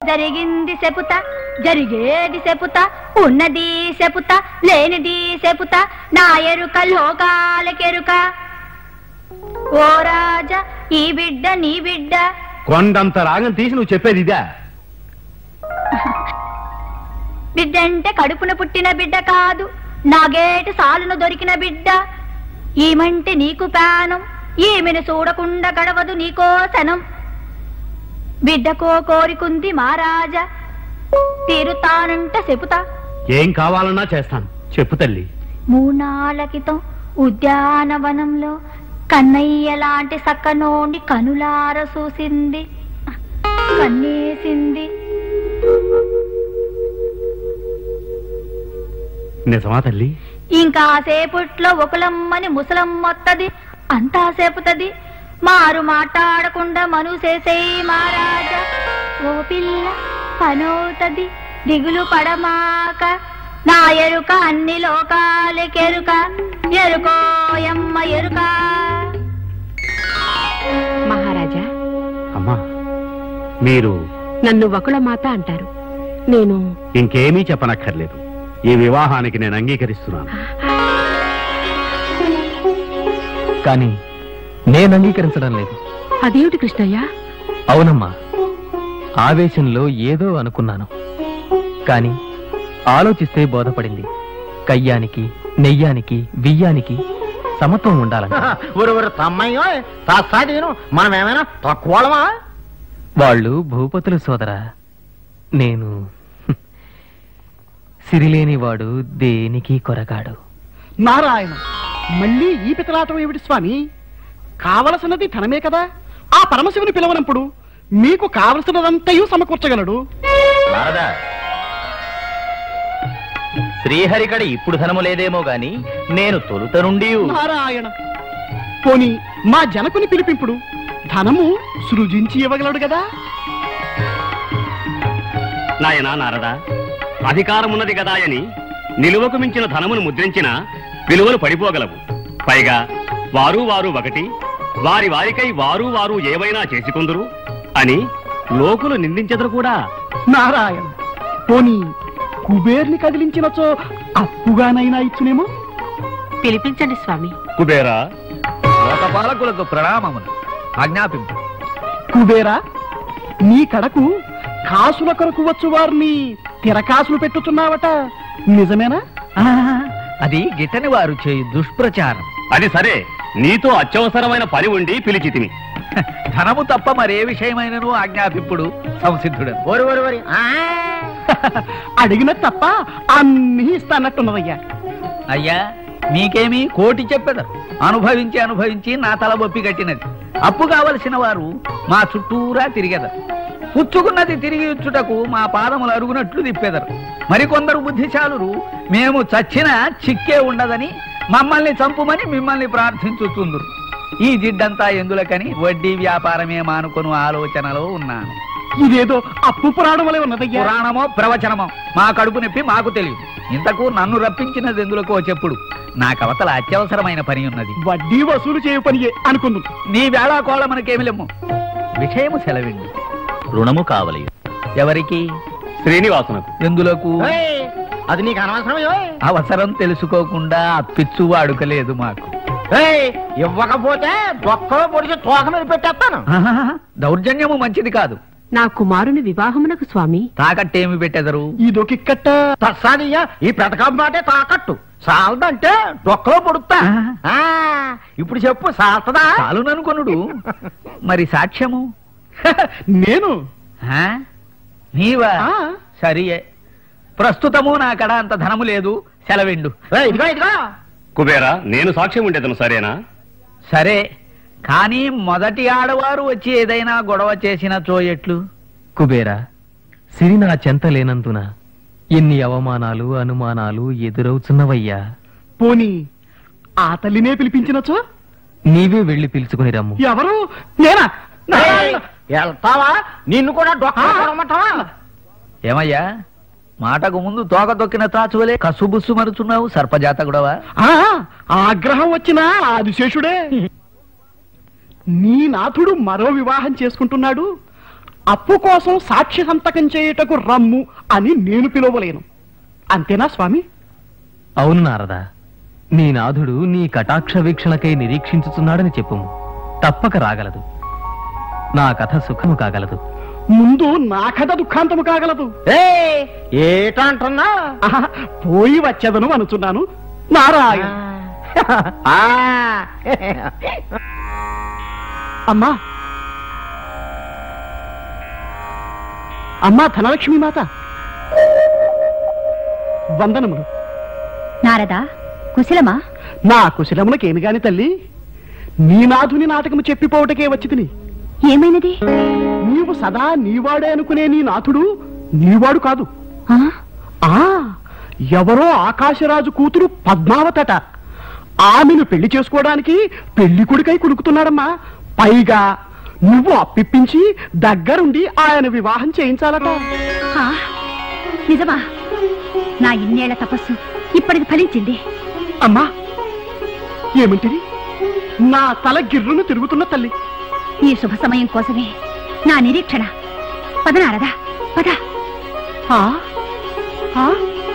జరిగింది చెపుతా జరిగేది చెపుతా ఉన్నది చెపుతా లేనిది చెపుతా నా ఎరుక లోకాలకెరుక ఓ రాజా ఈ బిడ్డ నీ బిడ్డ కొండంత రాగం తీసి నువ్వు చెప్పేది ఇదా బిడ్డ అంటే కడుపున పుట్టిన బిడ్డ కాదు నాగేటి సాలును దొరికిన బిడ్డ ఈమంటే నీకు ప్రాణం ఈమెను చూడకుండా గడవదు నీకో సనం బిడ్డకో కోరికుంది మహారాజా తీరుతానంట చెబుతా ఏం కావాలన్నా చేస్తాను చెప్పు తల్లి మూనాళ్ళ క్రితం ఉద్యానవనంలో కన్నయ్య లాంటి సక్కనోండి కనులార చూసింది కన్నేసింది నిజమా తల్లి ఇంకా సేపుట్లో ఒకలమ్మని ముసలమ్మొత్తది అంతా సేపుతది మారు మాట్లాడకుండా మను చేసేయి మహారాజా ఓ పిల్ల పనవుతది దిగులు పడమాక నా ఎరుక అన్ని లోకాలకెరుక ఎరుకోయమ్మ ఎరుక మహారాజా అమ్మా మీరు నన్ను వకుళ మాత అంటారు నేను ఇంకేమీ చెప్పనక్కర్లేదు ఈ వివాహానికి నేను అంగీకరిస్తున్నాను కానీ నేను అంగీకరించడం లేదు అదేమిటి కృష్ణయ్య అవునమ్మా ఆవేశంలో ఏదో అనుకున్నాను కానీ ఆలోచిస్తే బోధపడింది కయ్యానికి నెయ్యానికి బియ్యానికి సమత్వం ఉండాలంట ఊరు ఊరు తమ్మయ్యో తాస్తాదీను మనం ఏమైనా తక్కువమా వాళ్ళు భూపతులు సోదరా నేను హ్మ్, సిరిలేనివాడు దేనికి కొరగాడు నారాయణ మళ్ళీ ఈ పితలాటం ఏమిటి స్వామి కావలసినది ధనమే కదా ఆ పరమశివుని పిలవనప్పుడు మీకు కావలసినదంతయు సమకూర్చగలడు నారదా శ్రీహరికడ ఇప్పుడు ధనము లేదేమో గాని నేను తొలుత నుండి నారాయణ పోని మా జనకుని పిలిపింపుడు ధనము సృజించి ఇవ్వగలడు కదా నాయనా నారదా అధికారమున్నది కదా అని నిలువకు మించిన ధనమును ముద్రించిన విలువలు పడిపోగలవు పైగా వారు వారు ఒకటి వారి వారికై వారు వారు ఏవైనా చేసుకుందురు అని లోకులు నిందించెదరు కూడా నారాయణ పోని కుబేర్ని కదిలించినచో అప్పుగానైనా ఇచ్చునేమో పిలిపించండి స్వామి కుబేరా లోకపాలకులకు ప్రణామములు ఆజ్ఞాపింపు కుబేరా నీ కడకు కాసుల కొరకు వచ్చు వారిని తిరకాసులు పెట్టుతున్నావట నిజమేనా అది గిట్టని వారు చేయు దుష్ప్రచారం అది సరే నీతో అత్యవసరమైన పని ఉండి పిలిచితిని ధనము తప్ప మరే విషయమైనను ఆజ్ఞాపింపుడు సంసిద్ధుడు ఓరి ఓరి ఓరి ఆ, అడిగిన తప్ప అన్ని ఇస్తానట్టున్నదయ్యా అయ్యా మీకేమి కోటి చెప్పెదరు అనుభవించి అనుభవించి నా తల బొప్పి కట్టినది అప్పు కావలసిన వారు మా చుట్టూరా తిరిగెదరు పుచ్చుకున్నది తిరిగి ఇచ్చుటకు మా పాదములు అరుగునట్లు తిప్పెదరు మరికొందరు బుద్ధిశాలురు మేము చచ్చిన చిక్కే ఉండదని మమ్మల్ని చంపుమని మిమ్మల్ని ప్రార్థించుతుందురు ఈ జిడ్డంతా ఎందులకని వడ్డీ వ్యాపారమే మానుకొను ఆలోచనలో ఉన్నాను ఇదేదో అప్పు పురాణం వలె ఉన్నదయ్యా పురాణమో ప్రవచనమో మా కడుపు నొప్పి మాకు తెలియదు ఇంతకు నన్ను రప్పించినది ఎందులకో చెప్పుడు నాకవతల అత్యవసరమైన పని ఉన్నది వడ్డీ వసూలు చేయు పనియే అనుకుందు నీ వేళా కోళ్ళ మనకేమి లెమ్ము విషయము సెలవిండు రుణము కావలి ఎవరికి శ్రీనివాసునకు ఎందులకు ఓయ్, అది నీకు అనవసరమే అవసరం తెలుసుకోకుండా అప్పిచ్చు వాడుకలేదు మాకు ఏయ్, ఇవ్వకపోతే దొక్కలో పొడిచి తోక మీద పెట్టేస్తాను ఆహాహా, దౌర్జన్యము మంచిది కాదు నా కుమారుని వివాహమునకు స్వామి తాకట్టేమి పెట్టెదరు ఇదొకిక్కట్ట తస్సాదియ్యా ఈ పెట్టకం మాటే తాకట్టు సాలదంటే డొక్కలో పొడుస్తా ఆ, ఇప్పుడు చెప్పు సాల్తదా చాలుననుకొనుడు మరి సాక్ష్యము నేను ఆ? నీవా ఆ. సరియే ప్రస్తుతము నా కడ అంత ధనము లేదు సెలవిండు ఏయ్, ఇదిగో ఇదిగో కుబేరా నేను సాక్ష్యం ఉండేదను సరేనా సరే కానీ మొదటి ఆడవారు వచ్చి ఏదైనా గొడవ చేసిన ఎట్లు కుబేరా సిరి నా చెంత లేనందున ఎన్ని అవమానాలు అనుమానాలు ఎదురవుతున్నవయ్యా పోని ఆ తల్లినే పిలిపించినచో నీవే వెళ్లి పిలుచుకుని రమ్ము ఎవరు నేనా ఏయ్, వెళ్తావా నిన్ను కూడా డొక్కలో పొడమంటావా ఏమయ్యా మాటకు ముందు తోక తొక్కిన త్రాచువలే కసుబుస్సు మరుచున్నావు సర్పజాత గొడవ ఆ, ఆగ్రహం వచ్చిన ఆదిశేషుడే నీ నాథుడు మరో వివాహం చేసుకుంటున్నాడు అప్పు కోసం సాక్షి సంతకం చేయుటకు రమ్ము అని నేను పిలవలేను అంతేనా స్వామి అవును నారదా నీ నాథుడు నీ కటాక్ష వీక్షణకై నిరీక్షించుచున్నాడని చెప్పుము తప్పక రాగలదు నా కథ సుఖము కాగలదు ముందు నా కథ దుఃఖాంతము కాగలదు ఏ ఏటంటున్నా ఆహా, పోయి వచ్చేదను అనుచున్నాను నారాయణ ఆ. అమ్మా అమ్మా ధనలక్ష్మి మాత వందనములు నారదా కుశలమా నా కుశలములకేమి గాని తల్లి నీ నాథుని నాటకము చెప్పిపోవటకే వచ్చి తిని ఏమైనది నీవు సదా నీవాడే అనుకునే నీ నాథుడు నీవాడు కాదు ఆ? ఆ ఎవరో ఆకాశరాజు కూతురు పద్మావతట ఆమెను పెళ్లి చేసుకోవడానికి పెళ్లి కొడుకై కులుకుతున్నాడమ్మా పైగా నువ్వు అప్పిప్పించి దగ్గరుండి ఆయన వివాహం చేయించాలట ఆ? నిజమా నా ఇన్నేళ్ల తపస్సు ఇప్పటికి ఫలించింది అమ్మా ఏమంటిది నా తల గిర్రును తిరుగుతున్న తల్లి ఈ శుభ సమయం కోసమే నా నిరీక్షణ పద నారదా పద ఆ? ఆ?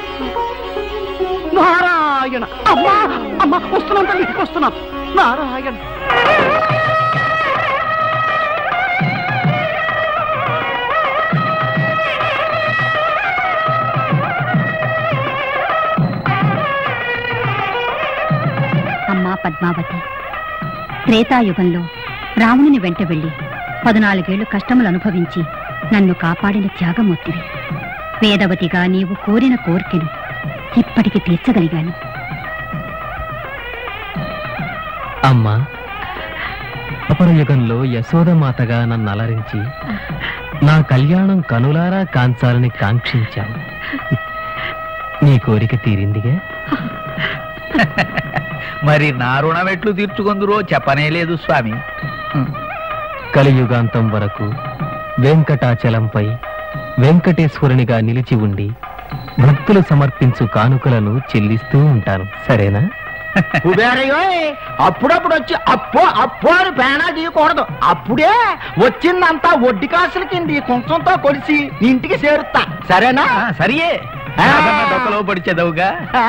నారాయణ అమ్మా అమ్మా వస్తున్నాం తల్లి వస్తున్నాం నారాయణ అమ్మా పద్మావతి త్రేతాయుగంలో రావణుని వెంట వెళ్లి పదునాలుగేళ్లు కష్టములు అనుభవించి నన్ను కాపాడిన త్యాగమూర్తివి వేదవతిగా నీవు కోరిన కోర్కెను ఇప్పటికి తీర్చగలిగాను అమ్మా అపరయుగంలో యశోదమాతగా నన్ను అలరించి నా కళ్యాణం కనులారా కాంచాలని కాంక్షించావు నీ కోరిక తీరిందిగా మరి నా రుణం ఎట్లు తీర్చుకుందురో చెప్పనే లేదు స్వామి కలియుగాంతం వరకు వెంకటాచలంపై వెంకటేశ్వరునిగా నిలిచి ఉండి భక్తులు సమర్పించు కానుకలను చెల్లిస్తూ ఉంటాను సరేనా కుబేరయ్యో అప్పుడప్పుడు వచ్చి అప్పో అప్పో అని పేనా తీయకూడదు అప్పుడే వచ్చిందంతా వడ్డీ కాసుల కింది కుంచంతో కొలిసి నీ ఇంటికి చేరుతా సరేనా ఆ, సరియే నాకన్నా డొక్కలో పడిచేదవుగా ఆ.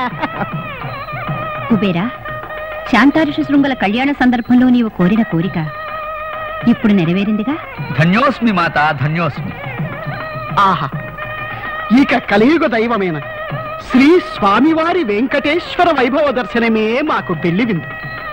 కుబేరా శాంతారుష శృంగల కళ్యాణ సందర్భంలో నీవు కోరిన కోరిక ఇప్పుడు నెరవేరిందిగా ధన్యోస్మి మాత ధన్యోస్మి ఆహా ఇక కలియుగ దైవమైన శ్రీ స్వామివారి వెంకటేశ్వర వైభవ దర్శనమే మాకు పెళ్లి విందు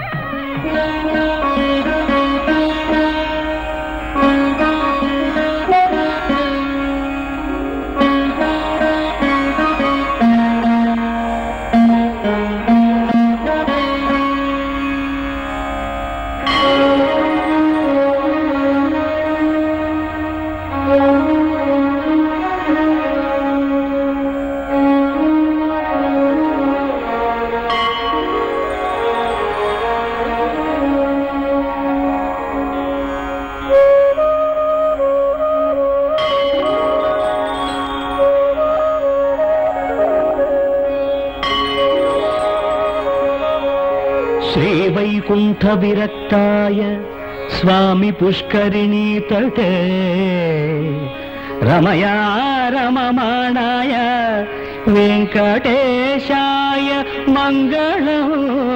శ్రీవైకుంఠ విరక్తాయ స్వామి పుష్కరిణీ తటే రమయా రమమాణాయ వెంకటేశాయ మంగళం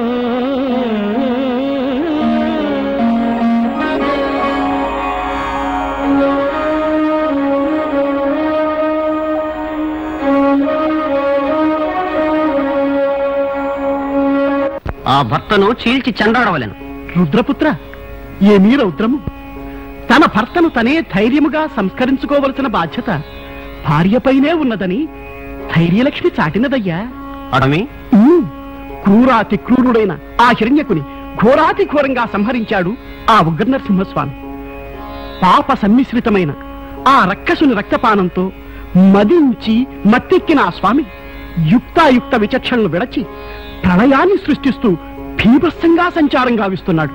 ఆ భర్తను చీల్చి చెండాడవలను రుద్రపుత్ర ఏమీ రౌద్రము తన భర్తను తనే ధైర్యముగా సంస్కరించుకోవలసిన బాధ్యత భార్యపైనే ఉన్నదని ధైర్యలక్ష్మి చాటినదయ్యా అడమి ఉమ్, క్రూరాతి క్రూరుడైన ఆ హిరణ్యకుని ఘోరాతి ఘోరంగా సంహరించాడు ఆ ఉగ్ర నరసింహస్వామి పాప సమ్మిశ్రితమైన ఆ రక్కసుని రక్తపానంతో మదించి మత్తెక్కిన ఆ స్వామి యుక్తాయుక్త విచక్షణలు విడచి ప్రళయాన్ని సృష్టిస్తూ భీభత్సంగా సంచారం గావిస్తున్నాడు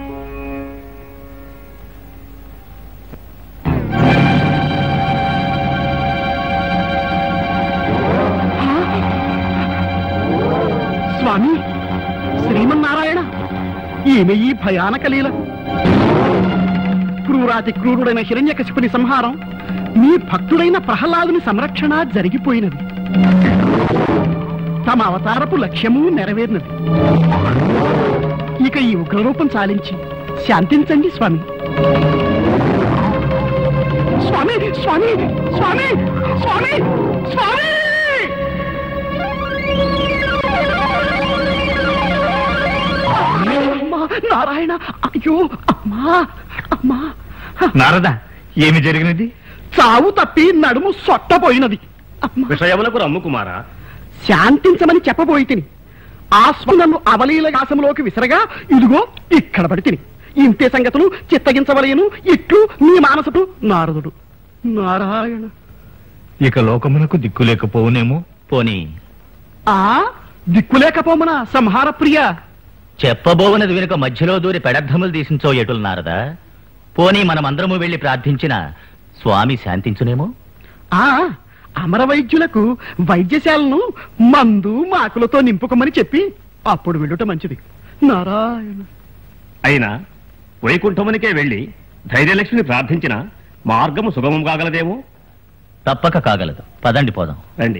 స్వామి శ్రీమన్నారాయణ ఈమె ఈ భయానక లీల క్రూరాతి క్రూరుడైన హిరణ్యకశిపుని సంహారం మీ భక్తుడైన ప్రహ్లాదుని సంరక్షణ జరిగిపోయినది తమ అవతారపు లక్ష్యము నెరవేరినది ఇక ఈ ఉగ్రరూపం చాలించి శాంతించండి స్వామి స్వామి స్వామి స్వామి స్వామి స్వామి అమ్మా, నారాయణ అయ్యో అమ్మా అమ్మా నారద ఏమి జరిగినది చావు తప్పి నడుము సొట్టపోయినది అమ్మా విషయములకు రమ్ము కుమారా శాంతించమని చెప్పబోయి తిని ఆ స్వ నన్ను అవలీల కాశంలోకి విసరగా ఇదిగో ఇక్కడ పడి తిని ఇంతే సంగతులు చిత్తగించవలయను ఇట్లు నీ మానసుడు నారదుడు నారాయణ ఇక లోకమునకు దిక్కు లేకపోవునేమో పోనీ ఆ దిక్కులేకపోమన సంహార ప్రియ చెప్పబోవనది వెనుక మధ్యలో దూరి పెడర్థములు తీసించో ఎటులు నారదా పోనీ మనమందరము వెళ్లి ప్రార్థించిన స్వామి శాంతించునేమో ఆ అమర వైద్యులకు వైద్యశాలను మందు మాకులతో నింపుకోమని చెప్పి అప్పుడు వెళ్ళుట మంచిది నారాయణ అయినా వైకుంఠమునికే వెళ్ళి ధైర్యలక్ష్మిని ప్రార్థించిన మార్గము సుగమం కాగలదేమో తప్పక కాగలదు పదండి పోదాం రండి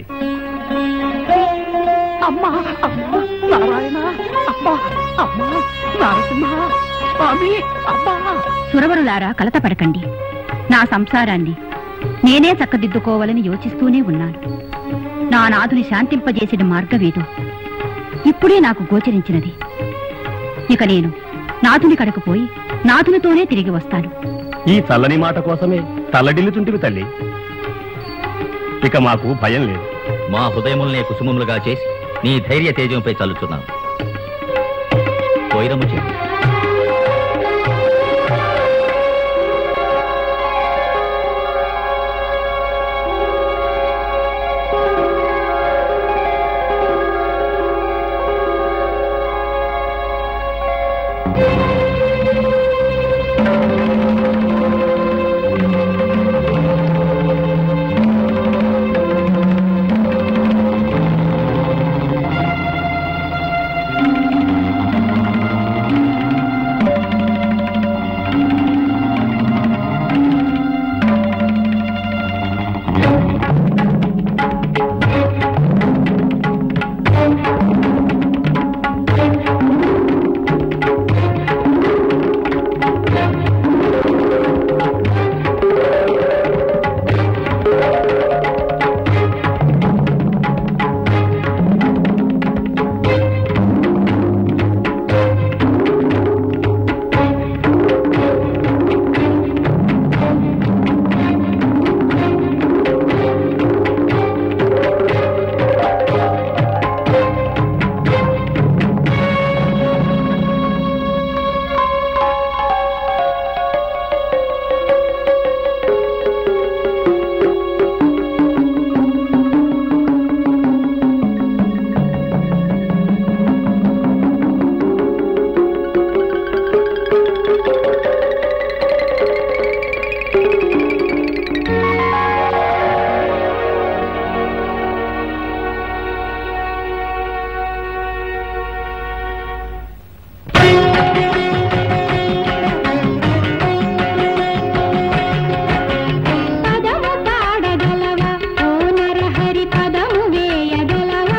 అమ్మా అమ్మా నారాయణ అమ్మా అమ్మా నరసింహ స్వామి అమ్మా సురవరులారా కలతపడకండి నా సంసారాన్ని నేనే చక్కదిద్దుకోవాలని యోచిస్తూనే ఉన్నాను నా నాథుని శాంతింపజేసిన మార్గమేదో ఇప్పుడే నాకు గోచరించినది ఇక నేను నాథుని కడకు పోయి నాథునితోనే తిరిగి వస్తాను ఈ చల్లని మాట కోసమే తల్లడిల్లుతుంటివి తల్లి ఇక మాకు భయం లేదు మా హృదయముల్నే కుసుమములుగా చేసి నీ ధైర్య తేజంపై చల్లుచున్నాం పోయిరము చెప్పు పదము పాడగలవా ఓ నరహరి పదము వేయగలవా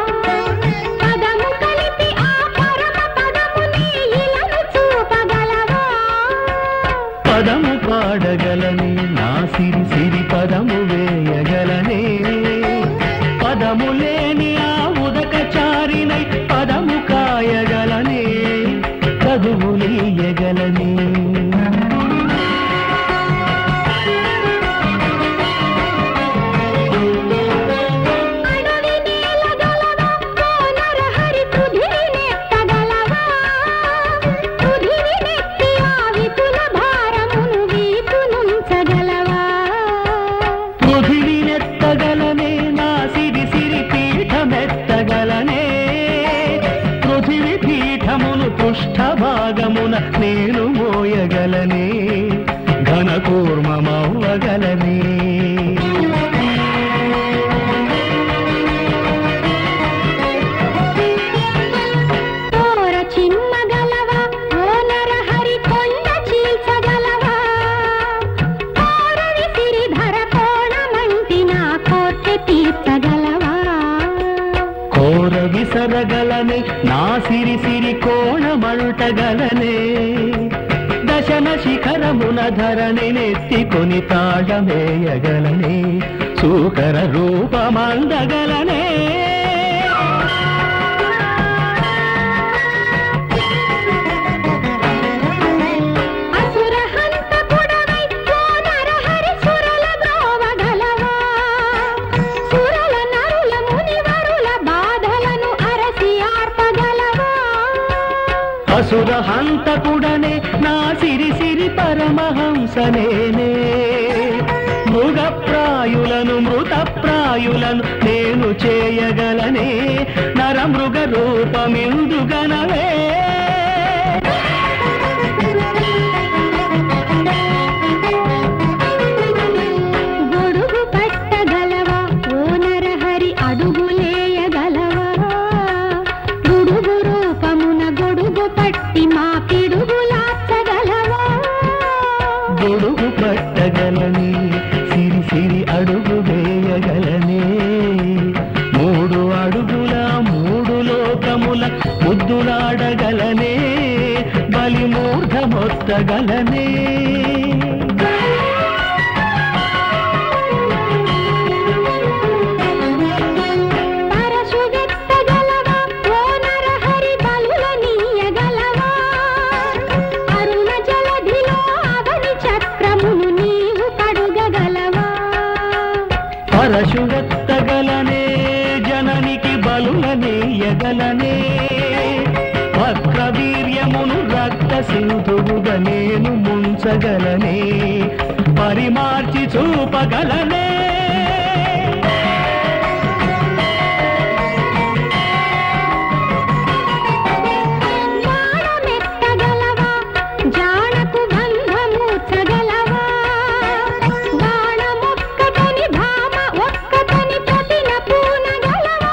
పదము కలిపి ఆ పరమ పదముని ఇలను చూపగలవా పదము పాడగలని నా సిరి సిరి పదము వేయగలనే పదము లేని ఆ ఉదక చారినై పదము కాయగలనే చదువులీయగలనే అడవి నేలగలవా ఓ నరహరి పృథివినెత్తగలవా పృథివినెత్తి ఆ విపుల భారమును వీపునుంచగలవా పృథివినెత్తగలనే నా సిరి సిరి పీఠమెత్తగలనే పృథివి పీఠమును పృష్ఠ భాగమున నేను మోయగలనే ఘన కూర్మమవ్వగలనే తోర చిమ్మగలవా ఓ నరహరి కొండ చీల్చగలవా దాటగలనే దశన శిఖరమున ధరణి నెత్తికొని తాళమేయగలనే సూకర రూపమందగలనే అసుర హంతకుడవై ఓ నరహరి సురల బ్రోవగలవా సురల నరుల మునివరుల బాధలను అరసి ఆర్పగలవా అసుర హంతకుడనే నా సిరి సిరి పరమహంసనేనే మృగప్రాయులను మృతప్రాయులను నేను చేయగలనే నరమృగ రూపమిందుగనవే గొడుగు పట్టగలవా ఓ నరహరి అడుగులేయగలవా గుడుగు రూపమున గొడుగు పట్టి మా పిడుగులార్చగలవా గొడుగు పట్టగలని సిరి సిరి అడుగు వేయగలనే మూడు అడుగుల మూడు లోకముల ముద్దులాడగలనే బలి మూర్ధమొత్తగలనే పరశువెత్తగలవా ఓ నరహరి బలులనీయగలవా అరుణ జలధిలో అవని చక్రమును నీవు కడుగగలవా పరశువెత్తగలనే జననికి బలులనేయగలనే వక్రవీర్యమును రక్త సింధువుగా నేను ముంచగలనే పరిమార్చి చూపగలనే బాణమెత్తగలవా జానకు బంధమూర్చగలవా బాణమొక్కటని భామ ఒక్కటని ప్రతిన పూనగలవా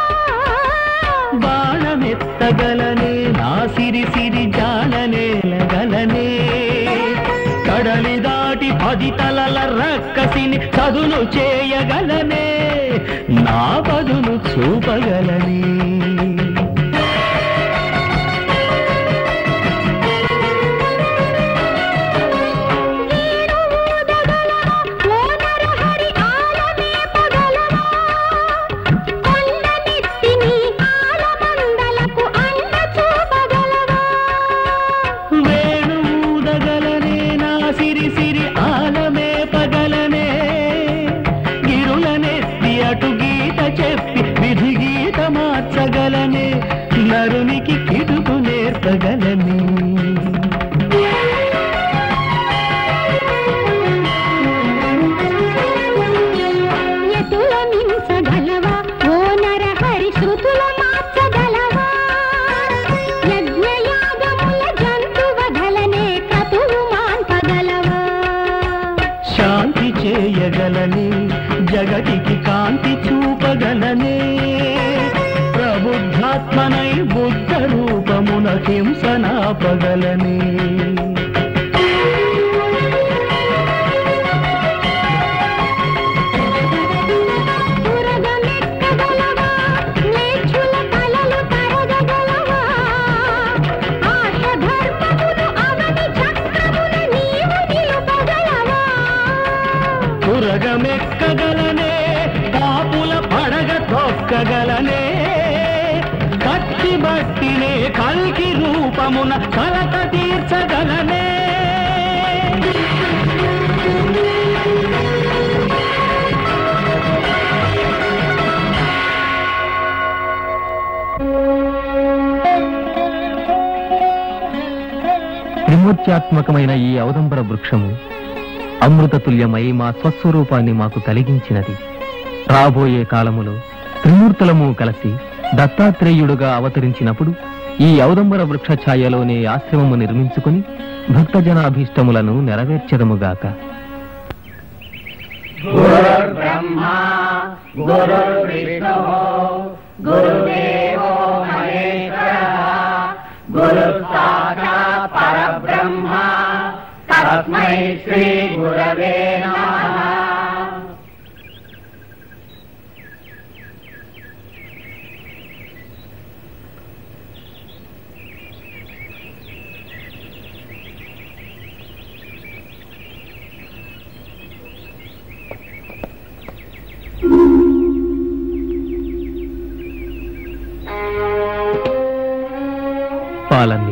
బాణమెత్తగలనే నా సిరి సిరి జాననేలగలనే కడలి దాటి పది తలల రక్కసిని చదును చేయగలనే నా బదులు చూపగలనే ఓ నరహరి ఆలమేపగలవా కొండనెత్తిని ఆలమందలకు అండ చూపగలవా వేణుదగలనే నా సిరి సిరి ఆలమేపగలనే గిరులనెత్తి అటు గీత చెప్పి విధి గీత మార్చగలనే నరునికి కిటుకు నేర్పగలనే ఎటుల మించగలవా ఓ నరహరి శృతుల మార్చగలవా యజ్ఞయాగముల జంతువగలనే క్రతువు మాన్పగలవా శాంతి చేయగలనే జగతికి కాంతి చూపగలనే ప్రబుద్ధాత్మనై బుద్ధ రూపమున హింసనాపగలనే పురగమెక్కగలవా నేర్చుల కలలు తరగగలవా ఆశ ధర్మమును అవని చక్రమున నీవు నిలుపగలవా పురగమెక్కగలనే పాపుల పడగ తొక్కగలనే కత్తి బట్టినే కల్కి రూపమున కలత తీర్చగలనే త్రిమూర్త్యాత్మకమైన ఈ ఔదంబర వృక్షము అమృతతుల్యమై మా స్వస్వరూపాన్ని మాకు కలిగించినది రాబోయే కాలములో త్రిమూర్తులము కలిసి దత్తాత్రేయుడుగా అవతరించినప్పుడు ఈ ఔదంబర వృక్ష ఛాయలోనే ఆశ్రమము నిర్మించుకుని భక్తజనాభీష్టములను నెరవేర్చెదముగాక గురుర్బ్రహ్మా గురుర్విష్ణు గురుదేవో మహేశ్వర గురు సాక్షాత్ పరబ్రహ్మ తస్మై శ్రీ గురవే నమః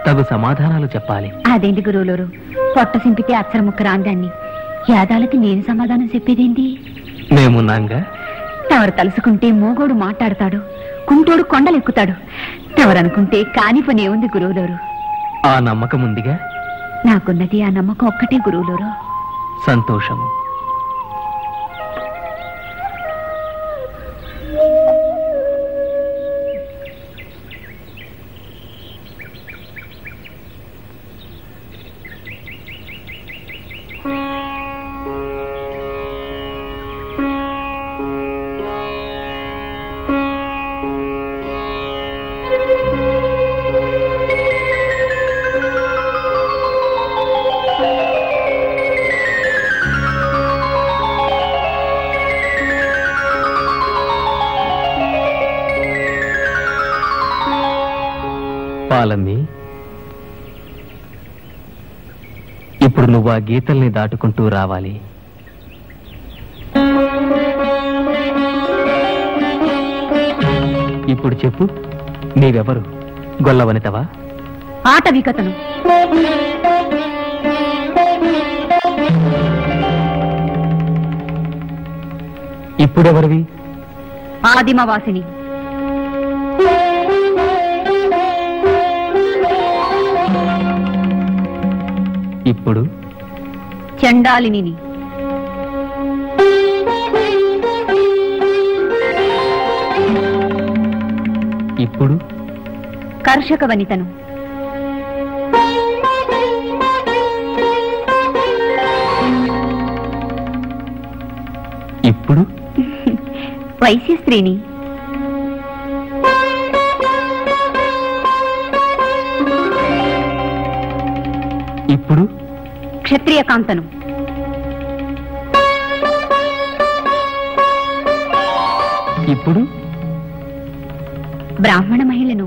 తగు సమాధానాలు చెప్పాలి అదేంటి గురువులోరు పొట్ట సింపితే అచ్చర ముక్క రాందాన్ని యాదాలకి నేను సమాధానం చెప్పేదేంటి మేమున్నాంగా తవరు తలుసుకుంటే మోగోడు మాట్లాడతాడు కుంటోడు కొండలెక్కుతాడు తవరనుకుంటే కాని పని ఏముంది గురువులోరు ఆ నమ్మకం ఉందిగా నాకున్నది ఆ నమ్మకం ఒక్కటే గురువులోరు సంతోషము పాలమ్మి ఇప్పుడు నువ్వు ఆ గీతల్ని దాటుకుంటూ రావాలి ఇప్పుడు చెప్పు నీవెవరు గొల్లవనితవా ఆట వికతను ఇప్పుడెవరివి ఆదిమవాసిని ఇప్పుడు చండాలిని ఇప్పుడు కర్షక వనితను ఇప్పుడు వైశ్య స్త్రీని ఇప్పుడు క్షత్రియ కాంతను ఇప్పుడు బ్రాహ్మణ మహిళను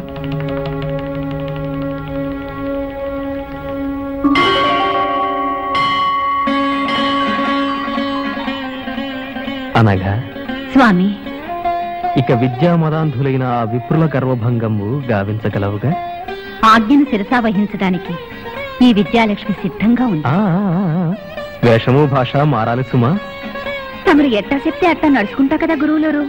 అనగా స్వామి ఇక విద్యామదాంధులైన ఆ విప్రుల గర్వభంగము గావించగలవుగా ఆజ్ఞను శిరసా వహించడానికి ఈ విద్యాలక్ష్మి సిద్ధంగా ఉంది ఆ, ఆ, ఆ, వేషము భాష మారాలి సుమా తమరు ఎట్టా చెప్తే అట్టా నడుచుకుంటా కదా గురువులరు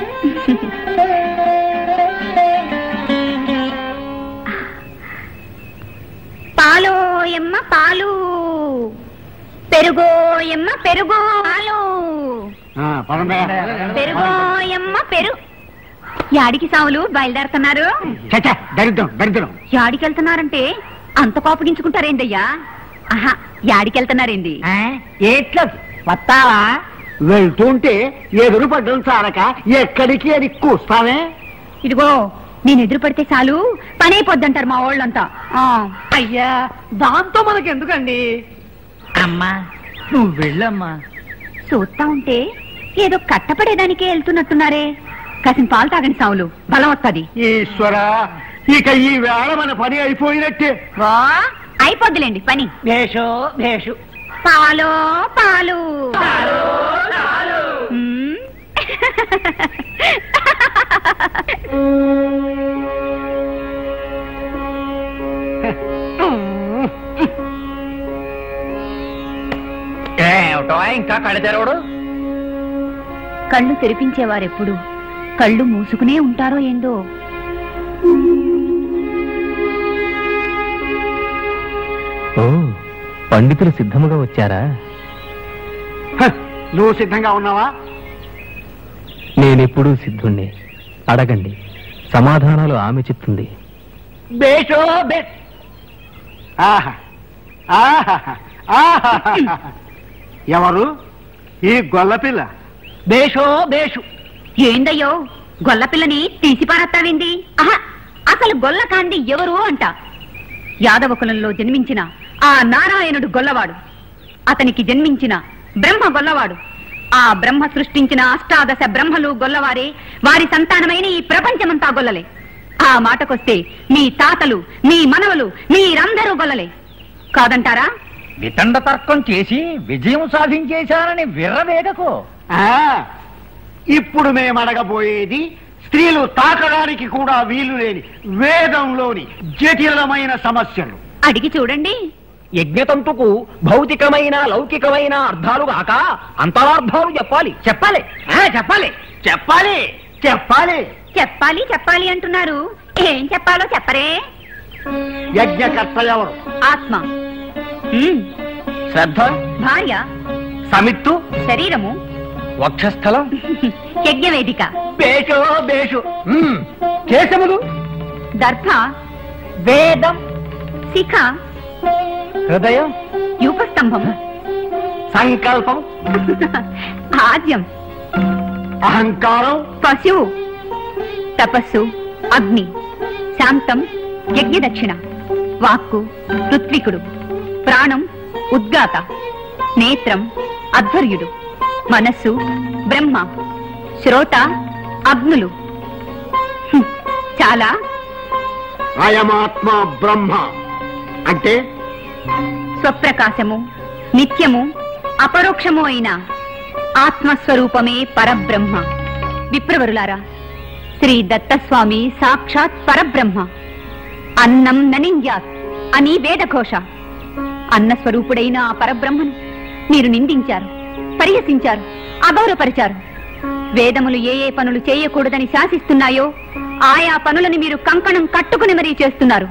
పాలు ఎమ్మ పాలు పెరుగో ఎమ్మ పెరుగో పాలు ఆ, పదండి. పెరుగో ఎమ్మ పెరు యాడికి సావులు బయలుదేరుతున్నారు చచ్చ దరిద్రం దరిద్రం యాడికి వెళ్తున్నారంటే అంత కోపగించుకుంటారేందయ్యా ఆహా యాడికి వెళ్తున్నారేంది ఏట్లో వస్తావా వెళ్తుంటే ఎదురు పడ్డం చాలక ఎక్కడికి అని కూస్తానే ఇదిగో నేను ఎదురు పడితే చాలు పని అయిపోద్దంటారు మా వాళ్ళంతా ఆ, అయ్యా దాంతో మనకి ఎందుకండి అమ్మా నువ్వు వెళ్ళమ్మా చూస్తా ఉంటే ఏదో కట్టపడేదానికే వెళ్తున్నట్టున్నారే కాసిన పాలు తాగండి సావులు బలం వస్తుంది ఈశ్వర ఇక ఈ వేళ మన పని అయిపోయినట్టే అయిపోద్దిలేండి పని భేషో భేషు పాలు పాలు మ్మ్. ఏమిటో ఇంకా కళ్ళతెరవడు కళ్ళు తెరిపించేవారెప్పుడు కళ్ళు మూసుకునే ఉంటారో ఏందో ఓ పండితులు సిద్ధముగా వచ్చారా హ, నువ్వు సిద్ధంగా ఉన్నావా నేనెప్పుడూ సిద్ధుణ్ణి అడగండి సమాధానాలు ఆమె చెప్తుంది బేషో బే ఆహా ఆహా ఆహా ఎవరు ఈ గొల్లపిల్ల భేషో భేషు ఏందయ్యో గొల్ల పిల్లని తీసి పారత్తావింది ఆహా అసలు గొల్ల కాంది ఎవరు అంట యాదవ కులంలో జన్మించిన ఆ నారాయణుడు గొల్లవాడు అతనికి జన్మించిన బ్రహ్మ గొల్లవాడు ఆ బ్రహ్మ సృష్టించిన అష్టాదశ బ్రహ్మలు గొల్లవారే వారి సంతానమైన ఈ ప్రపంచమంతా గొల్లలే ఆ మాటకొస్తే మీ తాతలు మీ మనవలు మీరందరూ గొల్లలే కాదంటారా వితండ తర్కం చేసి విజయం సాధించేశానని విర్రవేగకు ఆ, ఇప్పుడు మేము అడగబోయేది స్త్రీలు తాకడానికి కూడా వీలు లేని వేదంలోని జటిలమైన సమస్యలు అడిగి చూడండి యజ్ఞతంతుకు భౌతికమైన లౌకికమైన అర్థాలు కాక అంతరార్థాలు చెప్పాలి చెప్పాలి ఆ, చెప్పాలి చెప్పాలి చెప్పాలి చెప్పాలి చెప్పాలి అంటున్నారు ఏం చెప్పాలో చెప్పరే యజ్ఞకర్త ఎవరు ఆత్మ ఉమ్, శ్రద్ధ భార్య సమిత్తు శరీరము వక్షస్థలం యజ్ఞవేదిక బేషో బేషు మ్మ్. కేశములు దర్భ వేదం శిఖ హృదయం యూపస్తంభం సంకల్పం ఆద్యం అహంకారం పశువు తపస్సు అగ్ని శాంతం యజ్ఞదక్షిణ వాక్కు ఋత్వికుడు ప్రాణం ఉద్గాత నేత్రం అధ్వర్యుడు మనస్సు బ్రహ్మ శ్రోత అగ్నులు హ్మ్, చాలా అయమాత్మ బ్రహ్మ అంటే స్వప్రకాశము నిత్యము అపరోక్షము అయిన ఆత్మస్వరూపమే పరబ్రహ్మ విప్రవరులారా శ్రీ దత్తస్వామి సాక్షాత్ పరబ్రహ్మ అన్నం ననింద్యాత్ అని వేదఘోష అన్నస్వరూపుడైన ఆ పరబ్రహ్మను మీరు నిందించారు పరిహసించారు అగౌరవపరిచారు వేదములు ఏ ఏ పనులు చేయకూడదని శాసిస్తున్నాయో ఆయా పనులను మీరు కంకణం కట్టుకుని మరీ చేస్తున్నారు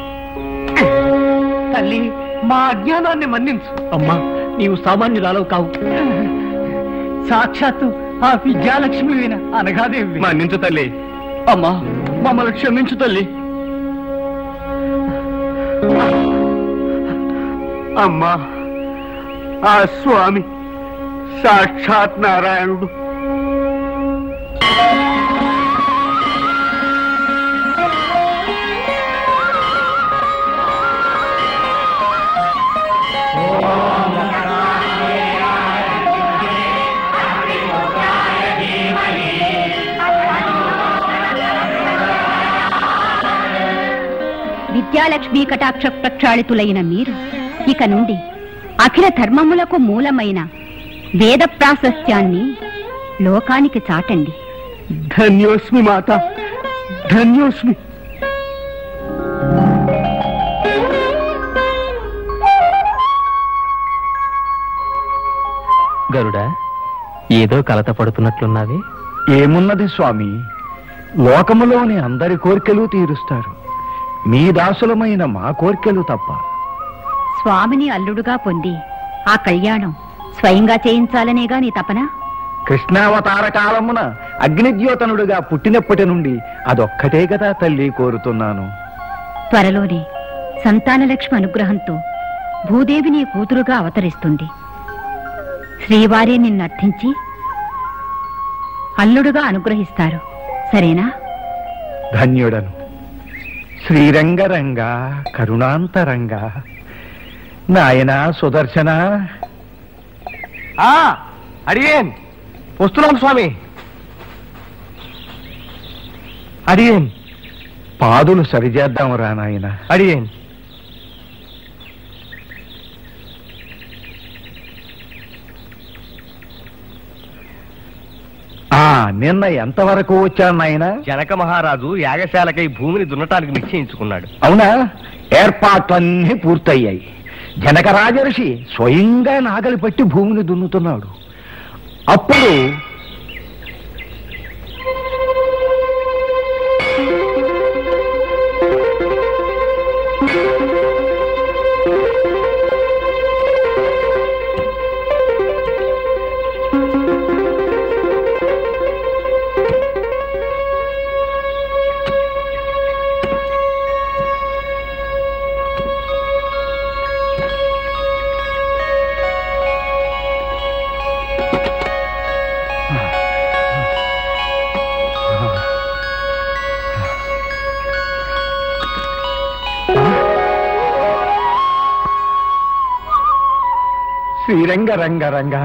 తల్లి మా అజ్ఞానాన్ని మన్నించు అమ్మా నీవు సామాన్యురాలవు కావు సాక్షాత్తు ఆ విద్యాలక్ష్మివైన అనగాదేవి మన్నించు తల్లి అమ్మా మమ్మల్ని క్షమించు తల్లి అమ్మా ఆ స్వామి సాక్షాత్ నారాయణుడు విద్యాలక్ష్మీ కటాక్ష ప్రక్షాళితులైన మీరు ఇక నుండి అఖిల ధర్మములకు మూలమైన వేద ప్రాశస్త్యాన్ని లోకానికి చాటండి ధన్యోస్మి మాత ధన్యోస్మి గరుడా ఏదో కలత పడుతున్నట్లున్నావి ఏమున్నది స్వామి లోకములోని అందరి కోర్కెలు తీరుస్తారు మీ దాసులమైన మా కోర్కెలు తప్ప స్వామిని అల్లుడుగా పొంది ఆ కళ్యాణం స్వయంగా చేయించాలనేగా నీ తపన కృష్ణావతార కాలమున అగ్నిద్యోతనుడుగా పుట్టినప్పటి నుండి అదొక్కటే కదా తల్లి కోరుతున్నాను త్వరలోనే సంతానలక్ష్మి అనుగ్రహంతో భూదేవి నీ కూతురుగా అవతరిస్తుంది శ్రీవారే నిన్నర్థించి అల్లుడుగా అనుగ్రహిస్తారు సరేనా ధన్యుడను శ్రీరంగరంగ కరుణాంతరంగ నాయనా సుదర్శన అడిగేన్ వస్తున్నాం స్వామి అడిగేన్ పాదులు సరిచేద్దాం రా నాయన అడిగేన్ ఆ నిన్న ఎంతవరకు వచ్చాను నాయన జనక మహారాజు యాగశాలకై భూమిని దున్నటానికి నిశ్చయించుకున్నాడు అవునా ఏర్పాట్లన్నీ పూర్తయ్యాయి జనక రాజర్షి స్వయంగా నాగలి పట్టి భూమిని దున్నుతున్నాడు అప్పుడు శ్రీరంగ రంగ రంగ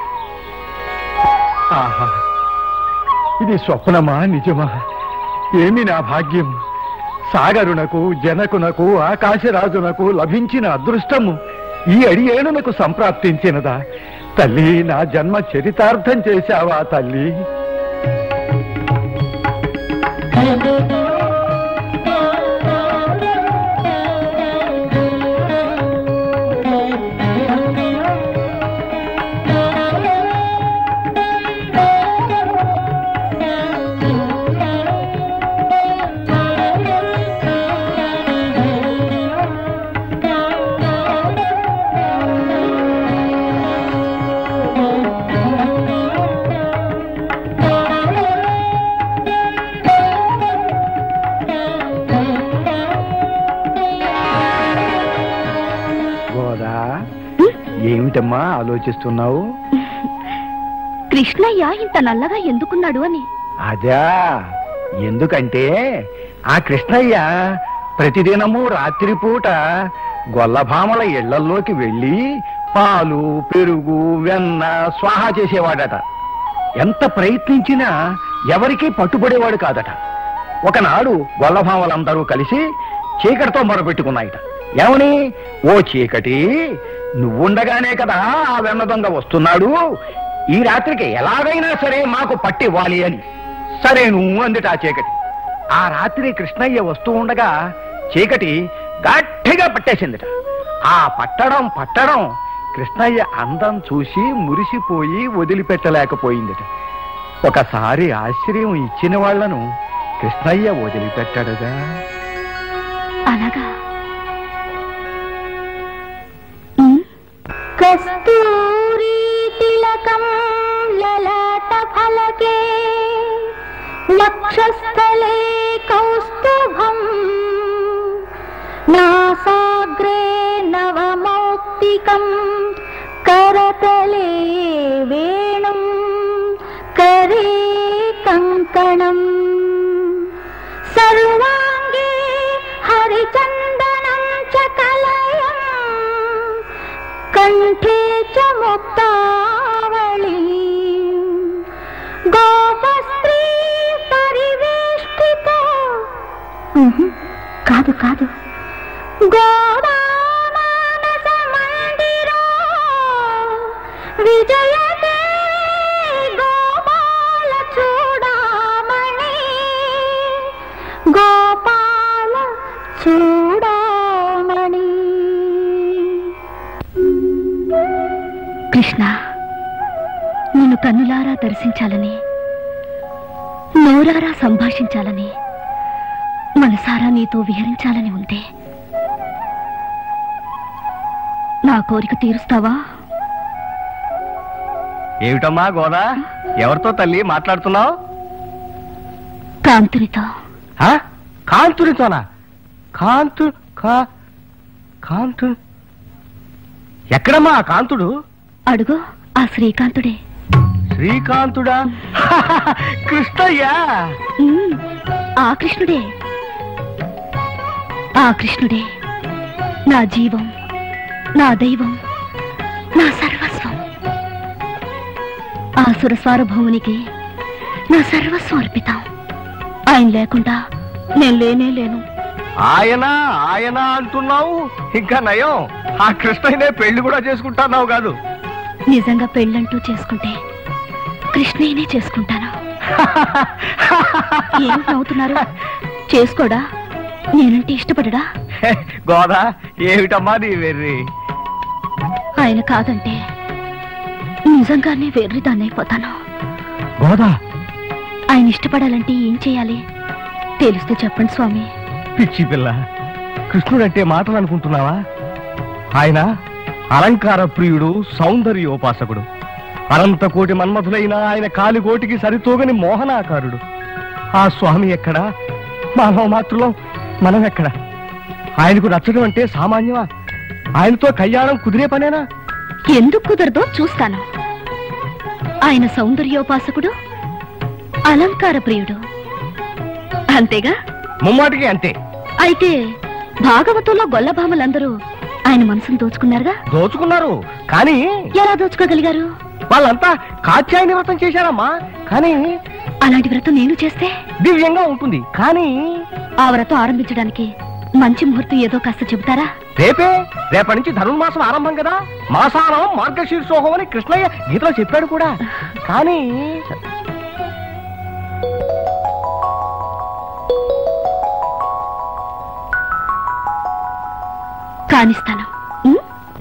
ఆహా ఇది స్వప్నమా నిజమా ఏమి నా భాగ్యం సాగరునకు జనకునకు ఆకాశరాజునకు లభించిన అదృష్టము ఈ అడియేనునకు సంప్రాప్తించినదా తల్లి నా జన్మ చరితార్థం చేశావా తల్లి గోదా ఏమిటమ్మా ఆలోచిస్తున్నావు కృష్ణయ్య ఇంత నల్లగా ఎందుకున్నాడు అని అదా ఎందుకంటే ఆ కృష్ణయ్య ప్రతిదినము రాత్రిపూట గొల్లభామల ఇళ్లల్లోకి వెళ్ళి పాలు పెరుగు వెన్న స్వాహా చేసేవాడట ఎంత ప్రయత్నించినా ఎవరికీ పట్టుబడేవాడు కాదట ఒకనాడు గొల్లభామలందరూ కలిసి చీకటితో మొరపెట్టుకున్నాయట ఏమని ఓ చీకటి నువ్వుండగానే కదా ఆ వెన్న దొంగ వస్తున్నాడు ఈ రాత్రికి ఎలాగైనా సరే మాకు పట్టివ్వాలి అని సరే నువ్వు అందిట ఆ చీకటి ఆ రాత్రి కృష్ణయ్య వస్తూ ఉండగా చీకటి గట్టిగా పట్టేసిందిట ఆ పట్టడం పట్టడం కృష్ణయ్య అందం చూసి మురిసిపోయి వదిలిపెట్టలేకపోయిందిట ఒకసారి ఆశ్రయం ఇచ్చిన వాళ్లను కృష్ణయ్య వదిలిపెట్టాడుగా అలాగా కస్తూరీ తిలకం లలాట ఫలకే లక్షస్థలే కౌస్తుభం నాసాగ్రే నవమౌక్తికం కరతలే వేణుం కరే కంకణం సర్వాంగే హరిచందనం చ కలయం కంఠే చ ముక్తావళి గోపస్త్రీ పరివేష్టిత ఉహు, కాదు కాదు గోదామానస మందిరో విజయతే గోపాల చూడామణి గోపాల చూడామణి కృష్ణ నిన్ను కన్నులారా దర్శించాలని నోరారా సంభాషించాలని మనసారా నీతో విహరించాలని ఉంది నా కోరిక తీరుస్తావా ఏమిటమ్మా గోదా ఎవరితో తల్లి మాట్లాడుతున్నావు కాంతునితో కాంతునితోనా కాంతు కా కాంతు ఎక్కడమ్మా ఆ కాంతుడు అడుగు ఆ శ్రీకాంతుడే శ్రీకాంతుడా కృష్ణయ్య ఉమ్, ఆ కృష్ణుడే ఆ కృష్ణుడే నా జీవం నా దైవం నా సర్వస్వం ఆ సురస్వారభౌమునికి నా సర్వస్వం అర్పితం ఆయన లేకుండా నేను లేనే లేను ఆయన ఆయన అంటున్నావు ఇంకా నయం ఆ కృష్ణయ్యనే పెళ్లి కూడా చేసుకుంటున్నావు కాదు నిజంగా పెళ్ళంటూ చేసుకుంటే కృష్ణయ్యనే చేసుకుంటాను ఏం నవ్వుతున్నారు చేసుకోడా నేనంటే ఇష్టపడడా గోదా ఏమిటమ్మా నీ వెర్రి ఆయన కాదంటే నిజంగానే వెర్రిదాన్ని అయిపోతాను గోదా ఆయన ఇష్టపడాలంటే ఏం చేయాలి తెలుస్తే చెప్పండి స్వామి పిచ్చి పిల్ల కృష్ణుడంటే మాటలు అనుకుంటున్నావా ఆయన అలంకార ప్రియుడు సౌందర్యోపాసకుడు అనంత కోటి మన్మధులైన ఆయన కాలికోటికి సరితూగని మోహనాకారుడు ఆ స్వామి ఎక్కడ మానవ మాతృలో మనం ఎక్కడ ఆయనకు నచ్చడం అంటే సామాన్యమా ఆయనతో కళ్యాణం కుదిరే పనేనా ఎందుకు కుదరదో చూస్తాను ఆయన సౌందర్యోపాసకుడు అలంకార ప్రియుడు అంతేగా ముమ్మాటికి అంతే అయితే భాగవతంలో గొల్లభామలందరూ ఆయన మనసును దోచుకున్నారుగా దోచుకున్నారు కానీ ఎలా దోచుకోగలిగారు వాళ్ళంతా కాత్యాయని వ్రతం చేశారమ్మా కానీ అలాంటి వ్రతం నేను చేస్తే దివ్యంగా ఉంటుంది కానీ ఆ వ్రతం ఆరంభించడానికి మంచి ముహూర్తం ఏదో కాస్త చెబుతారా రేపే రేపటి నుంచి ధనుర్మాసం ఆరంభం కదా మాసానం మార్గశీర్షోహం అని కృష్ణయ్య గీతలో చెప్పాడు కూడా కానీ కానిస్తాను ఉం?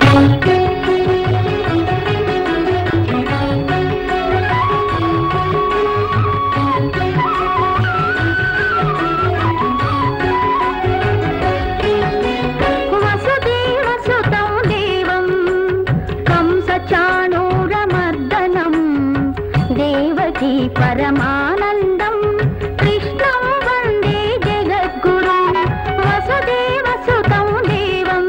వసుదేవసుతం దేవం కంసచాణూరమర్దనం దేవకీ పరమానందం కృష్ణం వందే జగద్గురుం వసుదేవసుతం దేవం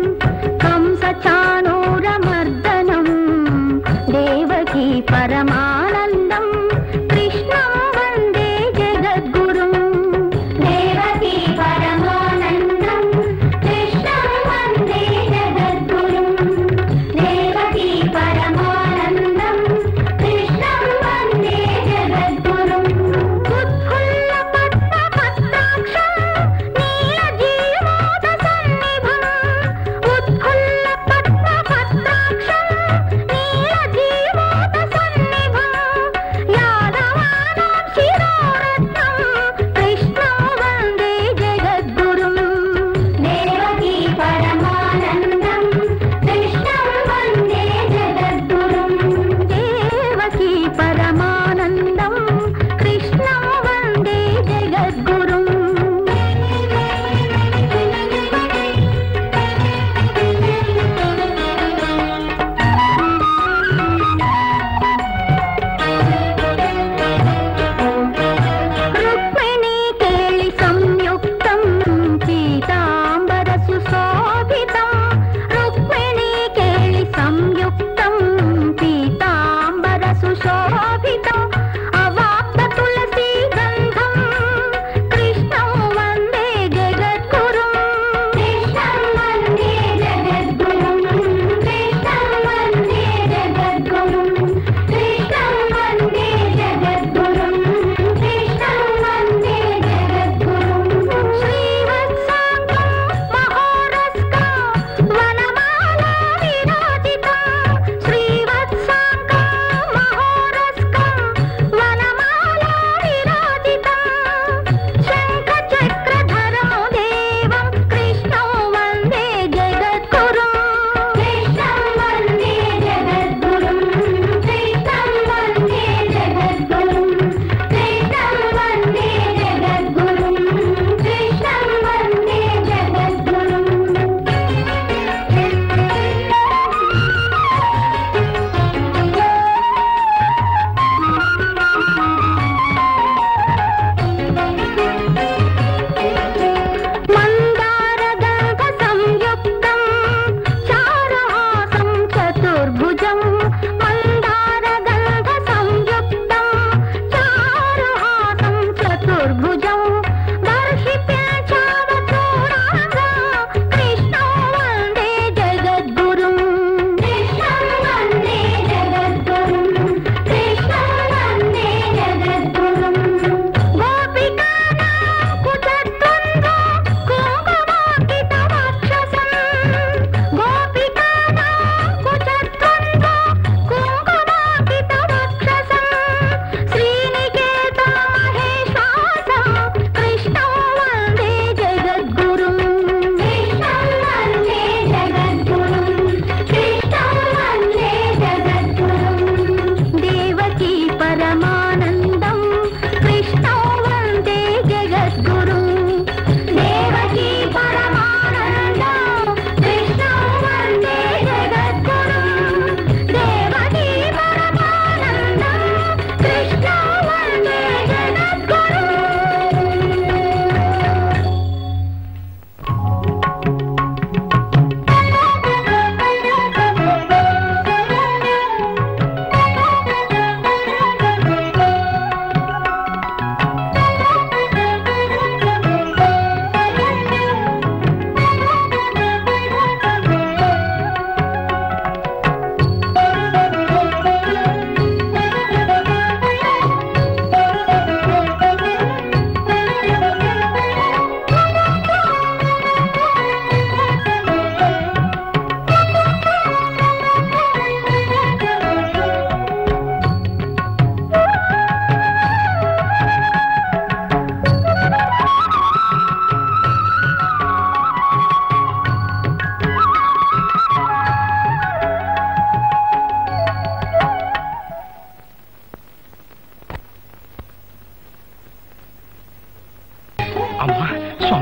కంసచాణూరమర్దనం దేవకీ పరమానందం కృష్ణం వందే జగద్గురుం దేవకీ పరమానందం కృష్ణం వందే జగద్గురుం దేవకీ పరమానందం కృష్ణం వందే జగద్గురుం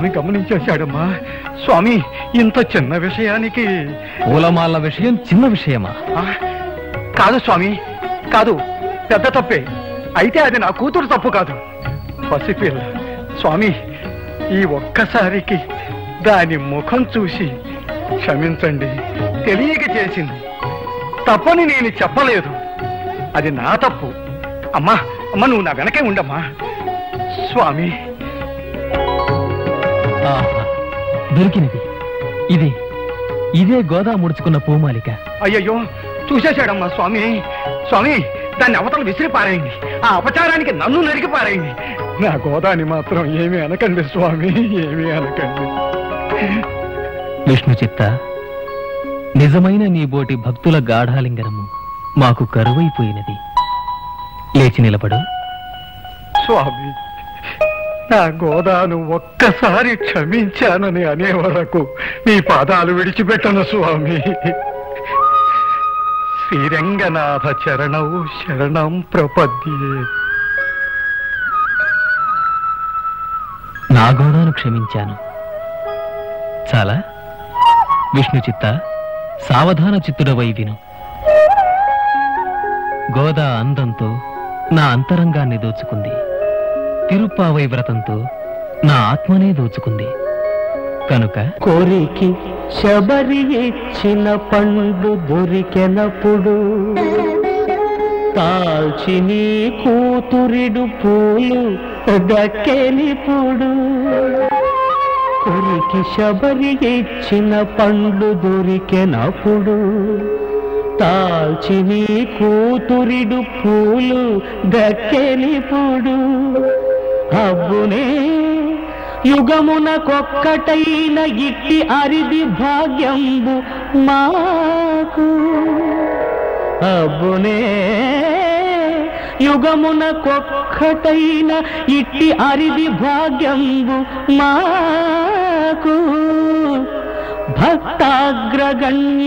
స్వామి గమనించేశాడమ్మా స్వామి ఇంత చిన్న విషయానికి పూలమాల విషయం చిన్న విషయమా ఆ, కాదు స్వామి కాదు పెద్ద తప్పే అయితే అది నా కూతురు తప్పు కాదు పసిపిల్ల స్వామి ఈ ఒక్కసారికి దాని ముఖం చూసి క్షమించండి తెలియక చేసింది తప్పని నేను చెప్పలేదు అది నా తప్పు అమ్మా అమ్మ నువ్వు నా వెనకే ఉండమ్మా స్వామి ఆహా, దొరికినది ఇదే ఇదే గోదా ముడుచుకున్న పూమాలిక అయ్యయ్యో చూసేశాడమ్మా స్వామి స్వామి దాన్ని అవతల విసిరి పారేయండి ఆ అపచారానికి నన్ను నరికి పారేయండి నా గోదాని మాత్రం ఏమీ అనకండి స్వామి ఏమీ అనకండి విష్ణు చిత్త నిజమైన నీ బోటి భక్తుల గాఢాలింగనము మాకు కరువైపోయినది లేచి నిలబడు స్వామి నా గోదాను ఒక్కసారి క్షమించానని అనే వరకు మీ పాదాలు విడిచిపెట్టను స్వామి శ్రీరంగనాథ చరణౌ శరణం ప్రపద్యే నా గోదాను క్షమించాను చాలా విష్ణు చిత్త సావధాన చిత్తుడవై విను గోదా అందంతో నా అంతరంగాన్ని దోచుకుంది తిరుప్పావై వ్రతంతో నా ఆత్మనే దోచుకుంది కనుక కోరికి శబరి ఇచ్చిన పండు దొరికెనప్పుడు కాల్చి నీ కూతురిడు పూలు దక్కెనిప్పుడు కొరికి శబరి ఇచ్చిన పండు దొరికెనప్పుడు తాల్చి నీ కూతురిడు పూలు దక్కెనిప్పుడు అబ్బునే యుగమునకొక్కటైన ఇట్టి అరిది భాగ్యంబు మాకు అబ్బునే యుగమునకొక్కటైన ఇట్టి అరిది భాగ్యంబు మాకు భక్తాగ్రగణ్య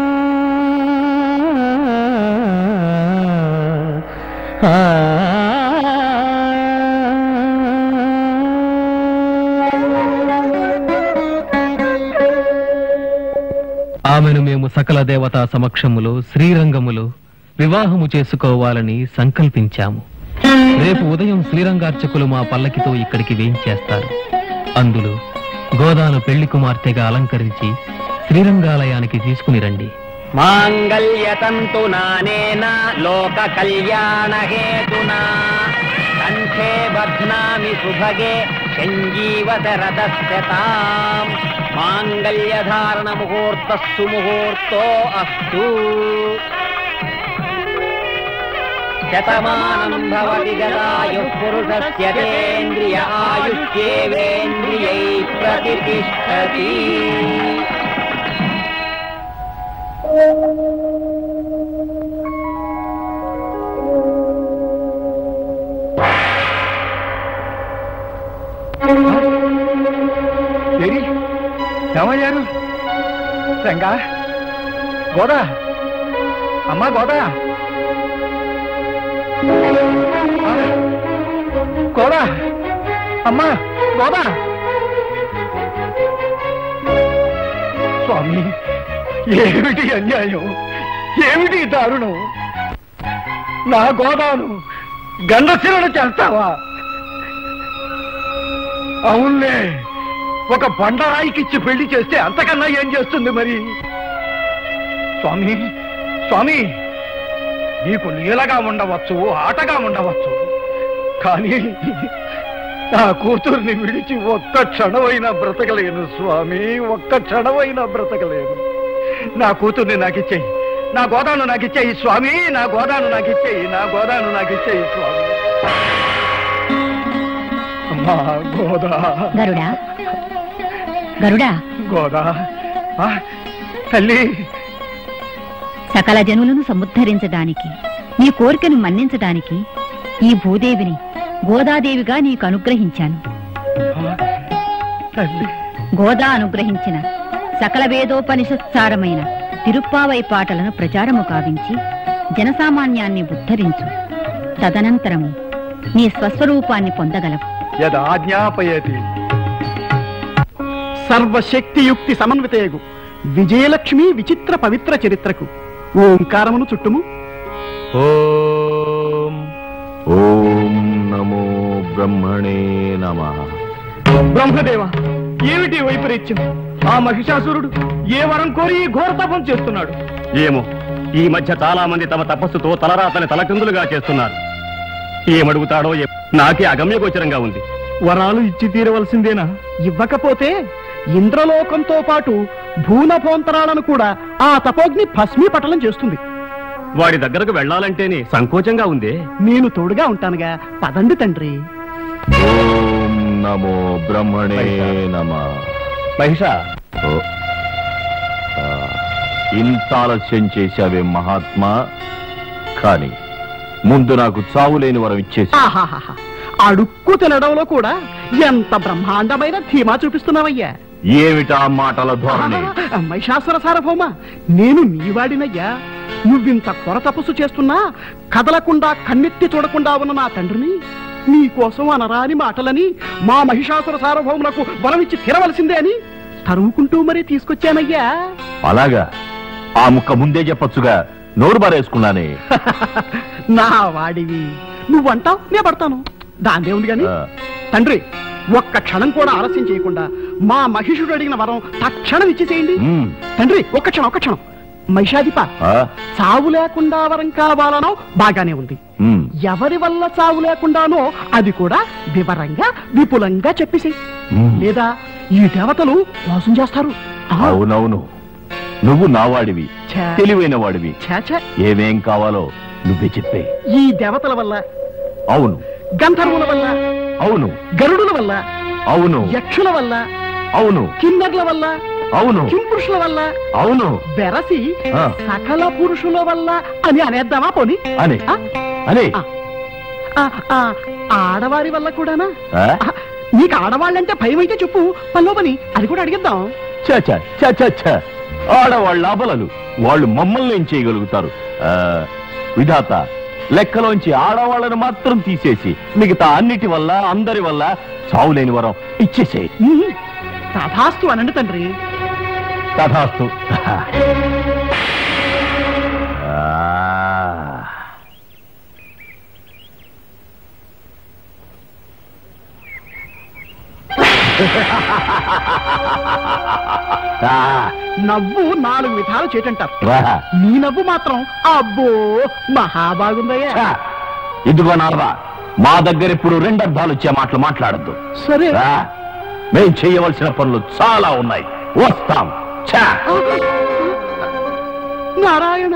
ఆమెను మేము సకల దేవతా సమక్షములో శ్రీరంగములో వివాహము చేసుకోవాలని సంకల్పించాము రేపు ఉదయం శ్రీరంగార్చకులు మా పల్లకితో ఇక్కడికి వేయించేస్తారు అందులో గోదాను పెళ్లి కుమార్తెగా అలంకరించి శ్రీరంగాలయానికి తీసుకుని రండి మాంగళ్యతంతు నానేన లోక కళ్యాణ హేతునా కంఠే బధ్నామి సుభగే సంజీవత రథస్యతాం మాంగళ్యధారణ ముహూర్త సుముహూర్తో అస్తు శతమానం భవతి గదాయుః పురుషస్య తేంద్రియ ఆయుష్యేవేంద్రియై ప్రతిష్టతి ఏరి ఏమయ్యారు రంగా గోదా అమ్మా గోదా ఆ, గోదా అమ్మా గోదా స్వామి ఏమిటి అన్యాయం ఏమిటి దారుణం నా గోదాను గండశిరణ చేస్తావా అవునులే ఒక బండరాయికిచ్చి పెళ్లి చేస్తే అంతకన్నా ఏం చేస్తుంది మరి స్వామి స్వామి నీకు లీలగా ఉండవచ్చు ఆటగా ఉండవచ్చు కానీ నా కూతుర్ని విడిచి ఒక్క క్షణమైనా బ్రతకలేను స్వామి ఒక్క క్షణమైనా బ్రతకలేను నా కూతుర్ని నాకు ఇచ్చేయి నా గోదాను నాకు ఇచ్చేయి స్వామి నా గోదాను నాకు ఇచ్చేయి నా గోదాను నాకు ఇచ్చేయి స్వామి అమ్మా గోదా గరుడా గరుడా గోదా ఆ, తల్లి సకల జనులను సముద్ధరించడానికి నీ కోరికను మన్నించడానికి ఈ భూదేవిని గోదాదేవిగా నీకు అనుగ్రహించాను తల్లి గోదా అనుగ్రహించిన సకల వేదోపనిషత్సారమైన తిరుప్పావై పాటలను ప్రచారము కావించి జనసామాన్యాన్ని ఉద్ధరించు తదనంతరము నీ స్వస్వరూపాన్ని పొందగలవు యదాజ్ఞాపయతి సర్వశక్తియుక్తి సమన్వితయగు విజయలక్ష్మి విచిత్ర పవిత్ర చరిత్రకు ఓంకారమును చుట్టుము ఓం ఓం నమో బ్రహ్మణే నమః బ్రహ్మదేవ ఏమిటి వైపరీత్యం ఆ మహిషాసురుడు ఏ వరం కోరి ఈ ఘోర తపం చేస్తున్నాడు ఏమో ఈ మధ్య చాలా మంది తమ తపస్సుతో తలరాతని తలకిందులుగా చేస్తున్నారు ఏమడుగుతాడో ఏ- నాకే అగమ్యగోచరంగా ఉంది వరాలు ఇచ్చి తీరవలసిందేనా ఇవ్వకపోతే ఇంద్రలోకంతో పాటు భూనభోంతరాలను కూడా ఆ తపోగ్ని భస్మీపటలం చేస్తుంది వాడి దగ్గరకు వెళ్ళాలంటేనే సంకోచంగా ఉందే నేను తోడుగా ఉంటానుగా పదండి తండ్రి ఓం నమో బ్రహ్మణే నమః మహిష ఓ. ఆ, ఇంత ఆలస్యం చేశావే మహాత్మా కానీ ముందు నాకు చావు లేని వరం ఇచ్చేసి ఆహాహాహా. అడుక్కు తినడంలో కూడా ఎంత బ్రహ్మాండమైన ధీమా చూపిస్తున్నావయ్యా ఏమిటా మాటల ధోరణి మహిషాసుర సార్వభౌమ నేను నీవాడినయ్యా నువ్వింత కొర తపస్సు చేస్తున్నా కదలకుండా కన్నెత్తి చూడకుండా ఉన్న నా తండ్రిని నీ కోసం అనరాని మాటలని మా మహిషాసుర సార్వభౌములకు బలమిచ్చి తీరవలసిందే అని తరుముకుంటూ మరీ తీసుకొచ్చానయ్యా అలాగా ఆ ముక్క ముందే చెప్పొచ్చుగా నోరు బారేసుకున్నానే నా వాడివి నువ్వంటావు నే పడతాను దాందే ఉంది గాని ఆ. తండ్రి ఒక్క క్షణం కూడా ఆలస్యం చేయకుండా మా మహిషుడు అడిగిన వరం తక్షణం ఇచ్చేసేయండి మ్మ్. తండ్రి ఒక్క క్షణం ఒక్క క్షణం మహిషాధిప ఆ? చావు లేకుండా వరం కావాలనో బాగానే ఉంది మ్మ్. ఎవరి వల్ల చావు లేకుండానో అది కూడా వివరంగా విపులంగా చెప్పేసి మ్మ్. లేదా ఈ దేవతలు మోసం చేస్తారు ఆ, అవునవును నువ్వు నావాడివి ఛే. తెలివైన వాడివి ఛే, ఛే. ఏమేం కావాలో నువ్వే చెప్పే ఈ దేవతల వల్ల అవును గంధర్వుల వల్ల అవును గరుడుల వల్ల అవును యక్షుల వల్ల అవును కిన్నర్ల వల్ల అవును కింపురుషుల వల్ల అవును బెరసి ఆ. సకల పురుషుల వల్ల అని అనేద్దామా పోని అని ఆ? అని ఆ. ఆ, ఆ, ఆడవారి వల్ల కూడానా ఆ? ఆ, నీకు ఆడవాళ్ళంటే భయం అయితే చెప్పు పనిలో పని అది కూడా అడిగిద్దాం ఛ, ఛ, ఛ, ఛ, ఛ. ఆడవాళ్ళ అబలలు వాళ్ళు మమ్మల్ని ఏం చేయగలుగుతారు ఆ, విధాత లెక్కలోంచి ఆడవాళ్ళను మాత్రం తీసేసి మిగతా అన్నిటి వల్ల అందరి వల్ల చావులేని వరం ఇచ్చేసే ఉమ్, తథాస్తు అనండి తండ్రి తథాస్తు ఆ. ఆ, నవ్వు నాలుగు విధాలు చేటంటారు రా. నీ నవ్వు మాత్రం అబ్బో మహా బాగుందయ్యా ఛ! ఇదిగో నారదా మా దగ్గర ఇప్పుడు రెండర్థాలు వచ్చే మాటలు మాట్లాడద్దు సరే మేం చేయవలసిన పనులు చాలా ఉన్నాయి వస్తాం ఛ! నారాయణ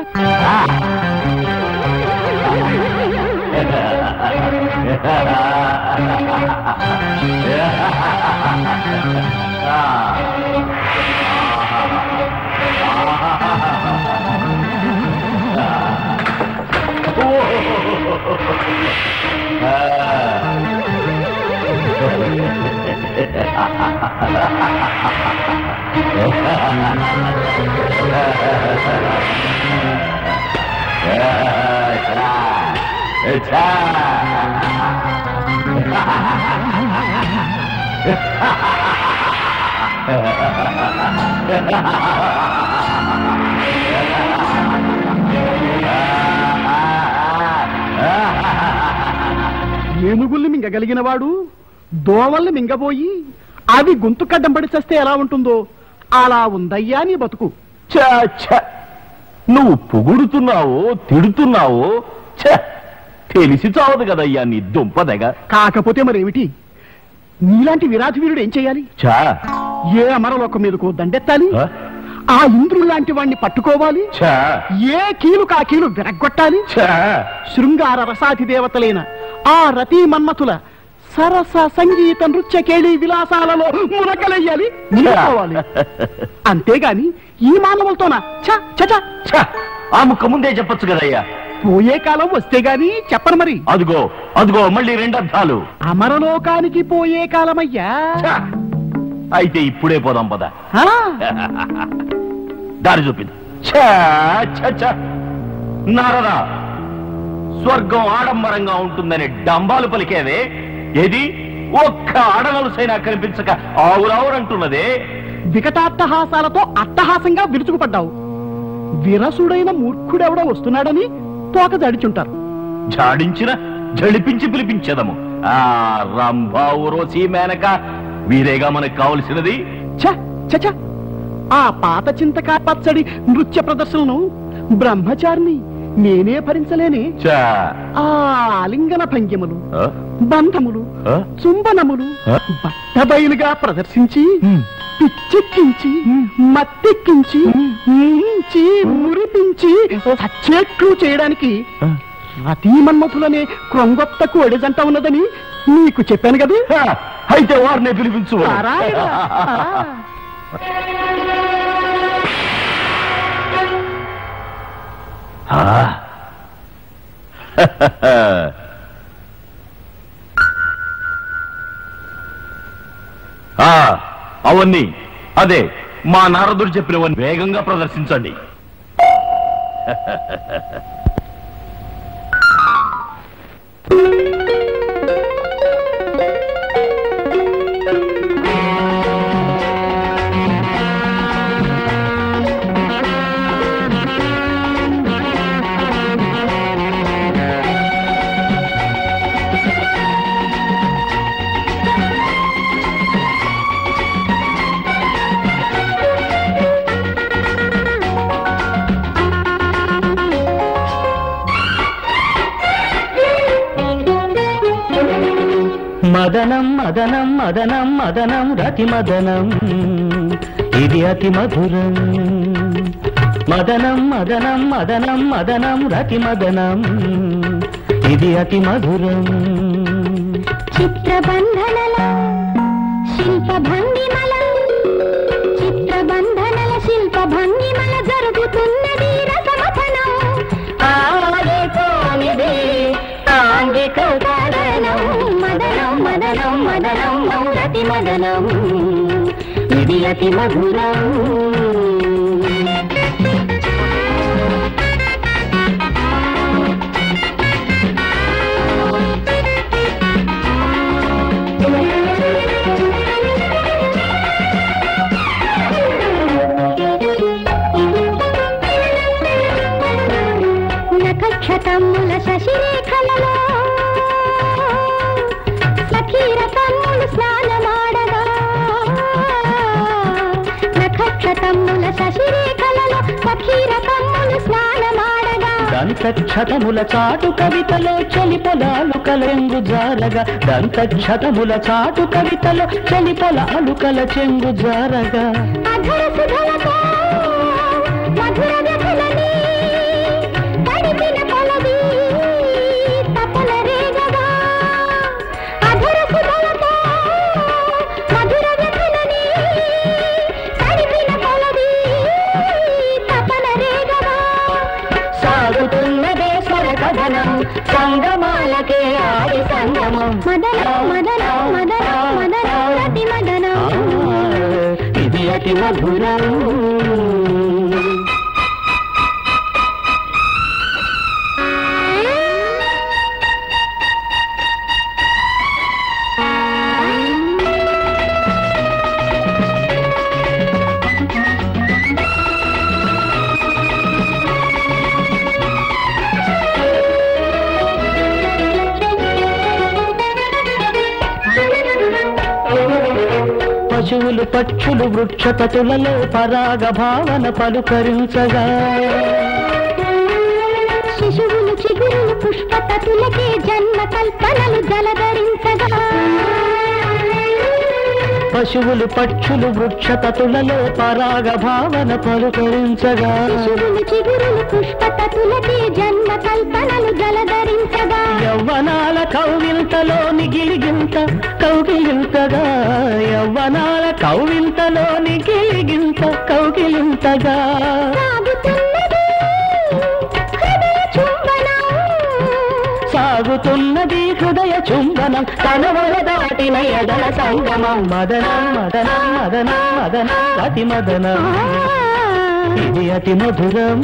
ఏనుగుల్ని మింగగలిగిన వాడు దోమల్ని మింగబోయి అవి గొంతు కడ్డంబడి చేస్తే ఎలా ఉంటుందో అలా ఉందయ్యా నీ బతుకు ఛ, ఛ! నువ్వు పొగుడుతున్నావో తిడుతున్నావో ఛ! తెలిసి చావదు కదయ్యా నీ దుంపదగ కాకపోతే మరేమిటి నీలాంటి విరాధి వీరుడు ఏం చేయాలి ఛ! ఏ అమరలోకం మీదకు దండెత్తాలి ఆ? ఆ ఇంద్రుడు లాంటి వాణ్ణి పట్టుకోవాలి ఛ! ఏ కీలు కా కీలు విరగ్గొట్టాలి ఛ! శృంగార రసాతి దేవతలైన ఆ రతి మన్మతుల సరస సంగీత నృత్య కేళి విలాసాలలో మునకలయ్యాలి మునిగిపోవాలి అంతేగాని ఈ మానవులతోనా ఛ, ఛ, ఛ. ఛ! ఆ ముక్క ముందే చెప్పొచ్చు కదయ్యా పోయే కాలం వస్తే గాని చెప్పను మరి అదిగో అదిగో మళ్ళీ రెండర్థాలు అమరలోకానికి పోయే కాలమయ్యా ఛ! అయితే ఇప్పుడే పోదాం పద ఆ, దారి చూపింది ఛ! ఛ! ఛ! నారదా స్వర్గం ఆడంబరంగా ఉంటుందని డంబాలు పలికేవే ఏది ఒక్క ఆడనలుసైనా కనిపించక ఆవురావురంటున్నదే వికటాట్టహాసాలతో అట్టహాసంగా విరుచుకుపడ్డావు విరసుడైన మూర్ఖుడెవడో వస్తున్నాడని తోక జడిచుంటారు జాడించిన జడిపించి పిలిపించదము ఆ రంభా ఉరోసి మేనక వీరేగా మనకు కావలసినది ఛ ఛ ఛ! ఆ పాత చింతకాయ పచ్చడి నృత్య ప్రదర్శనను బ్రహ్మచారిని నేనే భరించలేని చా. ఆ ఆలింగన భంగిమలు ఆ? బంధములు ఆ? చుంబనములు ఆ? బట్టబయలుగా ప్రదర్శించి పిచ్చెక్కించి మత్తెక్కించి ముంచి మురిపించి సచ్చేట్లు చేయడానికి రతీ మన్మథులనే క్రొంగొత్తకు ఒడిజంట ఉన్నదని నీకు చెప్పాను కదా హ, అయితే వారినే పిలిపించు నారాయణ. ఆ. ఆ, అవన్నీ అదే మా నారదుడు చెప్పినవన్నీ వేగంగా ప్రదర్శించండి మదనం మదనం మదనం మదనం రతి మదనం ఇది అతి మధురం మదనం మదనం మదనం మదనం రతి మదనం ఇది అతి మధురం చిత్రబంధనల శిల్ప భంగిమల చిత్రబంధనల శిల్ప భంగిమల జరుగుతున్నది రసమథనం ఆడిపోనిది ఆంగిక కారణం మదనం మదనం మదనం మౌరతి మదనం ఇది అతి మధురం నక్షతమ్ముల శశిరేఖలలో సఖీర తమ్ములు స్నానమాడగా నక్షతమ్ముల శశిరేఖలలో సఖీర తమ్ములు స్నానమాడగా దంతక్షతముల చాటు కవితలో చలి పొలాలు కలెంగు జారగా దంతక్షతముల చాటు కవితలో చలి పొలాలు కల చెంగు జారగా అధర సుధలతో మధుర వ్యథలని తడిపిన కొలది తపన రేగగా అధర సుధలతో మధుర వ్యథలని తడిపిన కొలది తపన రేగగా సాగుతున్నదే స్వరకథనం సంగమాలకే ఆడి సంగమం మదనం మదనం మదనం మదనం రతి మదనం ఇది అతి మధురం పశువులు పక్షులు వృక్షపతులలో పరాగ భావన పలుకరించగా శిశువులు చిగురులు పుష్పతతులకే జన్మ కల్పనలు జలధరించగా పశువులు పక్షులు వృక్షపతులలో పరాగ భావన పలుకరించగా శిశువులు చిగురులు పుష్పతతులకే జన్మ కల్పనలు జలధరించగా యవ్వనాల కౌవింతలోని గిలిగింత కౌగిలింతగా యవ్వనాల కౌవింతలోని గిలిగింత కౌగిలింతగా సాగుతున్నది హృదయ చుంబనం సాగుతున్నది హృదయ చుంబనం తనవల దాటిన ఎదల సంగమం మదనం మదనం మదనం మదనం అతి మదనం ఇది అతి మధురం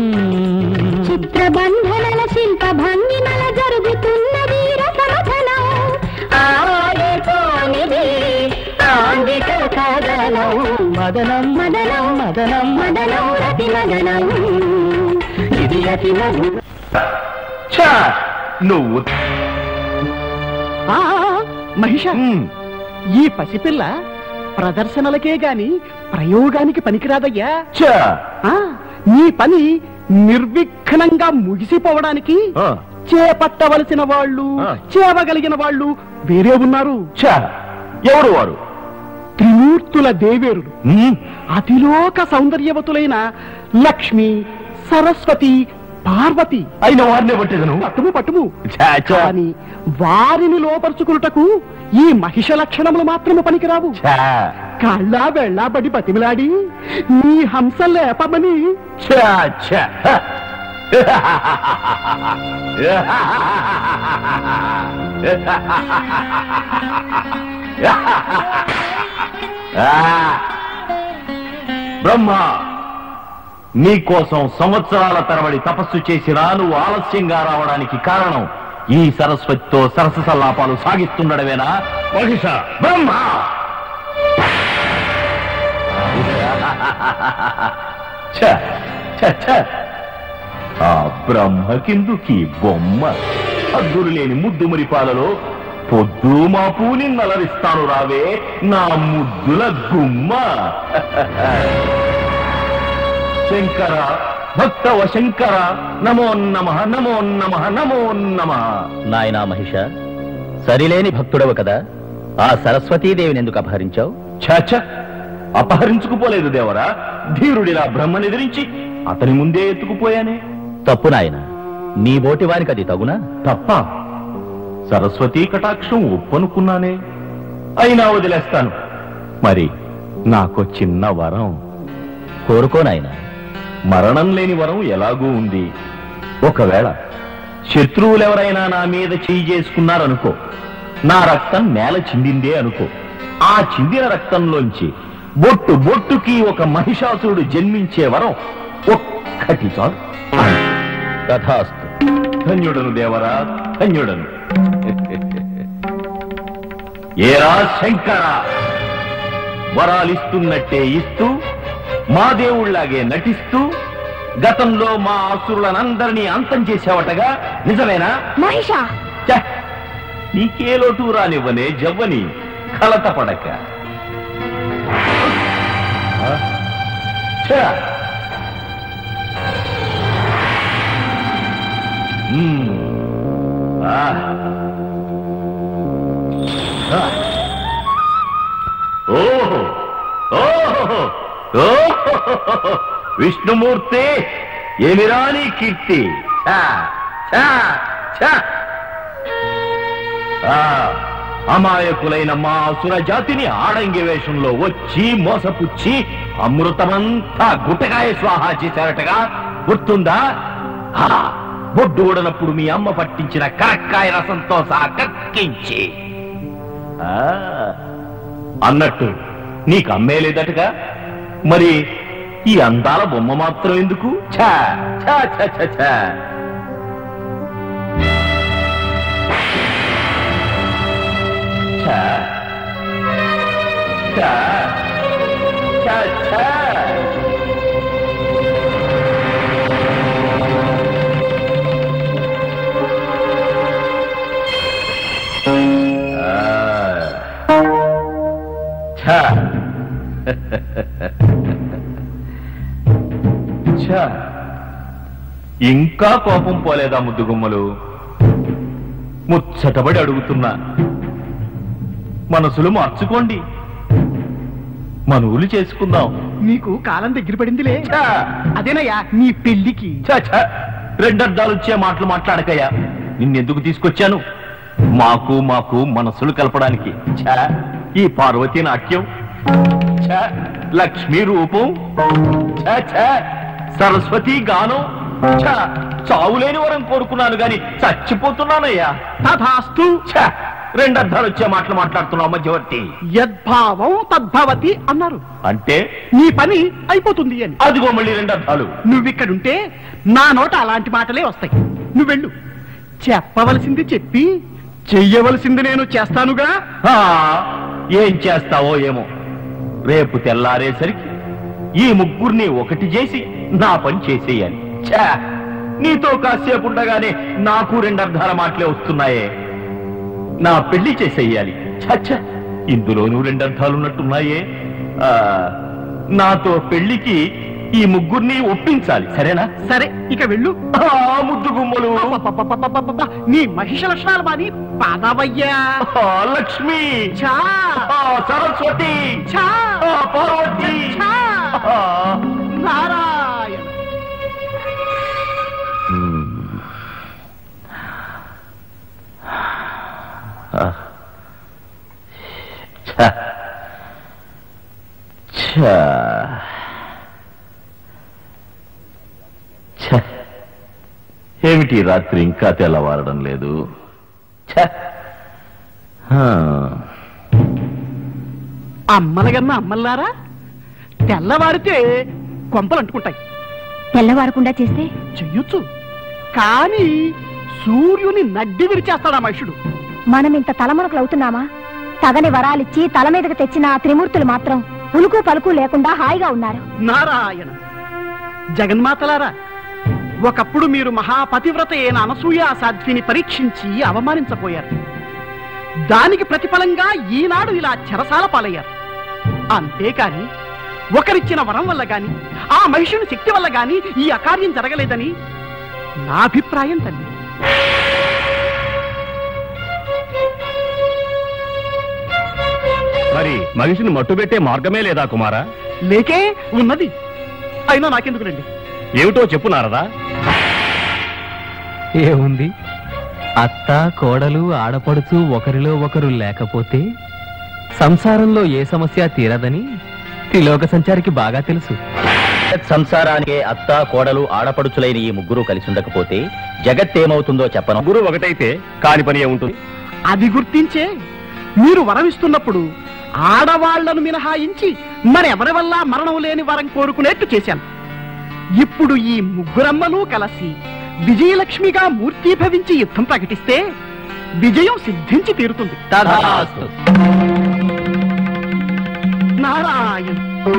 చిత్రబంధనల శిల్ప భంగిమల జరుగుతున్నది రసమథనం ఆడిపోనిది ఆంగిక కథనం మదనం మదనం మదనం మదనం రతి మదనం ఇది అతి మధుర ఛా! నువ్వు ఆ, మహిష ఈ పసిపిల్ల ప్రదర్శనలకే గాని ప్రయోగానికి పనికిరాదయ్యా ఛా! ఆ, నీ పని నిర్విఘ్నంగా ముగిసిపోవడానికి ఆ. చేపట్టవలసిన వాళ్ళు ఆ. చేవగలిగిన వాళ్ళు వేరే ఉన్నారు ఛా! ఎవరు వారు త్రిమూర్తుల దేవేరులు ఉమ్, అతిలోక సౌందర్యవతులైన లక్ష్మి సరస్వతి పార్వతి అయిన వారిని పట్టేదను పట్టుము పట్టుము ఛా, ఛా. కానీ వారిని లోపరుచుకున్నటకు ఈ మహిష లక్షణములు మాత్రము పనికిరావు ఛా! కళ్ళా వెళ్ళా బడి బతిమిలాడి నీ హంస లేపమని ఛా, ఛా. బ్రహ్మ నీకోసం సంవత్సరాల తరబడి తపస్సు చేసినా నువ్వు ఆలస్యంగా రావడానికి కారణం ఈ సరస్వతితో సరస సల్లాపాలు సాగిస్తుండడమేనా మహిష బ్రహ్మ ఛ, ఛ, ఛ. ఆ బ్రహ్మకిందుకి బొమ్మ అద్దురు లేని ముద్దు మురిపాలలో పొద్దు మా పూని నలరిస్తాను రావే నా ముద్దుల గుమ్మ శంకర భక్తవ శంకర నమో నమ నమో నమ నమో నమ నాయనా మహిష సరిలేని భక్తుడవు కదా ఆ సరస్వతీదేవిని ఎందుకు అపహరించావు ఛాచ అపహరించుకుపోలేదు దేవరా ధీరుడిలా బ్రహ్మని ఎదిరించి అతని ముందే ఎత్తుకుపోయానే తప్పు నాయన నీ బోటి వారికి అది తగునా తప్ప సరస్వతీ కటాక్షం ఒప్పనుకున్నానే అయినా వదిలేస్తాను మరి నాకు చిన్న వరం కోరుకో నాయనా మరణం లేని వరం ఎలాగూ ఉంది ఒకవేళ శత్రువులెవరైనా నా మీద చేయి చేసుకున్నారనుకో నా రక్తం నేల చిందిందే అనుకో ఆ చిందిన రక్తంలోంచి బొట్టు బొట్టుకి ఒక మహిషాసురుడు జన్మించే వరం ఒక్కటి చాలు తథాస్తు ధన్యుడను దేవరా ధన్యుడను ఏరా శంకర వరాలిస్తున్నట్టే ఇస్తూ మా దేవుళ్లాగే నటిస్తూ గతంలో మా అసురులనందరినీ అంతం చేసావటగా నిజమేనా మహిష ఛ! నీకే లోటు రానివ్వనే జవ్వని కలత పడక ఆ? ఛ! మ్మ్. ఆ. ఆ. ఓహో ఓహో ఓహో విష్ణుమూర్తి ఏమిరా నీ కీర్తి ఛ! ఛ! ఛ! ఆ, అమాయకులైన మా అసుర జాతిని ఆడంగి వేషంలో వచ్చి మోసపుచ్చి అమృతమంతా గుట్టకాయ స్వాహా చేశారటగా గుర్తుందా ఆ, బొడ్డు ఊడనప్పుడు మీ అమ్మ పట్టించిన కరక్కాయ రసంతో సహా కక్కించి ఆ, అన్నట్టు నీకు అమ్మే లేదటగా మరి ఈ అందాల బొమ్మ మాత్రం ఎందుకు ఛా ఛా ఛా ఛా ఛా ఛా ఛా ఛా ఛా ఛా ఛా ఇంకా కోపం పోలేదా ముద్దుగుమ్మలు ముచ్చటబడి అడుగుతున్నా మనసులు మార్చుకోండి మనవులు చేసుకుందాం నీకు కాలం దగ్గర పడిందిలే ఛా! అదేనయ్యా నీ పెళ్లికి ఛా, ఛా! రెండర్థాలు వచ్చే మాటలు మాట్లాడకయ్యా నిన్నెందుకు తీసుకొచ్చాను మాకు మాకు మనసులు కలపడానికి ఛా! ఈ పార్వతీ నాట్యం ఛా! లక్ష్మీ రూపం ఛా, ఛా! సరస్వతి గానం ఛా! చావులేని వరం కోరుకున్నాను గాని చచ్చిపోతున్నానయ్యా తథాస్తు ఛా! రెండర్థాలు వచ్చే మాటలు మాట్లాడుతున్నావు మధ్యవర్తి యద్భావం తద్భవతి అన్నారు అంటే నీ పని అయిపోతుంది అని అదిగో మళ్ళీ రెండర్థాలు నువ్విక్కడుంటే నా నోట అలాంటి మాటలే వస్తాయి నువ్వెళ్ళు చెప్పవలసింది చెప్పి చెయ్యవలసింది నేను చేస్తానుగా ఆ, ఏం చేస్తావో ఏమో రేపు తెల్లారేసరికి ఈ ముగ్గురిని ఒకటి చేసి నా పని చేసేయాలి ఛా! నీతో కాసేపు ఉండగానే నాకు రెండు అర్ధాల మాటలే వస్తున్నాయే నా పెళ్లి చేసేయాలి ఛ! ఇందులోనూ రెండు అర్థాలు ఉన్నట్టున్నాయే ఆ, నాతో పెళ్లికి ఈ ముగ్గురిని ఒప్పించాలి సరేనా సరే ఇక వెళ్ళు ఆ ముద్దు గుమ్మలు అబ్బబ్బబ్బబ్బబ్బబ్బ, నీ మహిష లక్షణాలు మాది పాదవయ్యా ఆ, లక్ష్మి ఛా! ఆ, సరస్వతి ఛా! ఆ, పార్వతి ఛా! ఆ. నారాయణ ఆ. ఛ. ఛ. ఛ. ఏమిటి ఈ రాత్రి ఇంకా తెల్లవారడం లేదు ఛ. హా. అమ్మలగన్న అమ్మల్లారా తెల్లవారితే కొంపలు అంటుకుంటాయి తెల్లవారకుండా చేస్తే చెయ్యొచ్చు కానీ సూర్యుని నడ్డి విరిచేస్తాడు ఆ మనుషుడు మనం ఇంత తలమునకలు అవుతున్నామా తగని వరాలిచ్చి తల మీదకు తెచ్చిన ఆ త్రిమూర్తులు మాత్రం ఉలుకు పలుకు లేకుండా హాయిగా ఉన్నారు నారాయణ జగన్మాతలారా ఒకప్పుడు మీరు మహాపతివ్రత అయిన అనసూయ సాధ్విని పరీక్షించి అవమానించపోయారు దానికి ప్రతిఫలంగా ఈనాడు ఇలా చెరసాల పాలయ్యారు అంతేకాని ఒకరిచ్చిన వరం వల్ల గాని ఆ మహిషుని శక్తి వల్ల గాని ఈ అకార్యం జరగలేదని నా అభిప్రాయం తల్లి మరి మనిషిని మట్టుబెట్టే మార్గమే లేదా కుమారా లేకే ఉన్నది అయినా నాకెందుకు రండి ఏమిటో చెప్పు నారదా ఏముంది అత్త కోడలు ఆడపడుచు ఒకరిలో ఒకరు లేకపోతే సంసారంలో ఏ సమస్య తీరదని త్రిలోక సంచారికి బాగా తెలుసు సంసారానికే అత్త కోడలు ఆడపడుచులైన ఈ ముగ్గురు కలిసి ఉండకపోతే జగత్తేమవుతుందో చెప్పను గురువు ఒకటైతే కాని పని ఏముంటుంది అది గుర్తించే మీరు వరం ఇస్తున్నప్పుడు ఆడవాళ్లను మినహాయించి మరెవరి వల్ల మరణం లేని వరం కోరుకునేట్టు చేశాను ఇప్పుడు ఈ ముగ్గురమ్మలు కలిసి విజయలక్ష్మిగా మూర్తీభవించి యుద్ధం ప్రకటిస్తే విజయం సిద్ధించి తీరుతుంది తథాస్తు. నారాయణ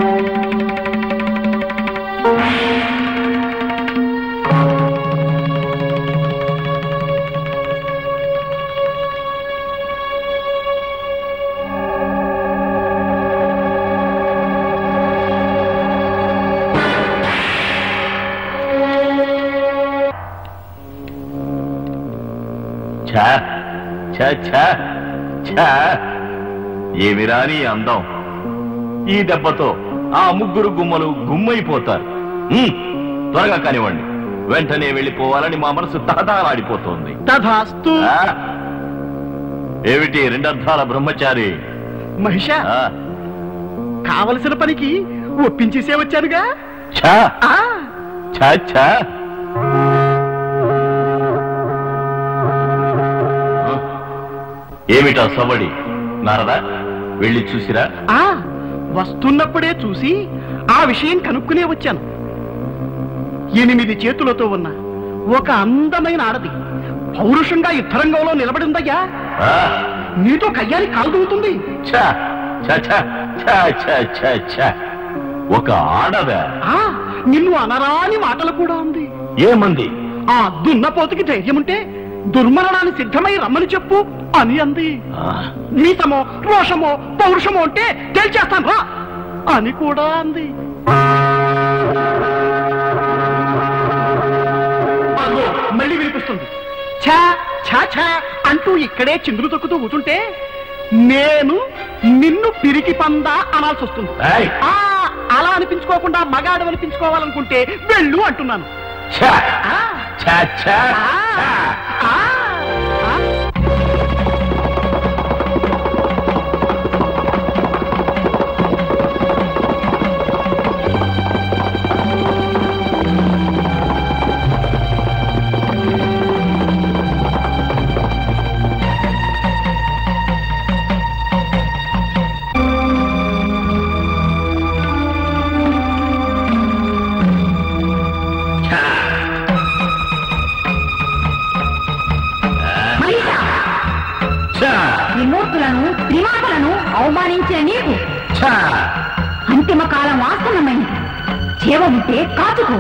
ఛ ఛ ఛ ఛ ఏమి రాని అందం ఈ దెబ్బతో ఆ ముగ్గురు గుమ్మలు గుమ్మైపోతారు ఉమ్, త్వరగా కానివ్వండి వెంటనే వెళ్ళిపోవాలని మా మనసు తహతహలాడిపోతోంది తథాస్తు ఆ? ఏమిటి రెండర్థాల బ్రహ్మచారి మహిష ఆ, కావలసిన పనికి ఒప్పించేసే వచ్చానుగా ఛ ఆ ఛ ఛ ఏమిటా సవడి నారదా వెళ్ళి చూసిరా ఆ వస్తున్నప్పుడే చూసి ఆ విషయం కనుక్కునే వచ్చాను ఎనిమిది చేతులతో ఉన్న ఒక అందమైన ఆడది పౌరుషంగా యుద్ధరంగంలో నిలబడిందయ్యా ఆ, నీతో కయ్యాలి కాలుదవుతుంది ఛ ఛ ఛ ఛ ఛ ఛ ఛ ఒక ఆడదా ఆ నిన్ను అనరాని మాటలు కూడా ఉంది ఏమంది ఆ దున్నపోతుకి ధైర్యముంటే దుర్మరణాన్ని సిద్ధమై రమ్మని చెప్పు అని అంది ఆ, నీతమో రోషమో పౌరుషమో అంటే తేల్చేస్తాను రా అని కూడా అంది అదిగో, మళ్ళీ వినిపిస్తుంది ఛా ఛా ఛా అంటూ ఇక్కడే చిందులు తొక్కుతూ కూర్చుంటే నేను నిన్ను పిరికి పందా అనాల్సి వస్తుంది ఏయ్! ఆ, అలా అనిపించుకోకుండా మగాడు అనిపించుకోవాలనుకుంటే వెళ్ళు అంటున్నాను ఛ ఆ, ఛ ఛ ఆ, ఛ. ఆ, ఆ. ఛ విమూర్తులను త్రిమాతలను అవమానించిన నీకు ఛ అంతిమ కాలం ఆసన్నమైంది జీవ ఉంటే కాచుకో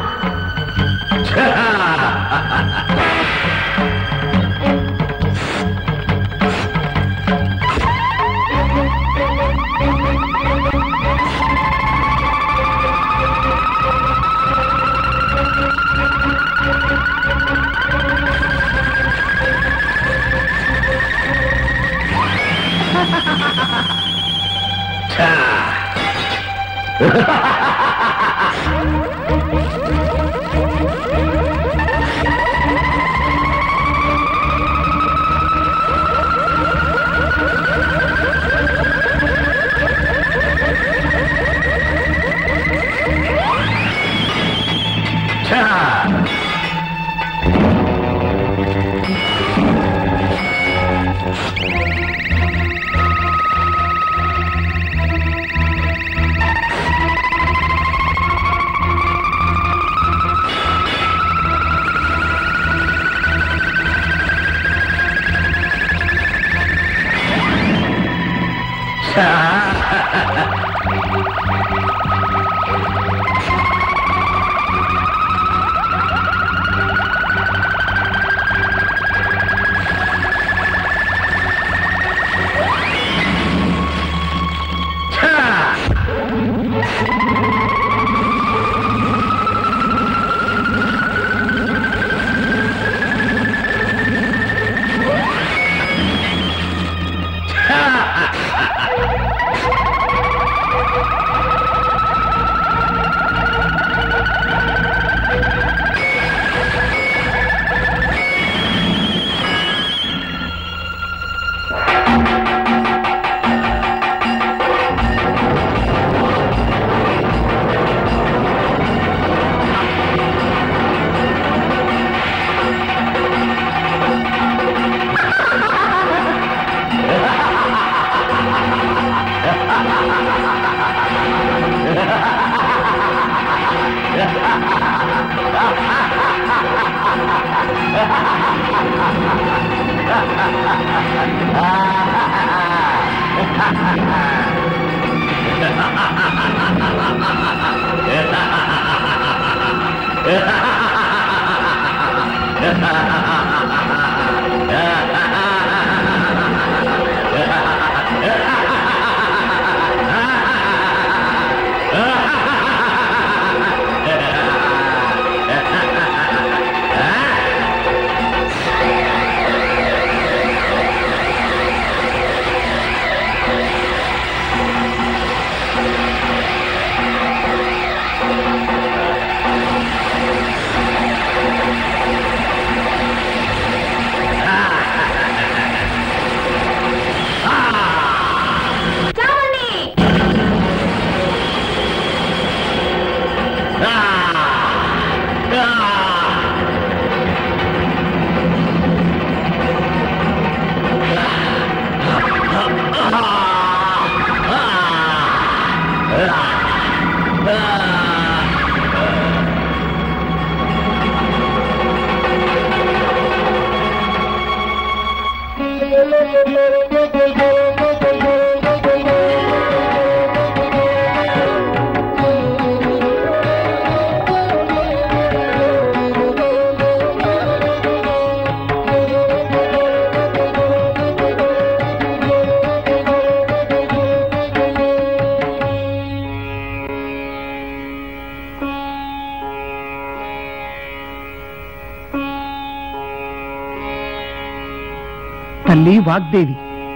తల్లి వాగ్దేవి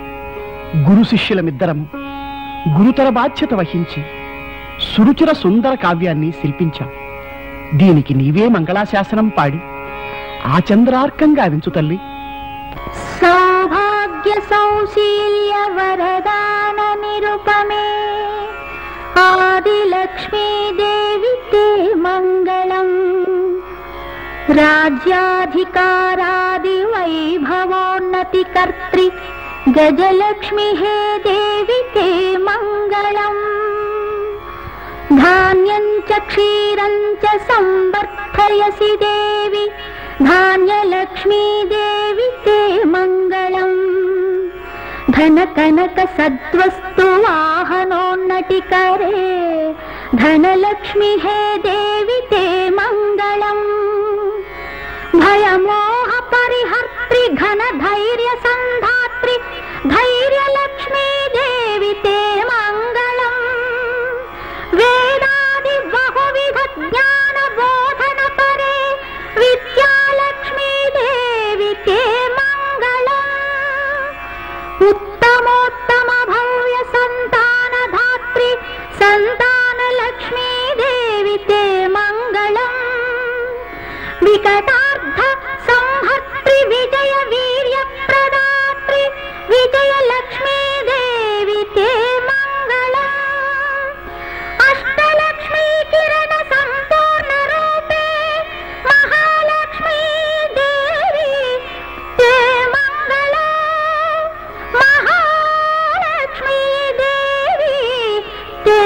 గురు శిష్యులమిద్దరము గురుతర బాధ్యత వహించి సురుచిర సుందర కావ్యాన్ని శిల్పించాం దీనికి నీవే మంగళాశాసనం పాడి ఆ చంద్రార్కంగా వించు తల్లి సౌభాగ్య సౌశీల్య వరదాన నిరుపమే ఆదిలక్ష్మీదేవి తే మంగళం రాజ్యాధికారాది వైభవోన్నతి కర్త్రి గజలక్ష్మి హే దేవి తే మంగళం ధాన్యం చ క్షీరం చ సంవర్ధయసి దేవి ధాన్యలక్ష్మీ దేవి తే మంగళం ధన కనక సద్వస్తు వాహనోన్నటి కరే ధనలక్ష్మి హే దేవి తే మంగళం భయమోహ పరిహర్త్రి ఘన ధైర్య సంధాత్రి ధైర్యలక్ష్మీ దేవి తే మంగళం వేదాది బహువిధ జ్ఞాన బోధన పరే విద్యాలక్ష్మీ దేవి తే మంగళం ఉత్తమోత్తమ భవ్య సంతాన ధాత్రి సంతాన లక్ష్మీ దేవి తే మంగళం వికటార్థ సంహర్త్రి విజయ వీర్య ప్రదాత్రి విజయ లక్ష్మీ దేవి తే మంగళం అష్టలక్ష్మీ కిరణ సంపూర్ణ రూపే మహాలక్ష్మీ దేవి తే మంగళం మహాలక్ష్మీ దేవి తే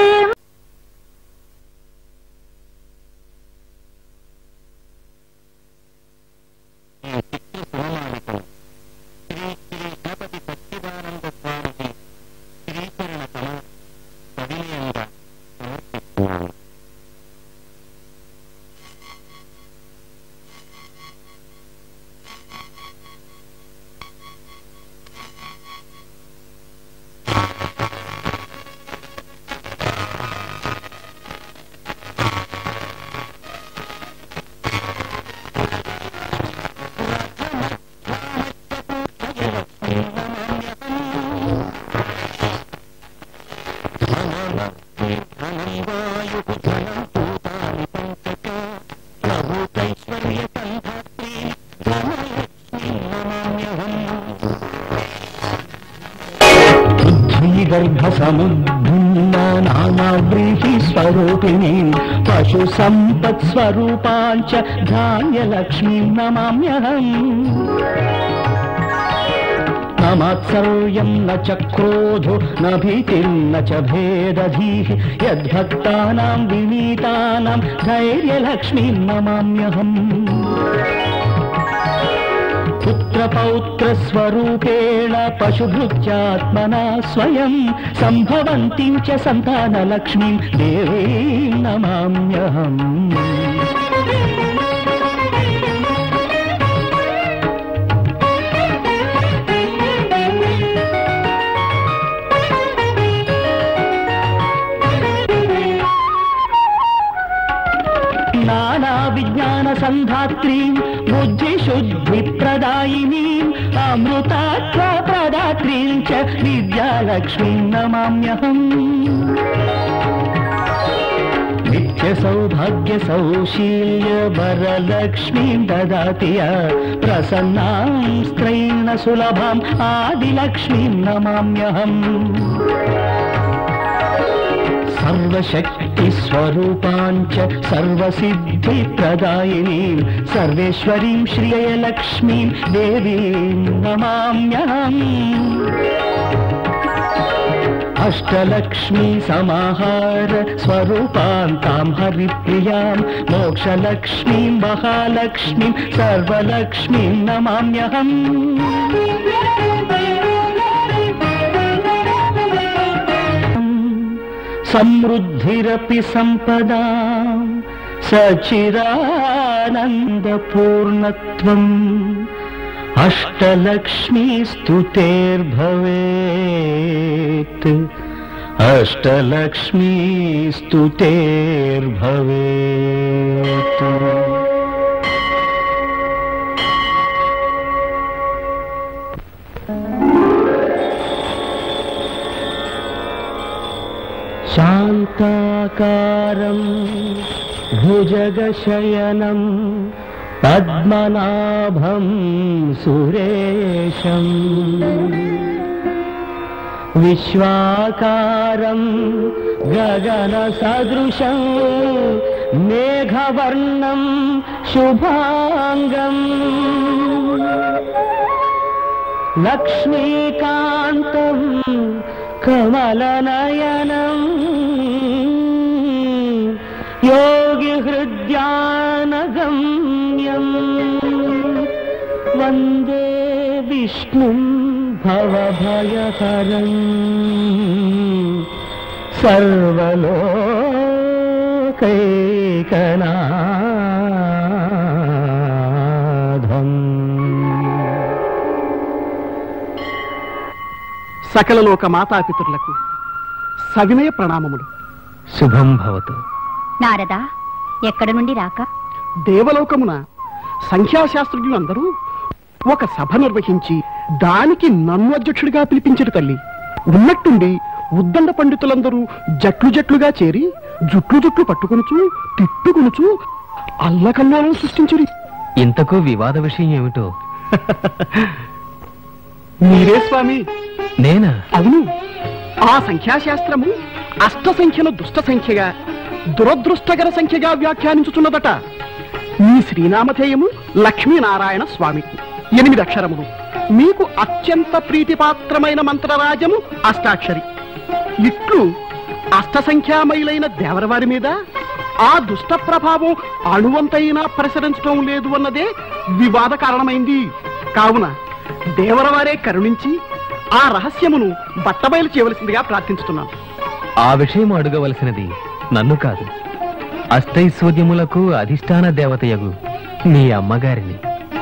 గర్భసముద్ధున్న నానావ్రీహి స్వరూపిణి పశు సంపత్ స్వరూపాంచ ధాన్యలక్ష్మీ నమామ్యహం न मात्सर्यं न च क्रोधो न भीतिर्न च भेदधीः यद्भक्तानां विनीतानां धैर्यलक्ष्मीं नमाम्यहम् पुत्रपौत्रस्वरूपेण पशुभृत्यात्मना स्वयं सम्भवन्तीं च सन्तानलक्ष्मीं देवीं नमाम्यहम् नानाविज्ञानसन्धात्रीं बुद्धिशुद्धिप्रदायिनीम् अमृतात्वप्रदात्रीं च विद्यालक्ष्मीं नमाम्यहम् नित्यसौभाग्यसौशील्य वरलक्ष्मीं ददाति या प्रसन्नां स्त्रैण सुलभाम् आदिलक्ष्मीं नमाम्यहम् सर्वशक्तिस्वरूपाञ्च सर्वसिद्धिप्रदायिनीं सर्वेश्वरीं श्रियलक्ष्मीं देवीं नमाम्यहम् अष्टलक्ष्मी समाहार स्वरूपान्तां हरिप्रियां मोक्षलक्ष्मीं महालक्ष्मीं सर्वलक्ष्मीं नमाम्यहम् समृद्धिरपि सम्पदा सचिरानन्दपूर्णत्वम् अष्टलक्ष्मीस्तुतेर्भवेत् अष्टलक्ष्मीस्तुतेर्भवेत् शान्ताकारं भुजगशयनं पद्मनाभं सुरेशम् विश्वाकारं गगनसदृशं मेघवर्णं शुभाङ्गम् लक्ष्मीकान्तं कमलनयनम् योगिहृद्यानगम्यम् वन्दे विष्णुं భవభయహరం సర్వలోకైకనాథం సకల లోక మాతాపితరులకు సవినయ ప్రణామములు శుభం భవతు నారదా ఎక్కడి నుండి రాక దేవలోకమున సంఖ్యాశాస్త్రజ్ఞులందరూ ఒక సభ నిర్వహించి దానికి నన్ను అధ్యక్షుడిగా పిలిపించరు తల్లి ఉన్నట్టుండి ఉద్దండ పండితులందరూ జట్లు జట్లుగా చేరి జుట్లు జుట్లు పట్టుకొనుచు తిట్టుకొనుచు అల్లకల్లోలం సృష్టించరు ఇంతకు వివాద విషయం ఏమిటో మీరే స్వామి నేనా అవును ఆ సంఖ్యాశాస్త్రము అష్ట సంఖ్యను దుష్ట సంఖ్యగా దురదృష్టకర సంఖ్యగా వ్యాఖ్యానించుచున్నదట మీ శ్రీనామధేయము లక్ష్మీనారాయణ స్వామి ఎనిమిది అక్షరములు మీకు అత్యంత ప్రీతిపాత్రమైన మంత్రరాజము అష్టాక్షరి ఇట్లు అష్ట సంఖ్యామయులైన దేవరవారి మీద ఆ దుష్ట ప్రభావం అణువంతైనా ప్రసరించడం లేదు అన్నదే వివాద కారణమైంది కావున దేవరవారే కరుణించి ఆ రహస్యమును బట్టబయలు చేయవలసిందిగా ప్రార్థించుతున్నాను ఆ విషయం అడగవలసినది నన్ను కాదు అష్టైశ్వర్యములకు అధిష్టాన దేవతయగు మీ అమ్మగారిని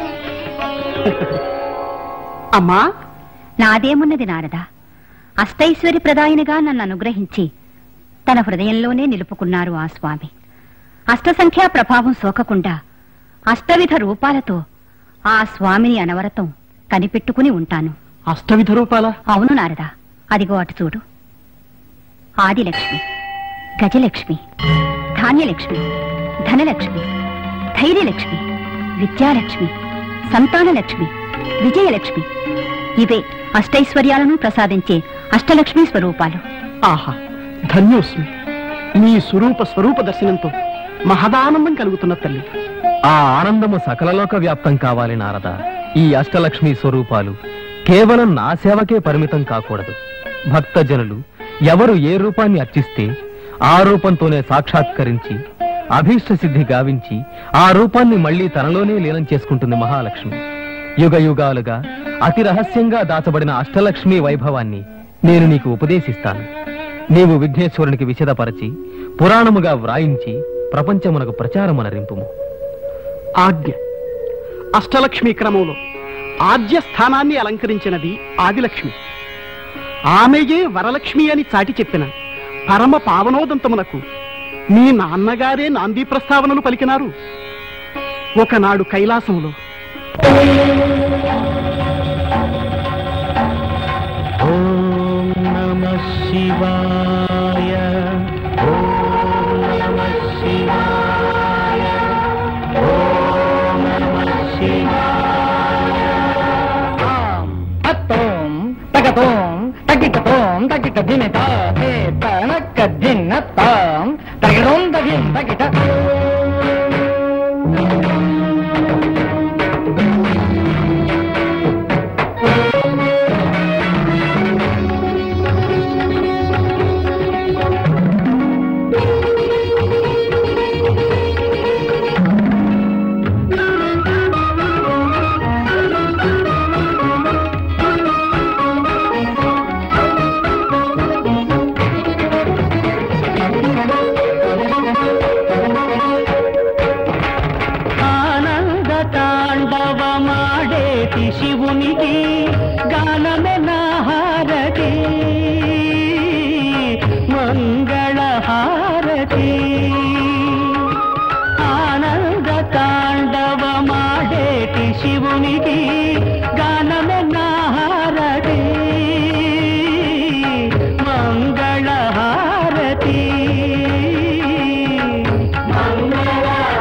అమ్మా నాదేమున్నది నారదా అష్టైశ్వర్య ప్రదాయినిగా నన్ను అనుగ్రహించి తన హృదయంలోనే నిలుపుకున్నారు ఆ స్వామి అష్టసంఖ్యా ప్రభావం సోకకుండా అష్టవిధ రూపాలతో ఆ స్వామిని అనవరతం కనిపెట్టుకుని ఉంటాను అష్టవిధ రూపాల అవును నారదా అదిగో అటు చూడు ఆదిలక్ష్మి గజలక్ష్మి ధాన్యలక్ష్మి ధనలక్ష్మి ధైర్యలక్ష్మి విద్యాలక్ష్మి సంతానలక్ష్మి విజయలక్ష్మి ఇవే అష్టైశ్వర్యాలను ప్రసాదించే అష్టలక్ష్మి స్వరూపాలు ఆహా ధన్యోస్మి మీ స్వరూప స్వరూప దర్శనంతో మహదానందం కలుగుతున్న తల్లి ఆ ఆనందము సకలలోక వ్యాప్తం కావాలి నారద ఈ అష్టలక్ష్మి స్వరూపాలు కేవలం నా సేవకే పరిమితం కాకూడదు భక్తజనులు ఎవరు ఏ రూపాన్ని అర్చిస్తే ఆ రూపంతోనే సాక్షాత్కరించి అభీష్ట సిద్ధి గావించి ఆ రూపాన్ని మళ్ళీ తనలోనే లీనం చేసుకుంటుంది మహాలక్ష్మి యుగ యుగాలుగా అతి రహస్యంగా దాచబడిన అష్టలక్ష్మి వైభవాన్ని నేను నీకు ఉపదేశిస్తాను నీవు విఘ్నేశ్వరునికి విశదపరచి పురాణముగా వ్రాయించి ప్రపంచమునకు ప్రచారమునరింపుము ఆజ్ఞ అష్టలక్ష్మి క్రమంలో ఆద్య స్థానాన్ని అలంకరించినది ఆదిలక్ష్మి ఆమెయే వరలక్ష్మి అని చాటి చెప్పిన పరమ పావనోదంతమునకు మీ నాన్నగారే నాంది ప్రస్తావనలు పలికినారు ఒకనాడు కైలాసంలో ఓం నమ శివాయ ఓం నమ శివాయ ఓం నమ శివాయ అత్తోం తగతోం తగిటతోం తగిట దిమిత హే తనక దిన్నతాం తగిడోం తగిం తగిట ఆనంద తాండవమాడేటి శివునికి గానమే నా హారతి మంగళ హారతి ఆనంద తాండవమాడేటి శివునికి గానమే నా హారతి మంగళ హారతి మంగళ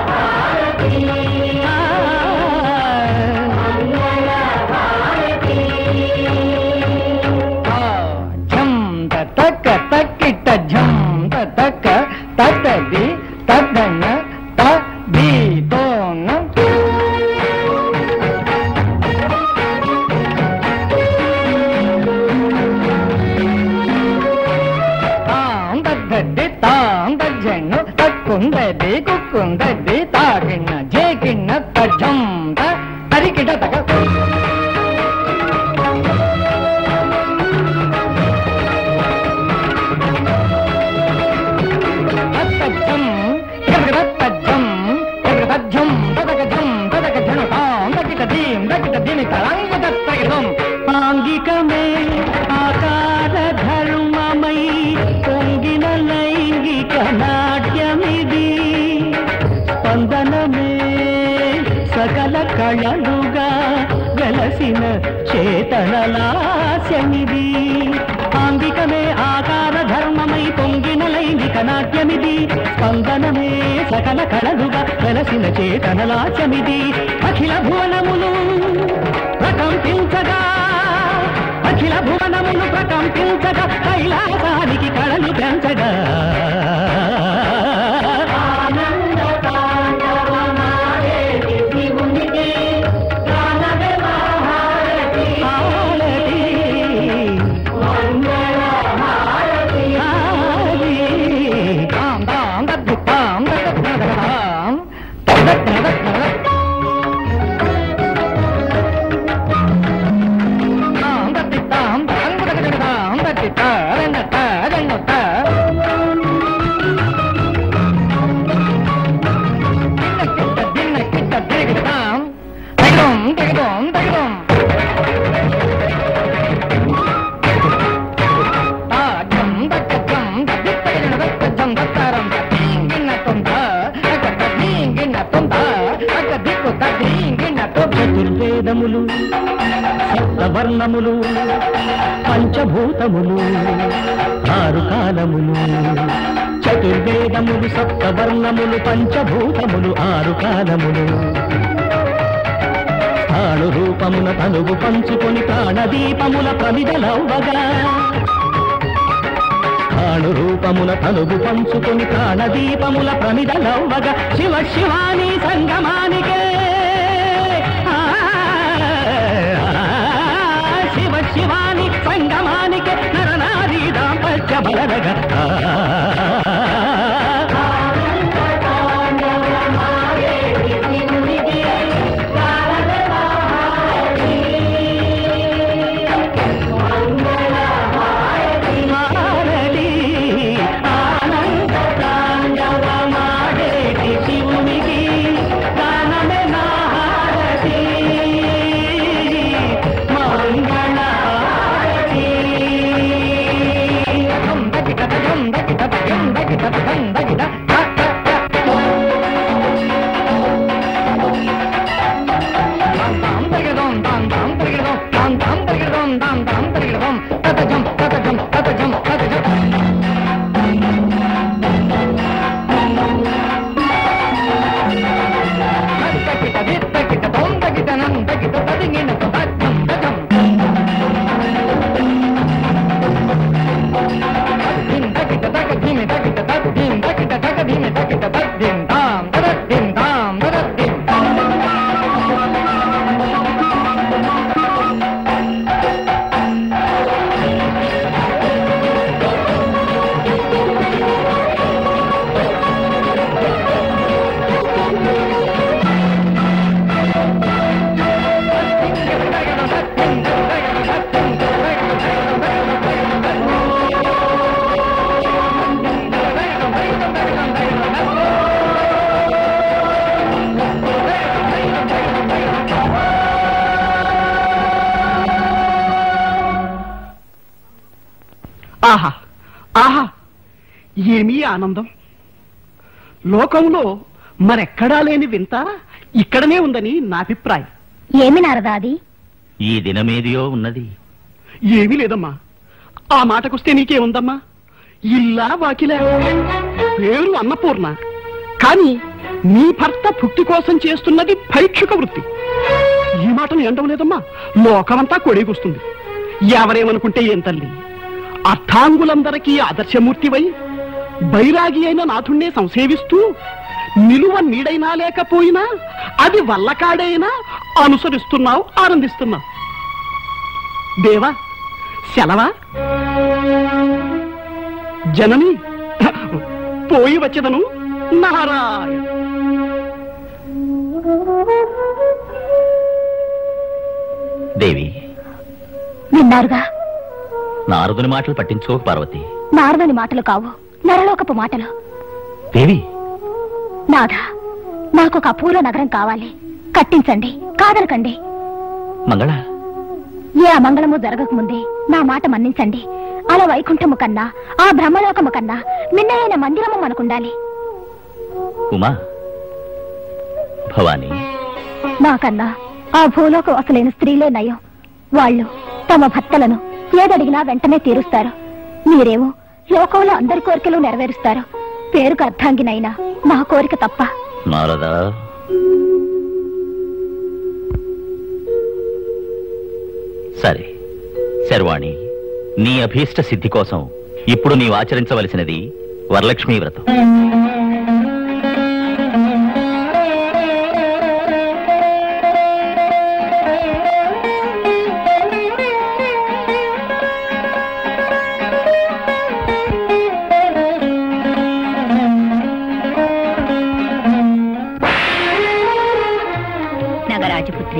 ఝం తక తక్కిట ఝం తక తతది తదన త దీతోన తగిదం ఆంగికమే ఆకార ధర్మమై పొంగిన లైంగిక నాట్యమిది స్పందనమే సకల కళలుగా వెలసిన చేతనలాస్యమిది ఆంగికమే ఆకార ధర్మమై పొంగిన లైంగిక నాట్యమిది స్పందనమే సకల కళలుగా వెలసిన చేతనలాస్యమిది అఖిల భువనములు ప్రకంపించగా అఖిల భువనములు ప్రకంపించగా కైలాసానికి కళలు పెంచగా చతుర్వేదములు సప్తవర్ణములు పంచభూతములు ఆరు కాలములు చతుర్వేదములు సప్తవర్ణములు పంచభూతములు ఆరు కాలములు తాను రూపమున తనువు పంచుకొని ప్రాణదీపముల ప్రమిదలవ్వగా తాను రూపమున తనువు పంచుకొని ప్రాణదీపముల ప్రమిదలవ్వగా శివ శివాని సంగమానికే ఆ, శివ శివాని సంగమానికే నరనారీ దాంపత్య బలరగ ఆహా ఆహా ఏమీ ఆనందం లోకంలో మరెక్కడా లేని వింత ఇక్కడనే ఉందని నా అభిప్రాయం ఏమి నారదా అది ఈ దినమేదియో ఉన్నది ఏమీ లేదమ్మా ఆ మాటకొస్తే నీకేముందమ్మా ఇల్లా వాకిలా పేరు అన్నపూర్ణ కానీ నీ భర్త భుక్తి కోసం చేస్తున్నది పరీక్షక వృత్తి ఈ మాటను ఎండడం లేదమ్మా లోకమంతా కొడేకొస్తుంది ఎవరేమనుకుంటే ఏం తల్లి అర్థాంగులందరికీ ఆదర్శమూర్తివై బైరాగి అయిన నాథుణ్ణే సంసేవిస్తూ నిలువ నీడైనా లేకపోయినా అది వల్లకాడైనా అనుసరిస్తున్నావు ఆనందిస్తున్నావు దేవా సెలవా జనని పోయి వచ్చేదను నారాయణ దేవి విన్నారుగా నారదుని మాటలు పట్టించుకోక పార్వతి నారదని మాటలు కావు నరలోకపు మాటలు దేవి నాథ నాకు ఒక అపూర్వ నగరం కావాలి కట్టించండి కాదనకండి మంగళ ఏ అమంగళము జరగకముందే నా మాట మన్నించండి అలా వైకుంఠము కన్నా ఆ బ్రహ్మలోకము కన్నా మిన్నైన మందిరము మనకుండాలి ఉమా భవానీ నాకన్నా ఆ భూలోక అసలైన స్త్రీలే నయం వాళ్ళు తమ భర్తలను ఏదడిగినా వెంటనే తీరుస్తారు మీరేమో లోకంలో అందరి కోరికలు నెరవేరుస్తారు పేరుకు అర్థాంగినైనా నా కోరిక తప్ప నారదా సరే శర్వాణి నీ అభీష్ట సిద్ధి కోసం ఇప్పుడు నీవు ఆచరించవలసినది వరలక్ష్మీ వ్రతం నగరాజపుత్రి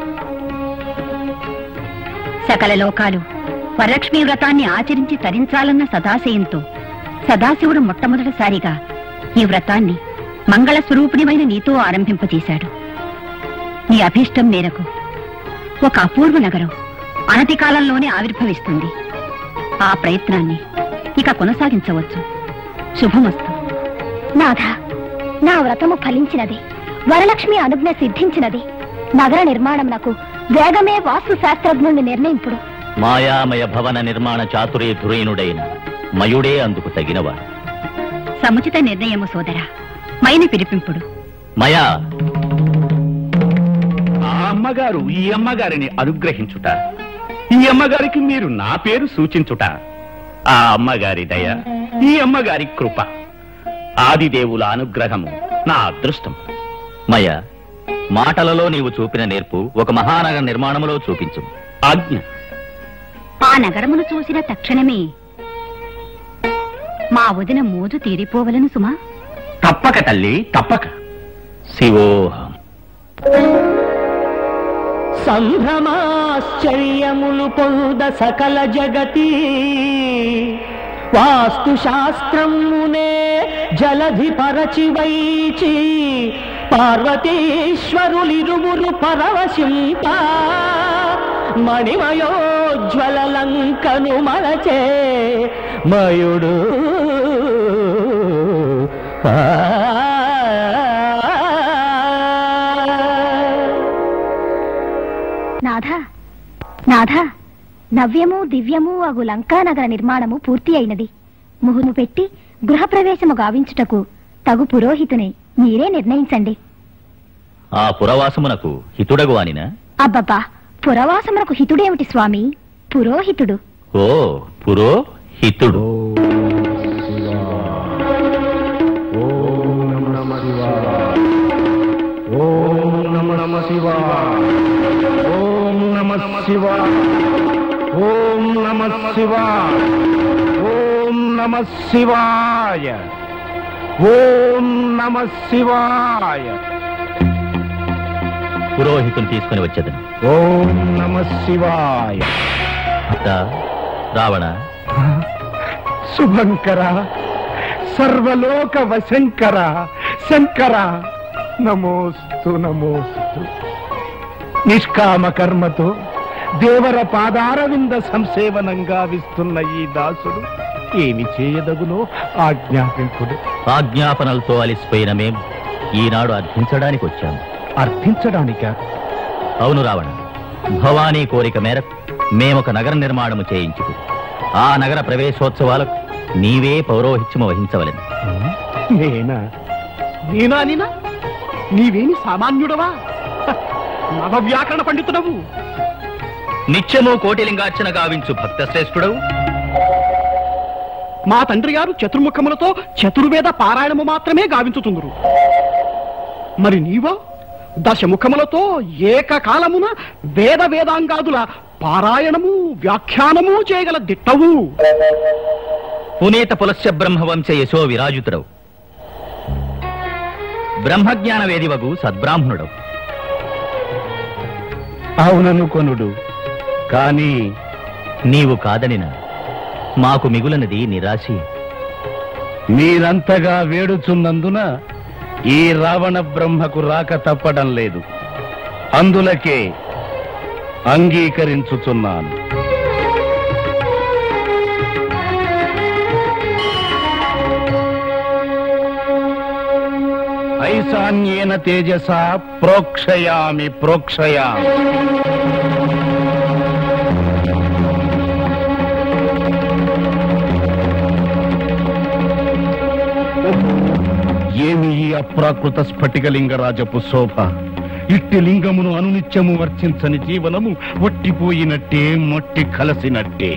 సకల లోకాలు వరలక్ష్మీ వ్రతాన్ని ఆచరించి తరించాలన్న సదాశయంతో సదాశివుడు మొట్టమొదటిసారిగా ఈ వ్రతాన్ని మంగళ స్వరూపిణిమైన నీతో ఆరంభింపజేశాడు నీ అభీష్టం మేరకు ఒక అపూర్వ నగరం అనతి కాలంలోనే ఆవిర్భవిస్తుంది ఆ ప్రయత్నాన్ని ఇక కొనసాగించవచ్చు శుభమస్తు నాథ నా వ్రతము ఫలించినది వరలక్ష్మి అనుజ్ఞ సిద్ధించినది నగర నిర్మాణం నాకు వేగమే వాస్తు శాస్త్రజ్ఞుని నిర్ణయింపుడు మాయామయ భవన నిర్మాణ చాతుర్య ధురీనుడైన మయుడే అందుకు తగినవాడు సముచిత నిర్ణయము సోదరా మైని పిలిపింపుడు మయా ఆ అమ్మగారు ఈ అమ్మగారిని అనుగ్రహించుట ఈ అమ్మగారికి మీరు నా పేరు సూచించుట ఆ అమ్మగారి దయ ఈ అమ్మగారి కృప ఆదిదేవుల అనుగ్రహము నా అదృష్టం మయ మాటలలో నీవు చూపిన నేర్పు ఒక మహానగర నిర్మాణములో చూపించు ఆజ్ఞ ఆ నగరమును చూసిన తక్షణమే మా వదిన మోజు తీరిపోవలను సుమా తప్పక తల్లి తప్పక శివోహం సంభ్రమాశ్చర్యములు పొంద సకల జగతి వాస్తు శాస్త్రమునే జలధి పరచి వైచి పార్వతీశ్వరులిరువురు పరవశింప మణిమయోజ్వలలంకను మలచే మయుడు నాథ నాథ నవ్యము దివ్యము అగు లంకా నగర నిర్మాణము పూర్తి అయినది ముహును పెట్టి గృహప్రవేశము గావించుటకు తగు పురోహితుని మీరే నిర్ణయించండి ఆ పురవాసమునకు హితుడగు వానినా అబ్బబ్బా పురవాసమునకు హితుడేమిటి స్వామి పురోహితుడు ఓ పురో హితుడు ఓం నమ శివాయ ఓం నమ శివాయ ఓం నమ శివాయ ఓం నమ శివాయ ఓం నమ శివాయ పురోహితుని తీసుకుని వచ్చేదను ఓం నమ శివాయ భక్త రావణ శుభంకర సర్వలోక వశంకర శంకర నమోస్తు నమోస్తు నిష్కామ కర్మతో దేవర పాదారవింద సంసేవనంగా విస్తున్న ఈ దాసుడు ఏమి చేయదగునో ఆజ్ఞాపింపుడు ఆజ్ఞాపనలతో అలిసిపోయిన మేం ఈనాడు అర్థించడానికి వచ్చాము అర్థించడానిక అవును రావణ భవానీ కోరిక మేరకు మేమొక నగర నిర్మాణము చేయించుకు ఆ నగర ప్రవేశోత్సవాలకు నీవే పౌరోహిత్యము వహించవలెను నేనా నేనా నేనా నీవేమి సామాన్యుడవా హ, నవ వ్యాకరణ పండితుడవు నిత్యము కోటిలింగార్చన గావించు భక్త శ్రేష్ఠుడవు మా తండ్రి గారు చతుర్ముఖములతో చతుర్వేద పారాయణము మాత్రమే గావించుతుందరు మరి నీవో దశముఖములతో ఏకకాలమున వేద వేదాంగాదుల పారాయణము వ్యాఖ్యానము చేయగల దిట్టవు పునీత పులస్య బ్రహ్మవంశ యశో విరాజితుడవు బ్రహ్మజ్ఞాన వేదివగు సద్బ్రాహ్మణుడవు అవునను కొనుడు కానీ నీవు కాదనిన మాకు మిగులనది నిరాశి మీరంతగా వేడుచున్నందున ఈ రావణ బ్రహ్మకు రాక తప్పడం లేదు అందులకే అంగీకరించుచున్నాను ఐశాన్యేన తేజస ప్రోక్షయామి ప్రోక్షయామి ఏమి ఈ అప్రాకృత స్ఫటికలింగరాజపు శోభ ఇట్టి లింగమును అనునిత్యము వర్చించని జీవనము ఒట్టిపోయినట్టే మొట్టి కలసినట్టే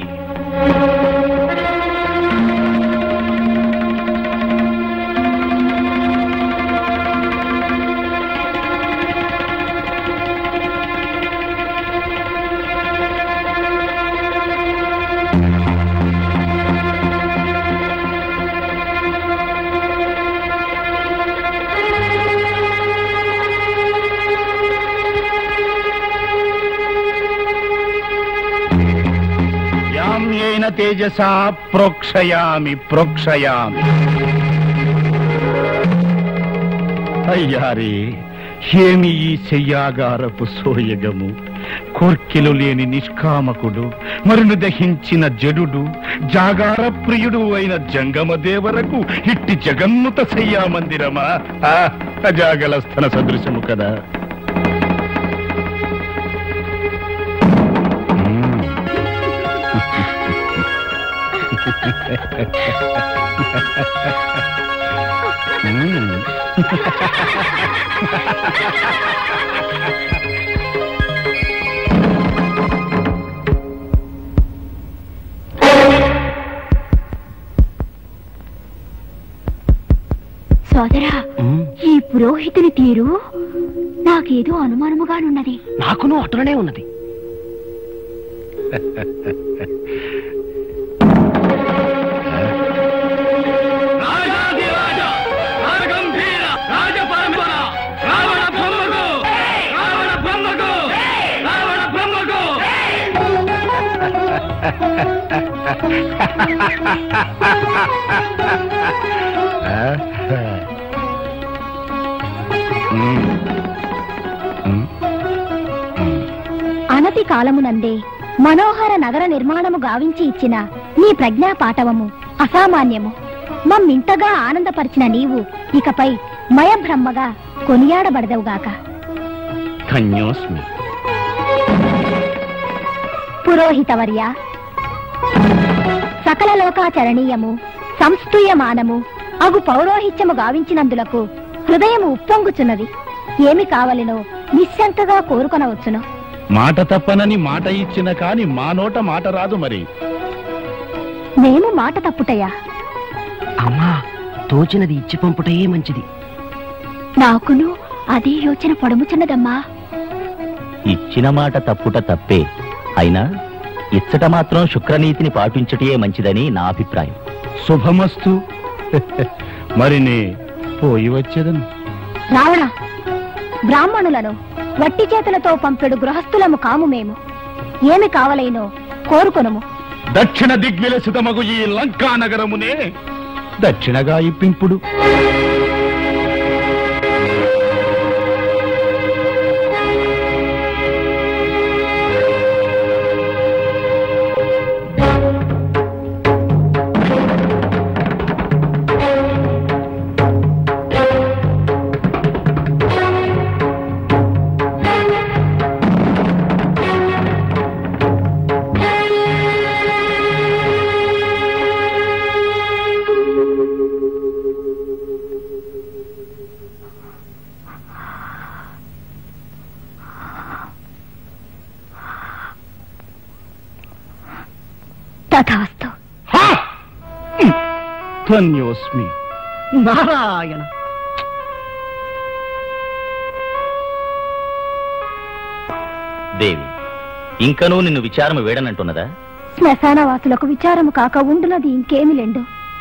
యామ్యేన తేజసా ప్రోక్షయామి ప్రోక్షయామి అయ్యారే ఏమి ఈ శయ్యాగారపు సోయగము కోర్కెలు లేని నిష్కామకుడు మరును దహించిన జడుడు జాగార ప్రియుడు అయిన జంగమ దేవరకు ఇట్టి జగన్నుత శయ్యా మందిరమా ఆ, అజాగలస్థన సదృశము కదా సోదరా ఈ పురోహితుని తీరు నాకేదో అనుమానముగానున్నది నాకును అటులనే ఉన్నది అనతి కాలమునందే మనోహర నగర నిర్మాణము గావించి ఇచ్చిన నీ ప్రజ్ఞా పాటవము అసామాన్యము మమ్మింతగా ఆనందపరిచిన నీవు ఇకపై మయబ్రహ్మగా కొనియాడబడదవుగాక ధన్యోస్మి పురోహితవర్య సకల లోకాచరణీయము సంస్తూయమానము అగు పౌరోహిత్యము గావించినందులకు హృదయము ఉప్పొంగుచున్నది ఏమి కావలినో నిశ్శంకగా కోరుకొనవచ్చును మాట తప్పనని మాట ఇచ్చిన కాని మా నోట మాట రాదు మరి మేము మాట తప్పుటయా అమ్మా తోచినది ఇచ్చి పంపుటయే మంచిది నాకును అదే యోచన పొడముచున్నదమ్మా ఇచ్చిన మాట తప్పుట తప్పే అయినా ఇచ్చట మాత్రం శుక్రనీతిని పాటించుటయే మంచిదని నా అభిప్రాయం శుభమస్తు మరి నే పోయి వచ్చేదను రావణ బ్రాహ్మణులను వట్టి చేతులతో పంపెడు గృహస్థులము కాము మేము ఏమి కావలేనో కోరుకొనుము దక్షిణ దిగ్విలసితమగు ఈ లంకా నగరమునే దక్షిణగా ఇప్పింపుడు తథాస్తు ధన్యోస్మి నారాయణ దేవి ఇంకనూ నిన్ను విచారము వేడనంటున్నదా శ్మశానవాసులకు విచారము కాక ఉండునది ఇంకేమి లేండు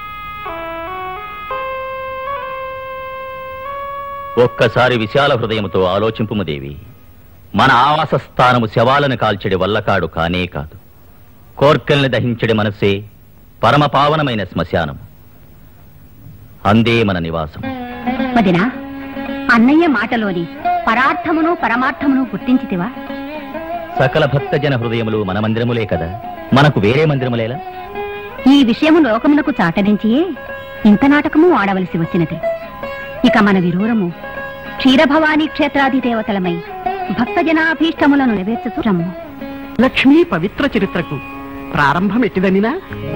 ఒక్కసారి విశాల హృదయముతో ఆలోచింపుము దేవి మన ఆవాస స్థానము శవాలను కాల్చెడి వల్లకాడు కానే కాదు కోర్కెల్ని దహించడి మనసే పరమ పావనమైన శ్మశానము అందే మన నివాసం వదినా అన్నయ్య మాటలోని పరార్థమును పరమార్థమును గుర్తించితివా సకల భక్తజన హృదయములు మన మందిరములే కదా మనకు వేరే మందిరములేలా ఈ విషయము లోకమునకు చాటదించియే ఇంత నాటకము ఆడవలసి వచ్చినది ఇక మన విరూరము క్షీరభవానీ క్షేత్రాది దేవతలమై భక్తజనాభీష్టములను నెరవేర్చుతున్నాము లక్ష్మీ పవిత్ర చరిత్రకు ప్రారంభం ఎట్టిదనినా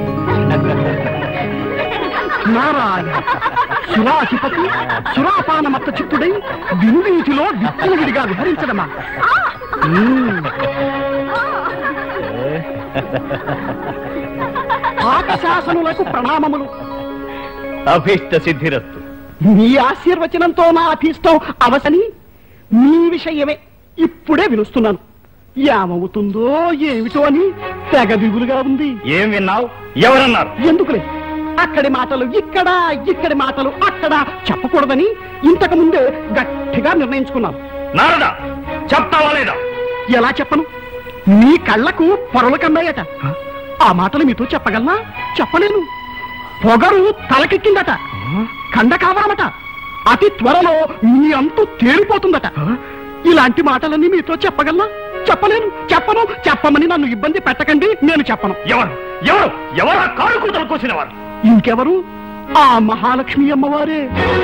నారాయణ సురాధిపతి సురాపాన మత్త చిత్తుడై వినువీటిలో విచ్చలవిడిగా విహరించడమా మ్మ్. పాకశాసనులకు ప్రణామములు అభీష్ట సిద్ధిరస్తు మీ ఆశీర్వచనంతో నా అభీష్టం అవసని మీ విషయమే ఇప్పుడే వినుస్తున్నాను ఏమవుతుందో ఏమిటో అని తెగ దిగులుగా ఉంది ఏం విన్నావు ఎవరన్నారు ఎందుకులే అక్కడి మాటలు ఇక్కడ ఇక్కడి మాటలు అక్కడ చెప్పకూడదని ఇంతకు ముందే గట్టిగా నిర్ణయించుకున్నాను నారదా చెప్తావా లేదా ఎలా చెప్పను మీ కళ్ళకు పొరలు కన్నాయట ఆ మాటలు మీతో చెప్పగలనా చెప్పలేను పొగరు తలకెక్కిందట కండ కావడమట అతి త్వరలో మీ అంతు తేలిపోతుందట ఇలాంటి మాటలన్నీ మీతో చెప్పగలనా చెప్పలేను చెప్పను చెప్పమని నన్ను ఇబ్బంది పెట్టకండి నేను చెప్పను ఎవరు ఎవరు ఎవరు ఆ కారు కూతలు కోసిన వారు ఇంకెవరు ఆ మహాలక్ష్మి అమ్మవారే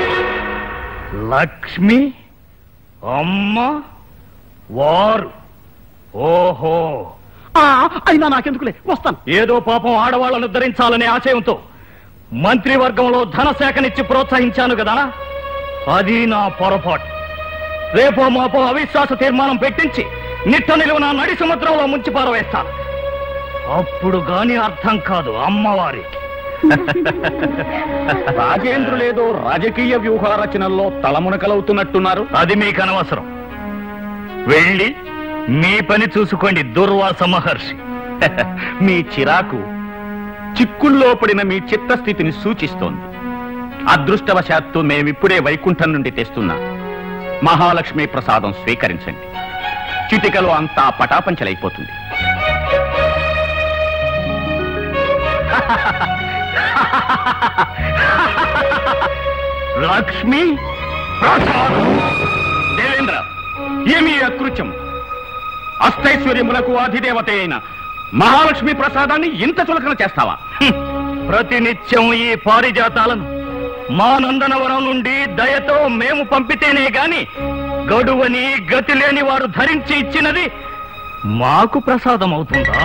లక్ష్మి అమ్మ వారు ఓహో ఆ అయినా నాకెందుకులే వస్తాను ఏదో పాపం ఆడవాళ్ళను ఉద్ధరించాలనే ఆశయంతో మంత్రివర్గంలో ధన సేకరించి ప్రోత్సహించాను కదా అది నా పొరపాటు రేపో మాపో అవిశ్వాస తీర్మానం పెట్టించి నిట్ట నిలువున నడి సముద్రంలో ముంచి పారవేస్తాను అప్పుడు గాని అర్థం కాదు అమ్మవారి రాజేంద్రులేదో రాజకీయ వ్యూహ రచనల్లో తలమునకలవుతున్నట్టున్నారు అది మీకు అనవసరం వెళ్ళి మీ పని చూసుకోండి దుర్వాస మహర్షి మీ చిరాకు చిక్కుల్లో పడిన మీ చిత్తస్థితిని సూచిస్తోంది అదృష్టవశాత్తు మేమిప్పుడే వైకుంఠం నుండి తెస్తున్నా మహాలక్ష్మి ప్రసాదం స్వీకరించండి చిటికలో అంతా పటాపంచలైపోతుంది లక్ష్మి ప్రసాదం దేవేంద్ర ఏమీ అకృత్యం అష్టైశ్వర్యములకు అధిదేవత అయిన మహాలక్ష్మి ప్రసాదాన్ని ఇంత చులకన చేస్తావా ప్రతినిత్యం ఈ పారిజాతాలను మా నందనవరం నుండి దయతో మేము పంపితేనే గాని గడువని గతి లేని వారు ధరించి ఇచ్చినది మాకు ప్రసాదం అవుతుందా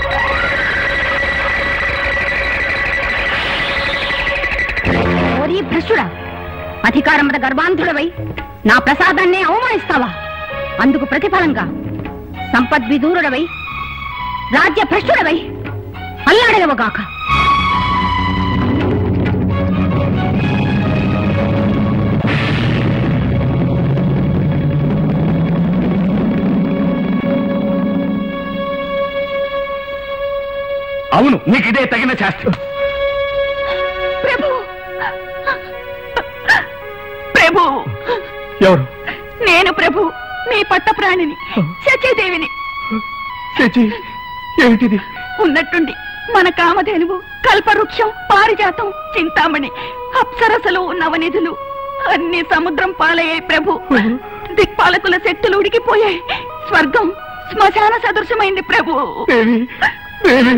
ఓరి భ్రష్టుడా అధికారమద గర్భాంధుడవై నా ప్రసాదాన్నే అవమానిస్తావా అందుకు ప్రతిఫలంగా సంపద్విదూరుడవై రాజ్య భ్రష్టుడవై అల్లాడగవగాక అవును నీకు ఇదే తగిన శాస్త్రం ప్రభు ప్రభు ఎవరు నేను ప్రభు మీ పట్ట ప్రాణిని సత్యదేవిని చచి ఏమిటిది ఉన్నట్టుండి మన కామధేనువు కల్పవృక్షం పారిజాతం చింతామణి అప్సరసలు నవనిధులు అన్ని సముద్రం పాలయ్యాయి ప్రభు దిక్పాలకుల శక్తులు ఉడికిపోయాయి స్వర్గం శ్మశాన సదృశమైంది ప్రభు దేవి దేవి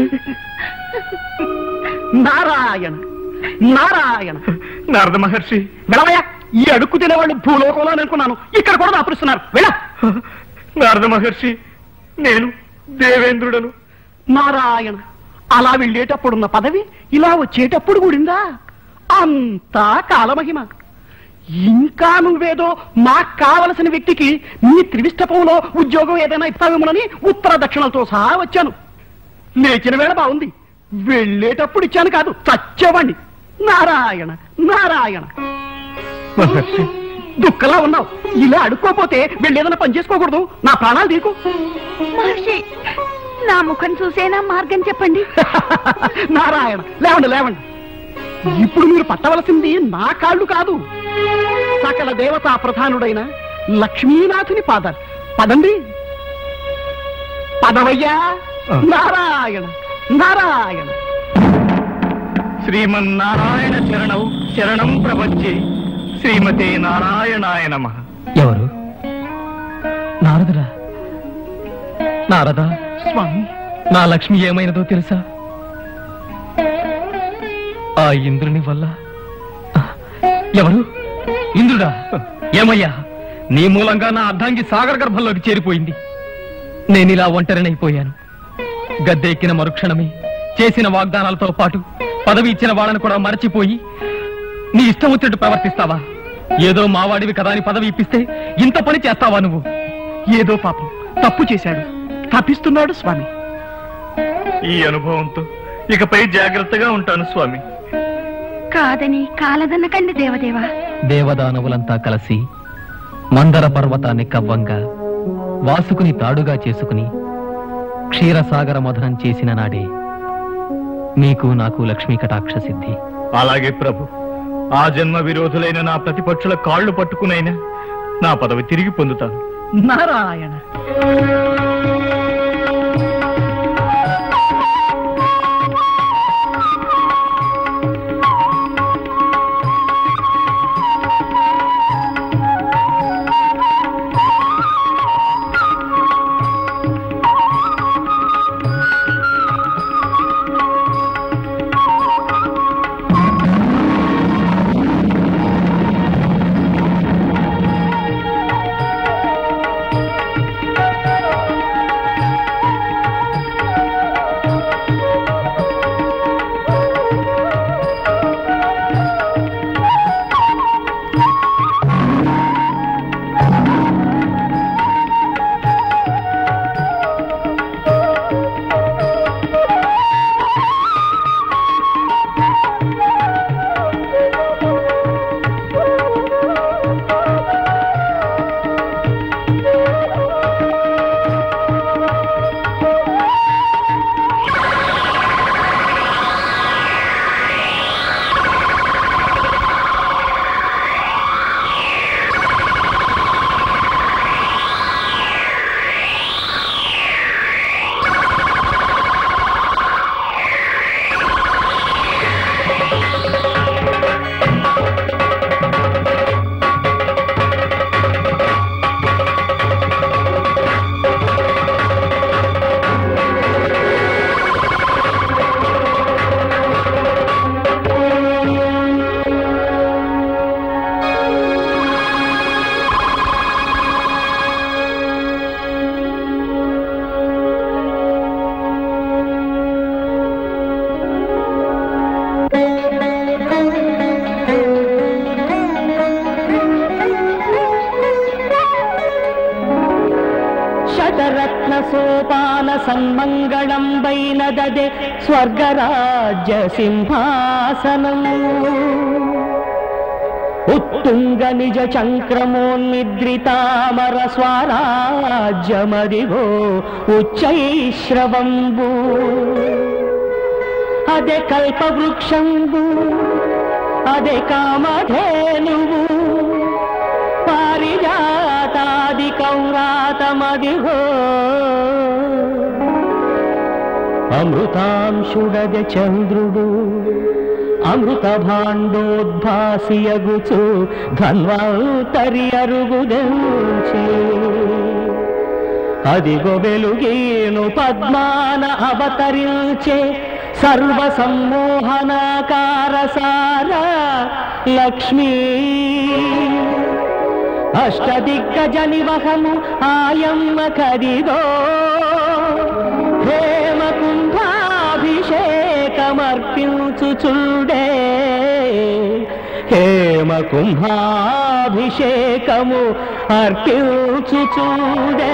నారాయణ నారాయణ నారద మహర్షి వెళ్ళవయ్యా ఈ అడుక్కు తినేవాళ్ళు భూలోకంలో అనుకున్నాను ఇక్కడ కూడా దాపురిస్తున్నారు వెళ్ళ నారద మహర్షి నేను దేవేంద్రుడను నారాయణ అలా వెళ్ళేటప్పుడున్న పదవి ఇలా వచ్చేటప్పుడు కూడిందా అంతా కాలమహిమ ఇంకా నువ్వేదో మాకు కావలసిన వ్యక్తికి నీ త్రివిష్టపంలో ఉద్యోగం ఏదైనా ఇస్తావేమోనని ఉత్తర దక్షిణలతో సహా వచ్చాను లేచిన వేళ బాగుంది వెళ్ళేటప్పుడు ఇచ్చాను కాదు చచ్చేవాణ్ణి నారాయణ నారాయణ మహర్షి దుఃఖలా ఉన్నావు ఇలా అడుక్కోపోతే వెళ్ళేదన్నా పని చేసుకోకూడదు నా ప్రాణాలు తీకు మహర్షి నా ముఖం చూసేనా మార్గం చెప్పండి నారాయణ లేవండి లేవండి ఇప్పుడు మీరు పట్టవలసింది నా కాళ్ళు కాదు సకల దేవతా ప్రధానుడైన లక్ష్మీనాథుని పాదాలు పదండి పదవయ్యా నారాయణ నారాయణ శ్రీమన్నారాయణ శరణం శరణం ప్రపంచే శ్రీమతే నారాయణాయ నమ ఎవరు నారదురా నారదా స్వామి నా లక్ష్మి ఏమైనదో తెలుసా ఆ ఇంద్రుని వల్ల ఎవరు ఇంద్రుడా ఏమయ్యా నీ మూలంగా నా అర్ధాంగి సాగర గర్భంలోకి చేరిపోయింది నేనిలా ఒంటరినైపోయాను గద్దె ఎక్కిన మరుక్షణమే చేసిన వాగ్దానాలతో పాటు పదవి ఇచ్చిన వాళ్ళని కూడా మరచిపోయి నీ ఇష్టం వచ్చినట్టు ప్రవర్తిస్తావా ఏదో మావాడివి కదా అని పదవి ఇప్పిస్తే ఇంత పని చేస్తావా నువ్వు ఏదో పాపం తప్పు చేశాడు తప్పిస్తున్నాడు స్వామి ఈ అనుభవంతో ఇకపై జాగ్రత్తగా ఉంటాను స్వామి కాదని కాలదన్నకండి దేవదేవా దేవదానవులంతా కలిసి మందర పర్వతాన్ని కవ్వంగా వాసుకుని తాడుగా చేసుకుని క్షీరసాగర మధనం చేసిన నాడే నీకు నాకు లక్ష్మీ కటాక్ష సిద్ధి అలాగే ప్రభు ఆ జన్మ విరోధులైన నా ప్రతిపక్షుల కాళ్ళు పట్టుకునైనా నా పదవి తిరిగి పొందుతాను నారాయణ శతరత్న సోపాన సన్మంగళం వైనదదే స్వర్గరాజ్య సింహాసనం ఉత్తుంగ నిజ చంక్రమోన్నిద్రితామర స్వరాజ్యమదిగో ఉచ్చైశ్రవంబు అదే కల్పవృక్షంబు అదే కామధేనువు పారిజాతాది కౌరాతమదిగో అమృతాంశుడగ చంద్రుడు అమృత భాండోద్భాసియగుచు ధన్వంతరి అరుగుదెంచే అదిగో వెలుగేను పద్మాన అవతరించే సర్వ సమ్మోహనాకార సార లక్ష్మీ అష్టదిగ్గజ నివహము ఆయమ్మ కదిగో హేమ కుంభాభిషేకమర్పించుచుండే హేమ కుంభాభిషేకము అర్పించుచుండే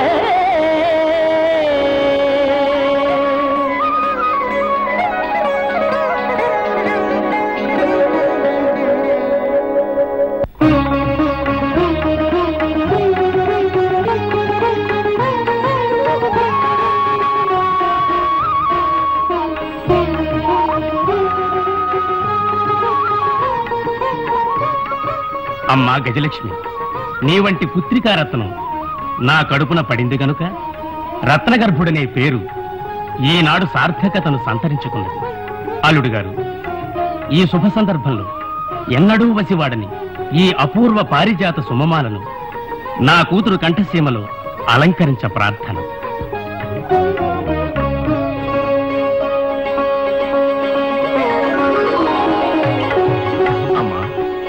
అమ్మా గజలక్ష్మి నీ వంటి పుత్రికారత్నం నా కడుపున పడింది గనుక రత్నగర్భుడనే పేరు ఈనాడు సార్థకతను సంతరించుకున్నది అల్లుడు గారు ఈ శుభ సందర్భంలో ఎన్నడూ వసివాడని ఈ అపూర్వ పారిజాత సుమమాలను నా కూతురు కంఠసీమలో అలంకరించ ప్రార్థన అమ్మా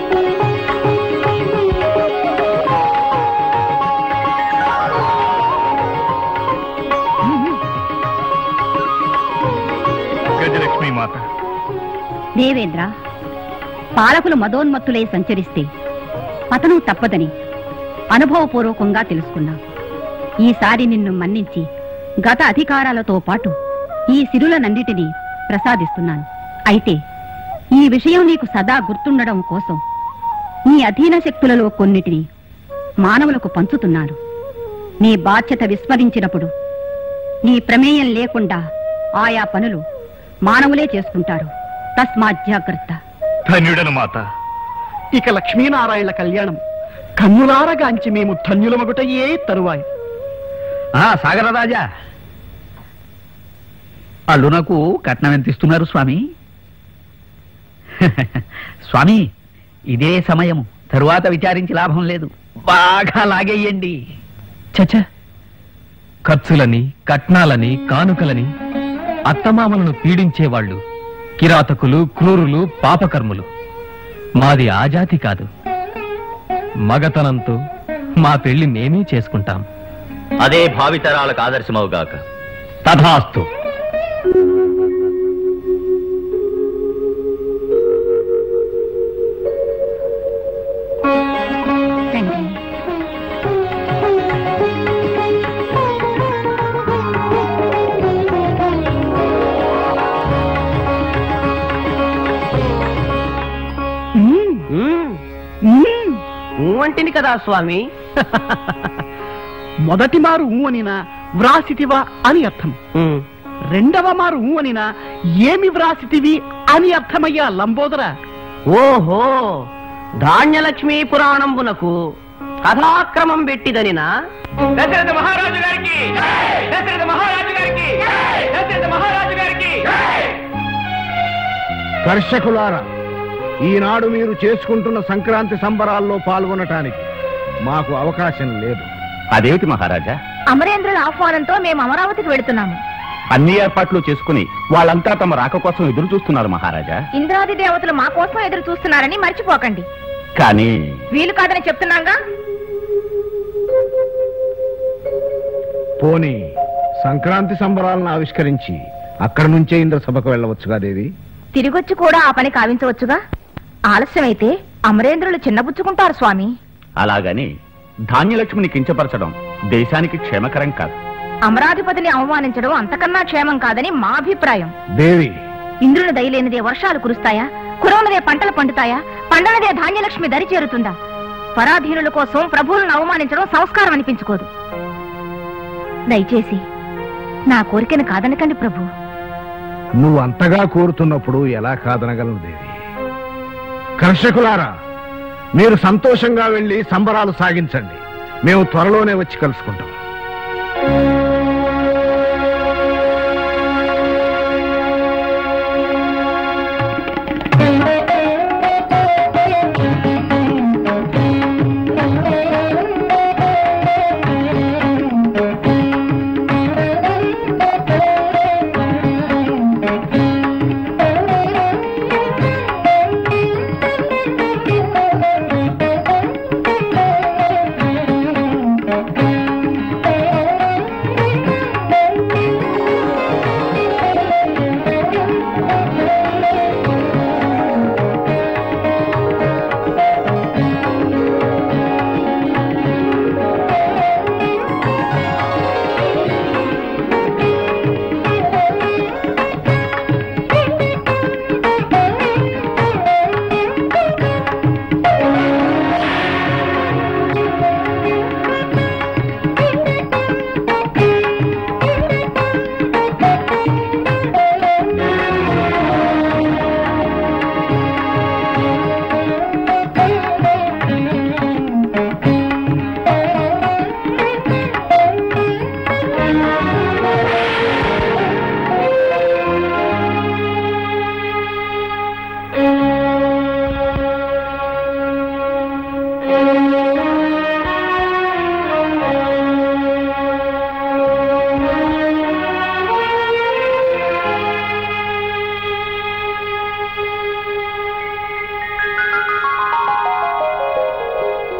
గజలక్ష్మి మాత దేవేంద్ర పాలకులు మదోన్మత్తులై సంచరిస్తే పతనం తప్పదని అనుభవపూర్వకంగా తెలుసుకున్నా ఈసారి నిన్ను మన్నించి గత అధికారాలతో పాటు ఈ సిరులనన్నిటినీ ప్రసాదిస్తున్నాను అయితే ఈ విషయం నీకు సదా గుర్తుండడం కోసం నీ అధీన శక్తులలో కొన్నిటిని మానవులకు పంచుతున్నాను నీ బాధ్యత విస్మరించినప్పుడు నీ ప్రమేయం లేకుండా ఆయా పనులు మానవులే చేసుకుంటారు తస్మాత్ జాగ్రత్త ధన్యుడను మాత ఇక లక్ష్మీనారాయణ కళ్యాణం కన్నులారగాంచి మేము ధన్యులమగుటయే తరువాయి ఆ సాగరరాజా అల్లునకు కట్నం ఎంత ఇస్తున్నారు స్వామి స్వామి ఇదే సమయము తరువాత విచారించి లాభం లేదు బాగా లాగేయండి చచ ఖర్చులని కట్నాలని కానుకలని అత్తమామలను పీడించేవాళ్ళు కిరాతకులు క్రూరులు పాపకర్ములు మాది ఆ జాతి కాదు మగతనంతో మా పెళ్లి మేమే చేసుకుంటాం అదే భావితరాలకు ఆదర్శమవుగాక తథాస్తు తండ్రి వంటిని కదా స్వామి మొదటి మారు ఊ అనినా వ్రాసితివా అని అర్థం రెండవ మారు ఊ అనినా ఏమి వ్రాసితివి అని అర్థమయ్యా లంబోదర ఓహో ధాన్యలక్ష్మి పురాణంబునకు కథాక్రమం పెట్టిదనినా దశరథ మహారాజు గారికి దశరథ మహారాజు గారికి దశరథ మహారాజు గారికి దర్శకులారా ఈనాడు మీరు చేసుకుంటున్న సంక్రాంతి సంబరాల్లో పాల్గొనటానికి మాకు అవకాశం లేదు అదేమిటి మహారాజా అమరేంద్రుల ఆహ్వానంతో మేము అమరావతికి వెళుతున్నాము అన్ని ఏర్పాట్లు చేసుకుని వాళ్ళంతా తమ రాక కోసం ఎదురు చూస్తున్నారు మహారాజా ఇంద్రాది దేవతలు మా కోసం ఎదురు చూస్తున్నారని మర్చిపోకండి కానీ వీలు కాదని చెప్తున్నాగా పోనీ సంక్రాంతి సంబరాలను ఆవిష్కరించి అక్కడి నుంచే ఇంద్ర సభకు వెళ్ళవచ్చుగా దేవి తిరిగొచ్చి కూడా ఆ పని కావించవచ్చుగా ఆలస్యమైతే అమరేంద్రులు చిన్నబుచ్చుకుంటారు స్వామి అలాగని ధాన్యలక్ష్మిని కించపరచడం దేశానికి క్షేమకరం కాదు అమరాధిపతిని అవమానించడం అంతకన్నా క్షేమం కాదని మా అభిప్రాయం దేవి ఇంద్రుని దయలేనిదే వర్షాలు కురుస్తాయా కురవనదే పంటలు పండుతాయా పండనదే ధాన్యలక్ష్మి దరి చేరుతుందా పరాధీనుల కోసం ప్రభువులను అవమానించడం సంస్కారం అనిపించుకోదు దయచేసి నా కోరికను కాదనకండి ప్రభు నువ్వు అంతగా కోరుతున్నప్పుడు ఎలా కాదనగలను దేవి కర్షకులారా మీరు సంతోషంగా వెళ్ళి సంబరాలు సాగించండి మేము త్వరలోనే వచ్చి కలుసుకుంటాం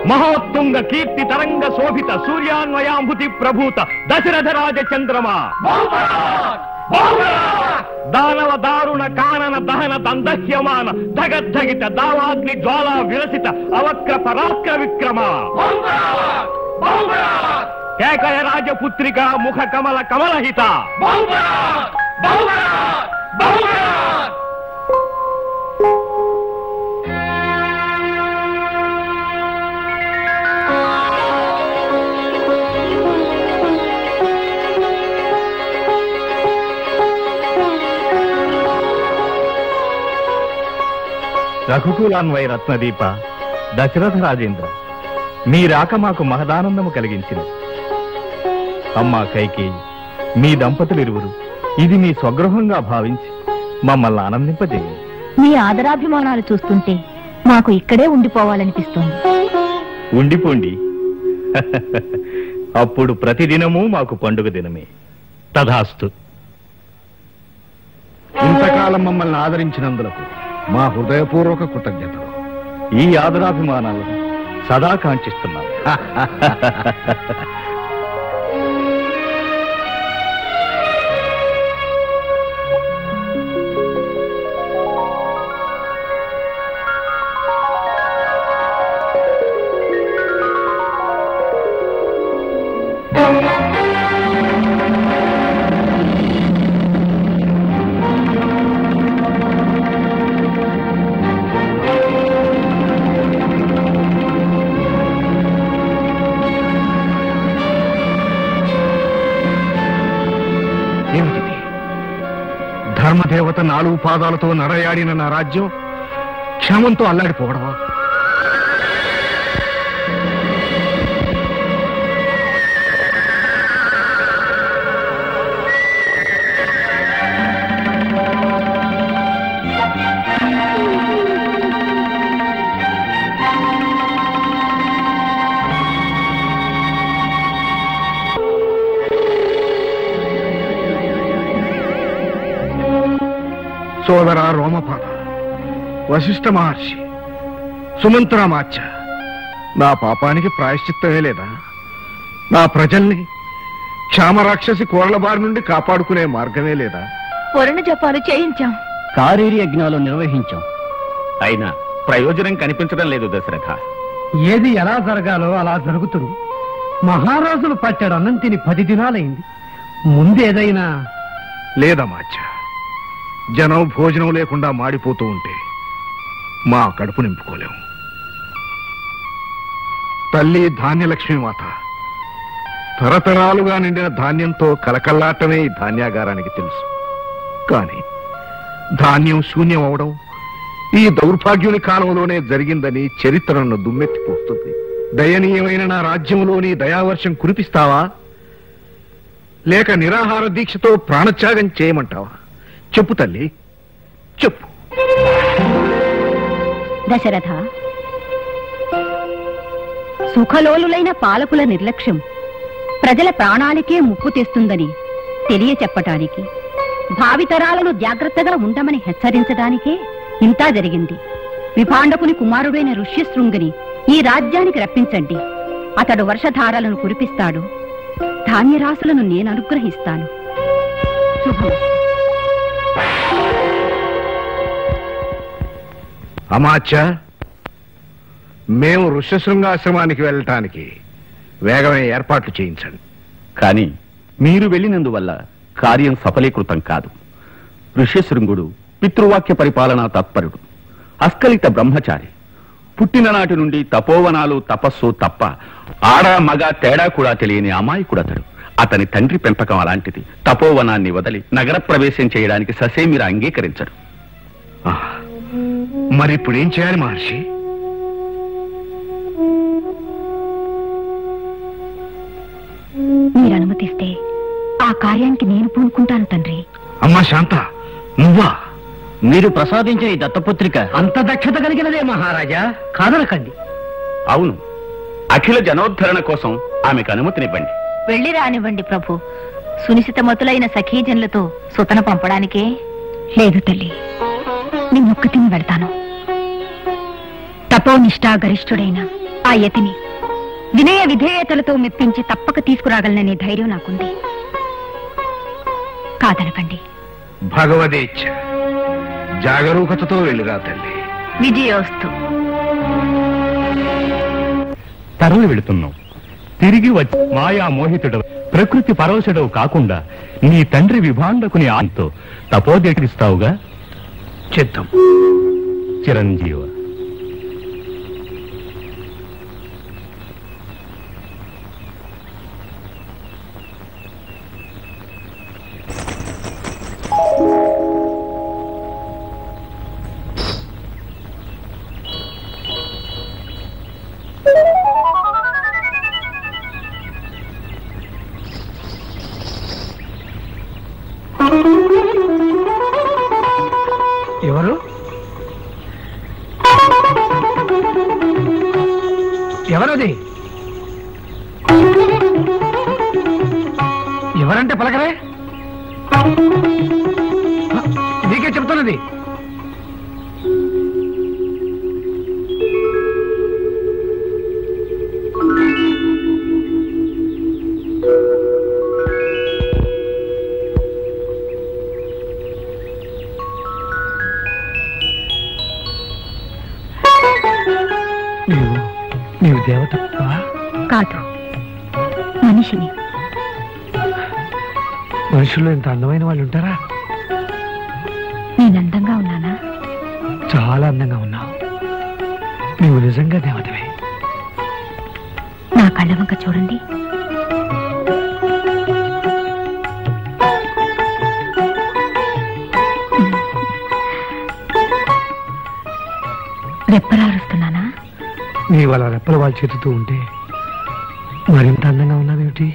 మహోత్తుంగ కీర్తి తరంగ శోభిత సూర్యాన్వయాంభుతి ప్రభూత దశరథ రాజ చంద్రమా దానవ దారుణ కానన దహన దందహ్యమాన ధగద్ధగిత దావాగ్ని జ్వాలా విరసిత అవక్ర పరాక్ర విక్రమ కేకయ రాజపుత్రిక ముఖ కమల కమలహిత రఘుకులాన్వయ రత్నదీప దశరథ రాజేంద్ర మీ రాక మాకు మహదానందము కలిగించింది అమ్మా కైకేయి మీ దంపతులిరువురు ఇది మీ స్వగృహంగా భావించి మమ్మల్ని ఆనందింపజేయండి మీ ఆదరాభిమానాలు చూస్తుంటే మాకు ఇక్కడే ఉండిపోవాలనిపిస్తోంది ఉండిపోండి అప్పుడు ప్రతిదినము మాకు పండుగ దినమే తథాస్తు ఇంతకాలం మమ్మల్ని ఆదరించినందులకు మా హృదయపూర్వక కృతజ్ఞతలు ఈ ఆదరాభిమానాలను సదా కాంక్షిస్తున్నాం ఏమిటిది ధర్మదేవత నాలుగు పాదాలతో నడయాడిన నా రాజ్యం క్షేమంతో అల్లాడిపోవడమా సోదర రోమపాద వశిష్ఠ మహర్షి సుమంత్రామాచ్య నా పాపానికి ప్రాయశ్చిత్తమే లేదా నా ప్రజల్ని క్షామరాక్షసి కోరల బారి నుండి కాపాడుకునే మార్గమే లేదా వరుణ జపాలు చేయించాం కారేరి యజ్ఞాలు నిర్వహించాం అయినా ప్రయోజనం కనిపించడం లేదు దశరథ ఏది ఎలా జరగాలో అలా జరుగుతుంది మహారాజులు పట్టాడు అన్నం తిని పది దినాలైంది ముందేదైనా లేదమాచ్య జనం భోజనం లేకుండా మాడిపోతూ ఉంటే మా కడుపు నింపుకోలేము తల్లి ధాన్యలక్ష్మి మాత తరతరాలుగా నిండిన ధాన్యంతో కలకల్లాటమే ఈ ధాన్యాగారానికి తెలుసు కానీ ధాన్యం శూన్యం అవడం ఈ దౌర్భాగ్యుని కాలంలోనే జరిగిందని చరిత్రను దుమ్మెత్తిపోస్తుంది దయనీయమైన నా రాజ్యంలోని దయావర్షం కురిపిస్తావా లేక నిరాహార దీక్షతో ప్రాణత్యాగం చేయమంటావా చెప్పు తల్లి చెప్పు దశరథ సుఖలోలులైన పాలకుల నిర్లక్ష్యం ప్రజల ప్రాణాలకే ముప్పు తెస్తుందని తెలియచెప్పటానికి భావితరాలను జాగ్రత్తగా ఉండమని హెచ్చరించడానికే ఇంతా జరిగింది విభాండకుని కుమారుడైన ఋష్యశృంగిని ఈ రాజ్యానికి రప్పించండి అతడు వర్షధారాలను కురిపిస్తాడు ధాన్యరాశులను నేను అనుగ్రహిస్తాను శుభం అమాచ్య మేము ఋష్యశృంగాశ్రమానికి వెళ్ళటానికి వేగమే ఏర్పాట్లు చేయించండి కానీ మీరు వెళ్ళినందువల్ల కార్యం సఫలీకృతం కాదు ఋష్యశృంగుడు పితృవాక్య పరిపాలనా తత్పరుడు అస్కలిత బ్రహ్మచారి పుట్టిన నాటి నుండి తపోవనాలు తపస్సు తప్ప ఆడ మగ తేడా కూడా తెలియని అమాయకుడతడు అతని తండ్రి పెంపకం అలాంటిది తపోవనాన్ని వదిలి నగర ప్రవేశం చేయడానికి ససేమిరా అంగీకరించడు మరి ఇప్పుడు ఏం చేయాలి మహర్షి మీరు అనుమతిస్తే ఆ కార్యానికి నేను పూనుకుంటాను తండ్రి అమ్మా శాంత నువ్వా మీరు ప్రసాదించిన ఈ దత్తపుత్రిక అంత దక్షత కలిగినదే మహారాజా కాదనకండి అవును అఖిల జనోద్ధరణ కోసం ఆమెకు అనుమతినివ్వండి వెళ్ళి రానివ్వండి ప్రభు సునిశితమతులైన సఖీజనులతో సుతన పంపడానికే లేదు తల్లి నేను ఒక్కతిని వెళ్తాను తపోనిష్టా గరిష్ఠుడైన ఆ యతిని వినయ విధేయతలతో మెప్పించి తప్పక తీసుకురాగలననే ధైర్యం నాకుంది కాదనకండి భగవదేచ్ఛ జాగరూకతతో వెళ్ళురా తల్లి విజయోస్తు తరలి వెళుతున్నాం తిరిగి వచ్చి మాయా మోహితుడవు ప్రకృతి పరవశుడవు కాకుండా నీ తండ్రి విభాండకుని ఆంతో తపోదేటిస్తావుగా చిత్తం చిరంజీవ ఎవరు ఎవరది ఎవరంటే పలకరే నీకే చెప్తున్నది నీవు నీవు దేవత కాదు మనిషిని మనుషుల్లో ఇంత అందమైన వాళ్ళు ఉంటారా నేను అందంగా ఉన్నానా చాలా అందంగా ఉన్నావు నీవు నిజంగా దేవతవే నా కళ్ళ వంక చూడండి రెప్పలారుస్తున్నానా నీవు అలా రెప్పల వాళ్ళు చేతుతూ ఉంటే మరింత అందంగా ఉన్నావేమిటి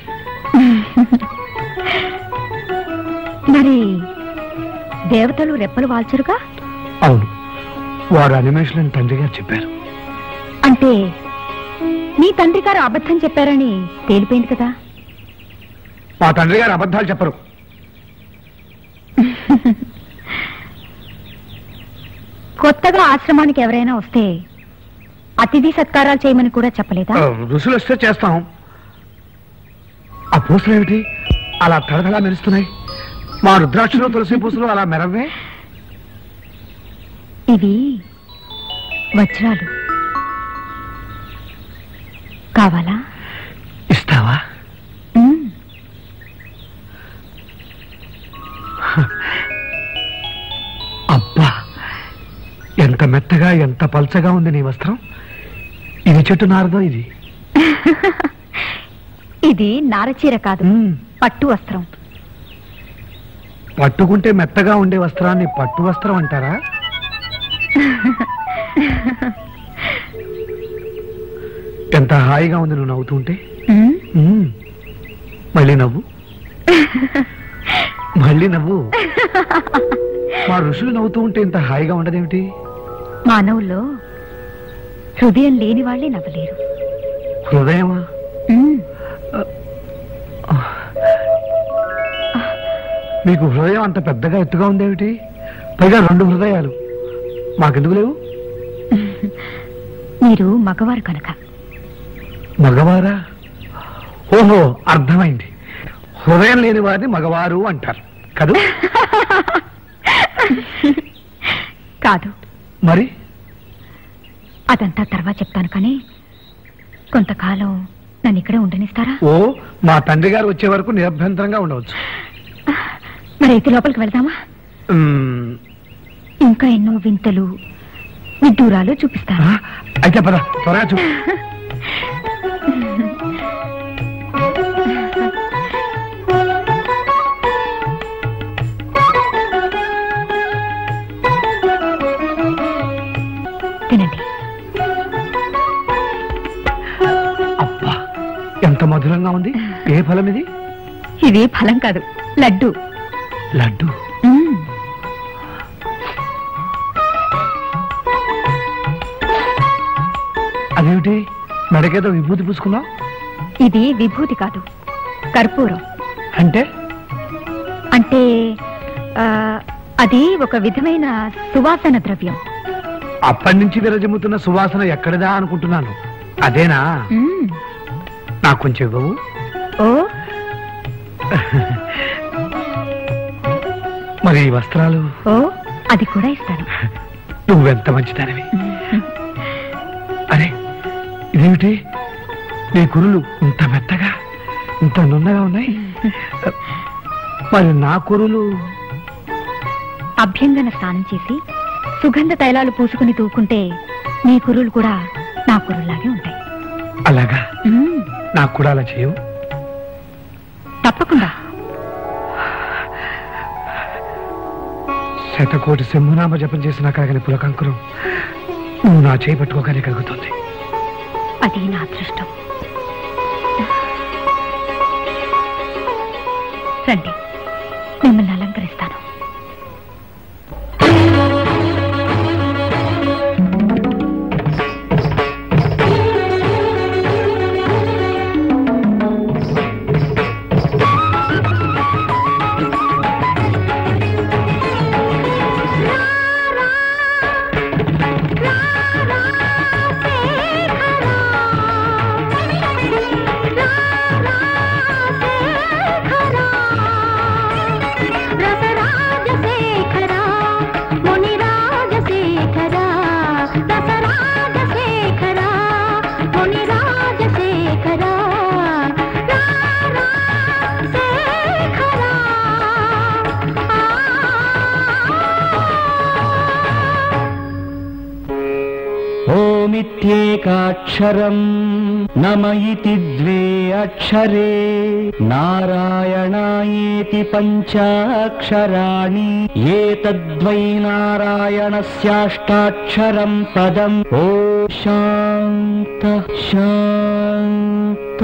మరి దేవతలు రెప్పలు వాల్చరుగా అవును వారు అనిమేషన్ తండ్రి గారు చెప్పారు అంటే నీ తండ్రి గారు అబద్ధం చెప్పారని తేలిపోయింది కదా మా తండ్రి గారు అబద్ధాలు చెప్పరు కొత్తగా ఆశ్రమానికి ఎవరైనా వస్తే అతిథి సత్కారాలు చేయమని కూడా చెప్పలేదా ఆ, రుసులు వస్తే చేస్తాం ఆ పూసలు ఏమిటి అలా తడతలా మెరుస్తున్నాయి మా రుద్రాక్షలో తులసి పూసలు అలా మెరవే ఇవి వజ్రాలు కావాలా ఇస్తావా ఉమ్, అబ్బా ఎంత మెత్తగా ఎంత పల్చగా ఉంది నీ వస్త్రం ఇది చెట్టు నారదో ఇది ఇది నారచీర కాదు పట్టు వస్త్రం పట్టుకుంటే మెత్తగా ఉండే వస్త్రాన్ని పట్టు వస్త్రం అంటారా ఎంత హాయిగా ఉంది నువ్వు నవ్వుతుంటే ఉమ్, మ్మ్. మళ్ళీ నవ్వు మళ్ళీ నవ్వు మా ఋషులు నవ్వుతూ ఉంటే ఇంత హాయిగా ఉండదేమిటి మానవుల్లో హృదయం లేని వాళ్ళే నవ్వలేరు హృదయమా ఉమ్, మీకు హృదయం అంత పెద్దగా ఎత్తుగా ఉందేమిటి పైగా రెండు హృదయాలు మాకెందుకు లేవు మీరు మగవారు కనుక మగవారా ఓహో అర్థమైంది హృదయం లేని వారిని మగవారు అంటారు కదూ కాదు మరి అదంతా తర్వాత చెప్తాను కానీ కొంతకాలం నన్ను ఇక్కడే ఉండనిస్తారా ఓ మా తండ్రి గారు వచ్చే వరకు నిరభ్యంతరంగా ఉండవచ్చు మరి అయితే లోపలికి వెళ్దామా మ్మ్. ఇంకా ఎన్నో వింతలు విడ్డూరాలు చూపిస్తాను అయితే పద త్వరగా చూ తినండి ఎంత మధురంగా ఉంది ఏ ఫలం ఇది ఇది ఫలం కాదు లడ్డు లడ్డు మ్మ్. అదేమిటి మెడకేదో విభూతి పూసుకున్నావు ఇది విభూతి కాదు కర్పూరం అంటే అంటే ఆ, అది ఒక విధమైన సువాసన ద్రవ్యం అప్పటి నుంచి విరజమ్ముతున్న సువాసన ఎక్కడిదా అనుకుంటున్నాను అదేనా మ్మ్. నాకు కొంచెం ఇవ్వవు ఓ మరి ఈ వస్త్రాలు ఓ అది కూడా ఇస్తాను నువ్వెంత మంచిదానివి అరే ఇదేమిటి నీ కురులు ఇంత మెత్తగా ఇంత నున్నగా ఉన్నాయి మరి నా కురులు అభ్యంగన స్నానం చేసి సుగంధ తైలాలు పూసుకుని తూకుంటే నీ కురులు కూడా నా కురుల్లాగే ఉంటాయి అలాగా మ్మ్. నాకు కూడా అలా చేయవు తప్పకుండా శతకోటి సింహనామ జపం చేసిన కలగని పులకంకురం నువ్వు నా చేయి పట్టుకోగానే కలుగుతుంది అది నా అదృష్టం రండి మిమ్మల్ని అలంకరిస్తాను రసరాజశేఖరా మునిరాజశేఖరా రసరాజశేఖరా మునిరాజశేఖరా ఓమిత్యేకాక్షరం నమ ఇతి ద్వే అక్షరే నారాయణాయేతి పంచాక్షరాణి ఏతద్వై నారాయణస్యాష్టాక్షరం పదం ఓ శాంత శాంత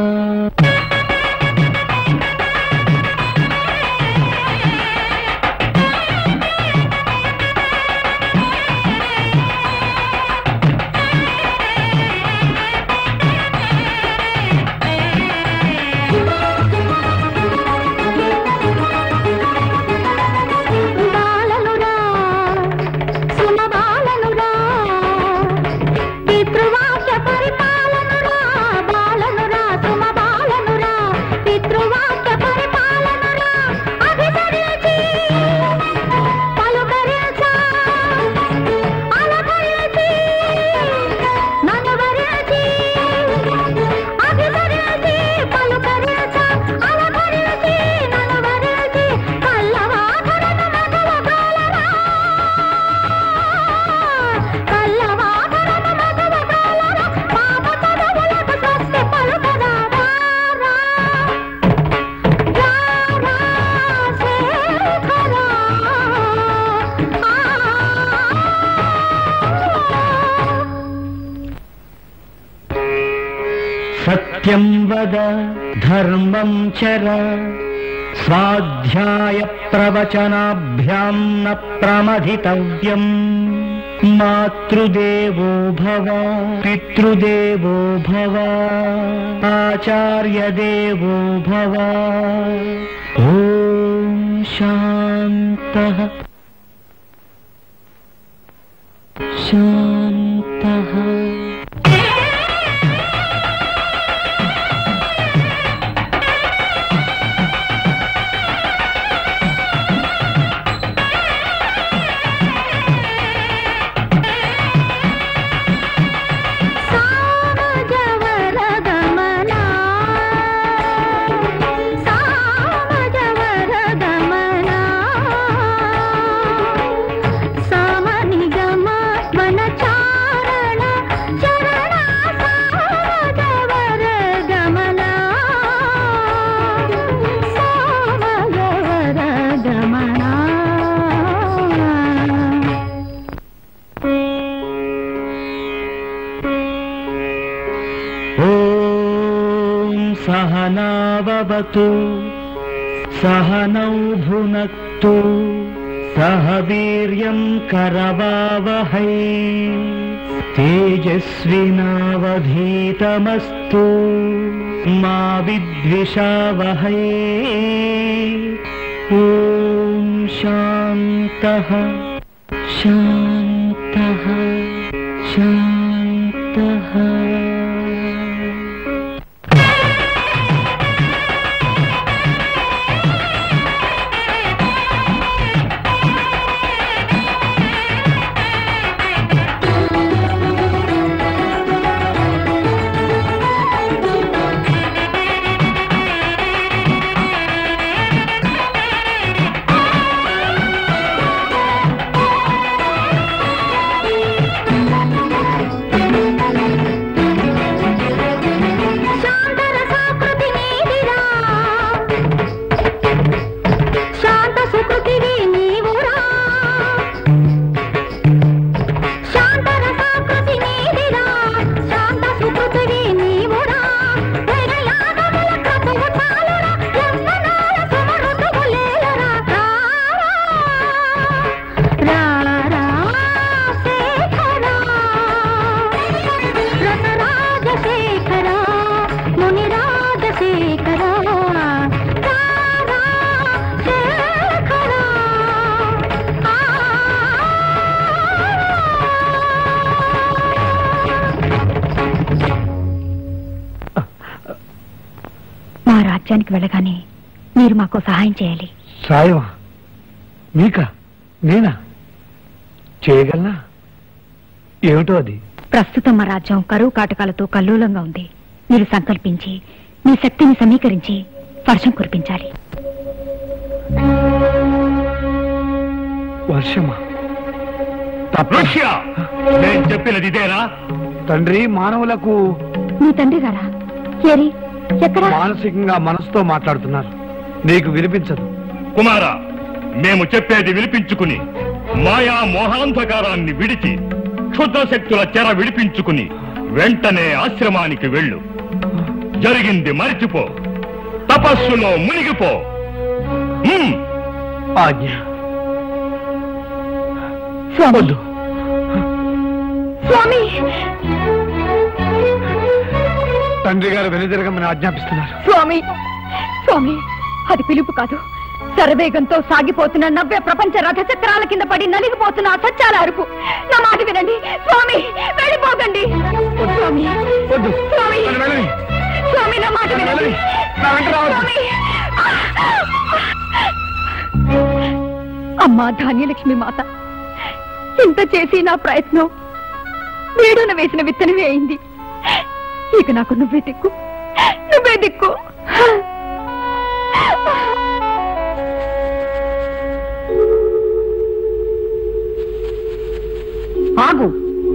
బాలనురా సుమబాలనురా పితృవాక్య పరిపాలనురా బాలనురా సుమబాలనురా పితృవాక్య పరిపాలనురా అభిసరించి పలుకరించా అలకరించి నన్ను వరించి అభిసరించి పలుకరించా అలకరించి నన్ను వరించి కల్లవాధరను మగవ కాలరా కల్లవాధరను మగవ కాలరా పాప పదవులకు స్వస్తి పలుకరా రారా రారా శేఖరా సత్యం వద ధర్మం చర స్వాధ్యాయ ప్రవచనాభ్యాం న ప్రమథితవ్యం మాతృదేవో భవ పితృదేవో భవ ఆచార్యదేవో భవ ఓం శాంత శాంత సామజవరగమనా సామజవరగమనా సామనిగమ వనచారణ చరణ సామజవరగమనా సామజవరగమనా ॐ सहनावतु सहनौ भुनक्तु सह वीर्यम् करवावहै तेजस्विनावधीतमस्तु मा विद्विषावहै ॐ शान्तः शान्तः शान्तः రాజ్యానికి వెళ్ళగానే మీరు మాకు సహాయం చేయాలి సాయమా మీకా నేనా చేయగలనా ఏమిటో అది ప్రస్తుతం మా రాజ్యం కరువు కాటకాలతో కల్లోలంగా ఉంది మీరు సంకల్పించి మీ శక్తిని సమీకరించి వర్షం కురిపించాలి వర్షమా రష్యా నేను చెప్పినది ఇదేనా తండ్రి మానవులకు మీ తండ్రి గారా ఏరి ఎక్కడ మానసికంగా మనసుతో మాట్లాడుతున్నారు నీకు వినిపించదు కుమార మేము చెప్పేది వినిపించుకుని మాయా మోహాంధకారాన్ని విడిచి క్షుద్ర శక్తుల చెర విడిపించుకుని వెంటనే ఆశ్రమానికి వెళ్ళు జరిగింది మరిచిపో తపస్సులో మునిగిపో హ్మ్. ఆజ్ఞ స్వామి స్వామి తండ్రి గారు వెనుదిరగమని ఆజ్ఞాపిస్తున్నారు స్వామి స్వామి అది పిలుపు కాదు శరవేగంతో సాగిపోతున్న నవ్య ప్రపంచ రథ చక్రాల కింద పడి నలిగిపోతున్న అసత్యాల అరుపు నా మాట వినండి స్వామి వెళ్ళిపోకండి స్వామి స్వామి స్వామి నా మాట వినండి స్వామి అమ్మా ధాన్యలక్ష్మి మాత ఇంత చేసి నా ప్రయత్నం వేడున వేసిన విత్తనమే అయింది ఇక నాకు నువ్వే దిక్కు నువ్వే దిక్కు ఆగు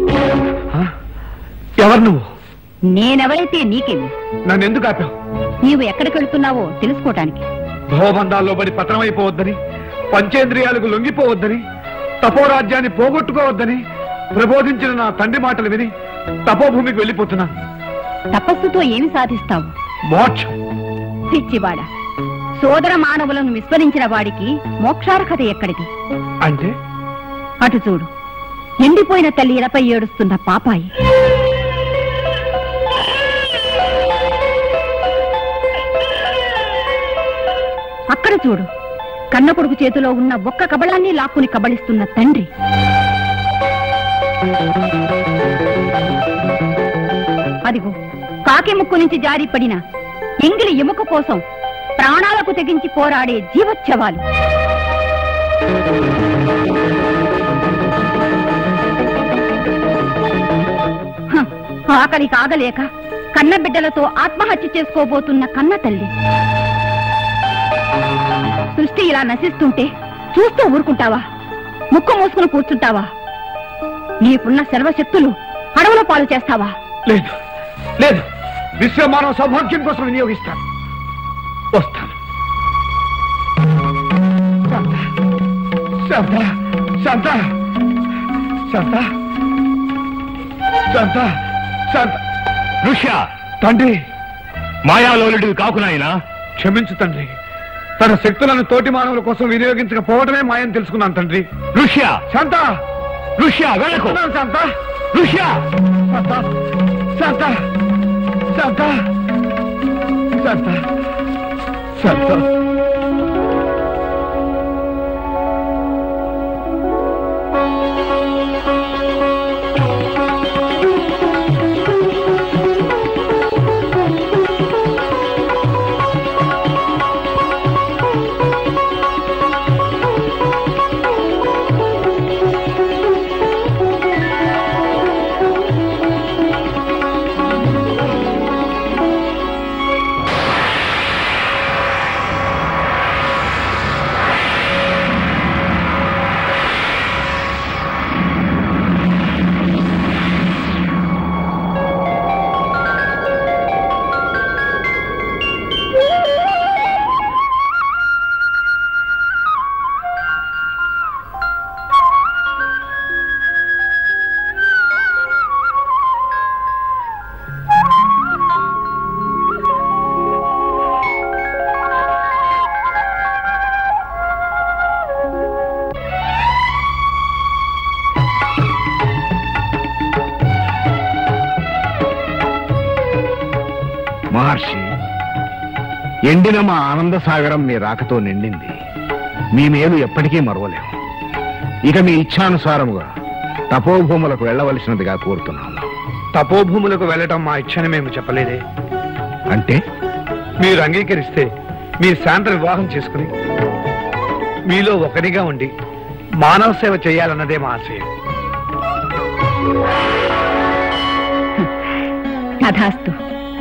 ఎవరు నువ్వు నేనెవరైతే నీకేమి నన్ను ఎందుకు ఆపావు నీవు ఎక్కడికి వెళ్తున్నావో తెలుసుకోవటానికి భవబంధాల్లో పడి పతనమైపోవద్దని పంచేంద్రియాలకు లొంగిపోవద్దని తపోరాజ్యాన్ని పోగొట్టుకోవద్దని ప్రబోధించిన నా తండ్రి మాటలు విని తపోభూమికి వెళ్ళిపోతున్నాను తపస్సుతో ఏమి సాధిస్తావు మోక్షం పిచ్చివాడ సోదర మానవులను విస్మరించిన వాడికి మోక్షార్హత ఎక్కడిది అంటే అటు చూడు ఎండిపోయిన తల్లి ఇలపై ఏడుస్తున్న పాపాయి అక్కడ చూడు కన్న కొడుకు చేతిలో ఉన్న ఒక్క కబళాన్ని లాక్కుని కబళిస్తున్న తండ్రి అదిగో కాకి ముక్కు నుంచి జారి పడిన ఎంగిలి ఎముక కోసం ప్రాణాలకు తెగించి పోరాడే జీవోత్సవాలు హ, ఆకలి కాగలేక కన్న బిడ్డలతో ఆత్మహత్య చేసుకోబోతున్న కన్న తల్లి సృష్టి ఇలా నశిస్తుంటే చూస్తూ ఊరుకుంటావా ముక్కు మూసుకుని కూర్చుంటావా నీకున్న సర్వశక్తులు అడవుల పాలు చేస్తావా లేదు లేదు విశ్వమానవ సౌభాగ్యం కోసం వినియోగిస్తాను వస్తాను శాంత శాంత శాంత శాంత శాంత ఋష్య తండ్రి మాయాలోలుడు కాకు నాయనా క్షమించు తండ్రి తన శక్తులను తోటి మానవుల కోసం వినియోగించకపోవడమే మాయం తెలుసుకున్నాను తండ్రి ఋష్య శాంత ఋష్య వెళ్ళకు వస్తున్నాను, శాంత ఋష్య శాంత శాంత శాంత శాంత శాంత మహర్షి ఎండిన మా ఆనంద సాగరం మీ రాకతో నిండింది మీ మేలు ఎప్పటికీ మరవలేము ఇక మీ ఇచ్ఛానుసారముగా తపోభూములకు వెళ్ళవలసినదిగా కోరుతున్నాము తపోభూములకు వెళ్ళటం మా ఇచ్చని మేము చెప్పలేదే అంటే మీరు అంగీకరిస్తే మీ శాంత వివాహం చేసుకుని మీలో ఒకరిగా ఉండి మానవ సేవ చేయాలన్నదే మా ఆశయం తథాస్తు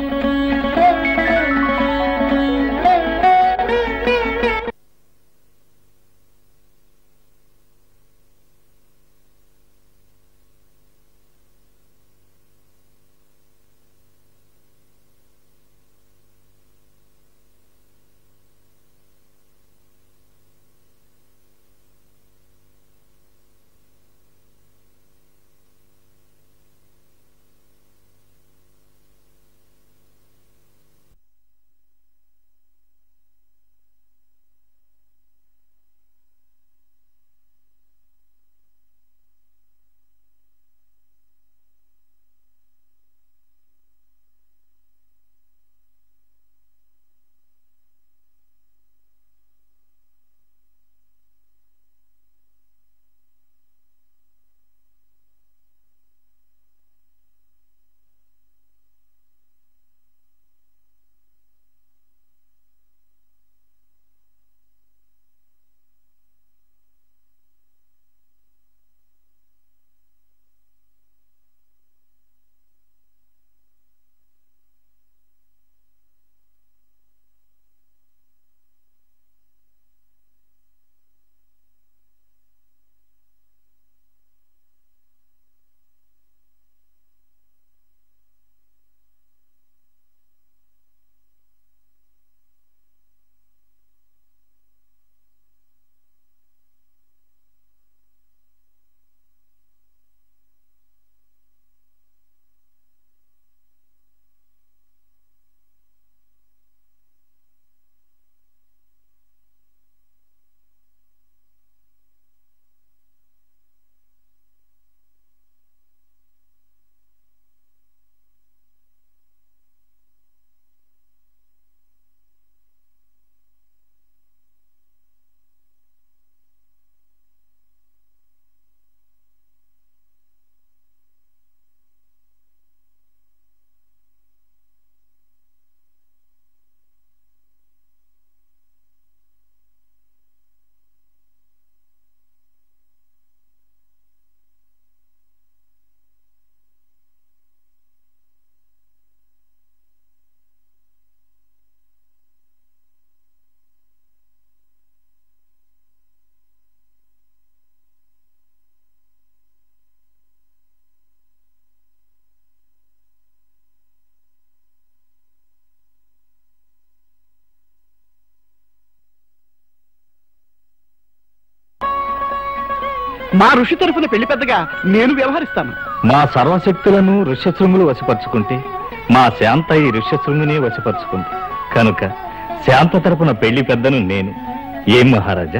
మా ఋషి తరఫున పెళ్లి పెద్దగా నేను వ్యవహరిస్తాను మా సర్వశక్తులను ఋష్యశృంగులు వశపరుచుకుంటే మా శాంత ఈ ఋష్యశృంగుని వశపరుచుకుంది కనుక శాంత తరపున పెళ్లి పెద్దను నేను ఏం మహారాజా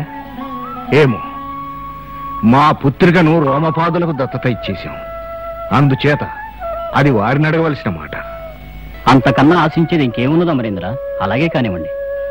ఏమో మా పుత్రికను రోమపాదులకు దత్తత ఇచ్చేశాం అందుచేత అది వారిని అడగవలసిన మాట అంతకన్నా ఆశించేది ఇంకేమున్నదా మరేంద్ర అలాగే కానివ్వండి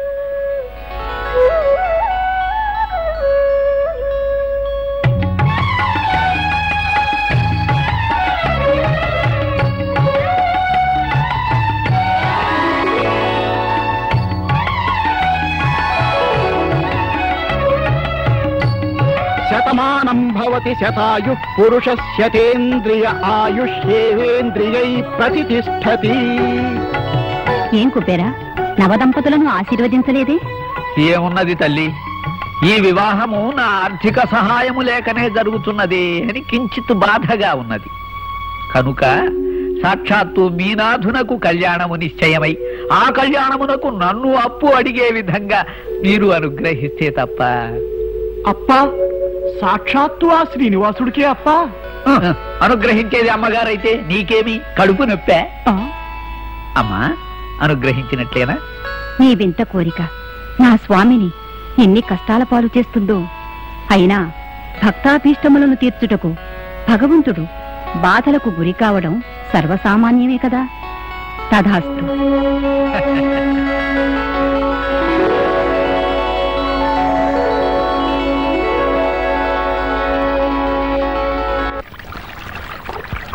శతమానం భవతి శతాయు పురుష శతేంద్రియ ఆయుష్యేంద్రియై ప్రతిష్టతి ఏం కుబేరా నవదంపతులను ఆశీర్వదించలేదే ఏమున్నది తల్లి ఈ వివాహము నా ఆర్థిక సహాయము లేకనే జరుగుతున్నది అని కించిత్ బాధగా ఉన్నది కనుక సాక్షాత్తు మీనాథునకు కళ్యాణము నిశ్చయమై ఆ కళ్యాణమునకు నన్ను అప్పు అడిగే విధంగా మీరు అనుగ్రహిస్తే తప్ప అప్పా సాక్షాత్తు ఆ శ్రీనివాసుడికే అప్ప అనుగ్రహించేది అమ్మగారైతే నీకేమి కడుపు నొప్పా అమ్మా అనుగ్రహించినట్లేనా నీ వింత కోరిక నా స్వామిని ఎన్ని కష్టాల పాలు చేస్తుందో అయినా భక్తాభీష్టములను తీర్చుటకు భగవంతుడు బాధలకు గురి కావడం సర్వసామాన్యమే కదా తథాస్తు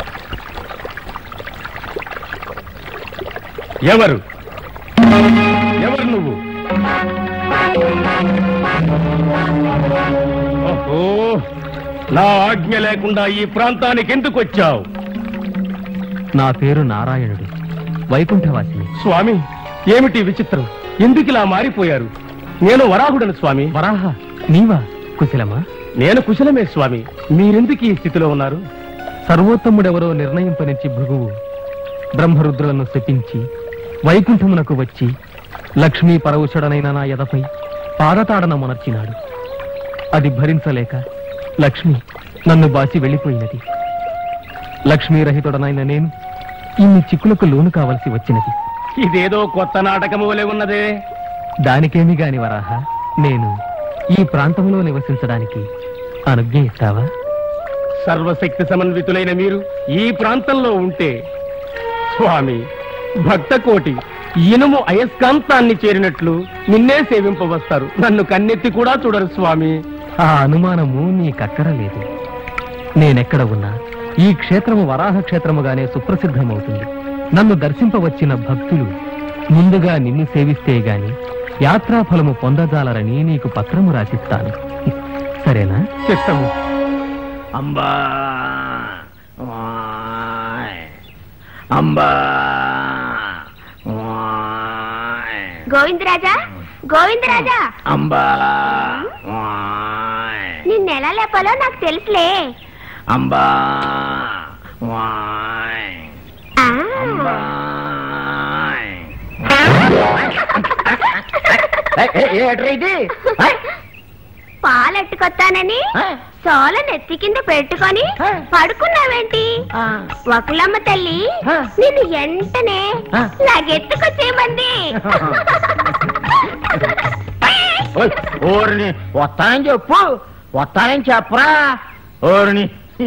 ఎవరు ఓ నా ఆజ్ఞ లేకుండా ఈ ప్రాంతానికి ఎందుకు వచ్చావు నా పేరు నారాయణుడు వైకుంఠవాసిని స్వామి ఏమిటి విచిత్రం ఎందుకు ఇలా మారిపోయారు నేను వరాహుడను స్వామి వరాహ నీవా కుశలమా నేను కుశలమే స్వామి మీరెందుకు ఈ స్థితిలో ఉన్నారు సర్వోత్తముడెవరో నిర్ణయింపనిచ్చి భృగువు బ్రహ్మరుద్రులను శపించి వైకుంఠమునకు వచ్చి లక్ష్మీ పరవుషుడనైన నా ఎదపై పాదతాడన మునర్చినాడు అది భరించలేక లక్ష్మి నన్ను బాసి వెళ్ళిపోయినది లక్ష్మీరహితుడనైన నేను ఇన్ని చిక్కులకు లోను కావలసి వచ్చినది ఇదేదో కొత్త నాటకము వలె ఉన్నదే దానికేమి గాని వరాహ నేను ఈ ప్రాంతంలో నివసించడానికి అనుజ్ఞ ఇస్తావా సర్వశక్తి సమన్వితులైన మీరు ఈ ప్రాంతంలో ఉంటే స్వామి భక్త కోటి ఇనుము అయస్కాంతాన్ని చేరినట్లు నిన్నే సేవింపవస్తారు నన్ను కన్నెత్తి కూడా చూడరు స్వామి ఆ అనుమానము నీకక్కరలేదు నేనెక్కడ ఉన్నా ఈ క్షేత్రము వరాహ క్షేత్రముగానే సుప్రసిద్ధమవుతుంది నన్ను దర్శింపవచ్చిన భక్తులు ముందుగా నిన్ను సేవిస్తే గాని యాత్రాఫలము పొందజాలరని నీకు పత్రము రాసిస్తాను సరేనా చిత్తము అంబా వాయ్. అంబా వాయ్. గోవిందరాజా గోవిందరాజా అంబా వాయ్. నిన్నెలా లేపాలో నాకు తెలుసులే అంబా వాయ్. ఆ. ఏట్రా ఇది పాలెట్టుకొత్తానని సోల నెత్తి కింద పెట్టుకొని పడుకున్నావేంటి ఒకలమ్మ తల్లి నిన్ను వెంటనే నాగెత్తుకొచ్చేయమంది ఓయ్, ఓరిని వస్తానని చెప్పు వస్తానని చెప్పరా ఓరిని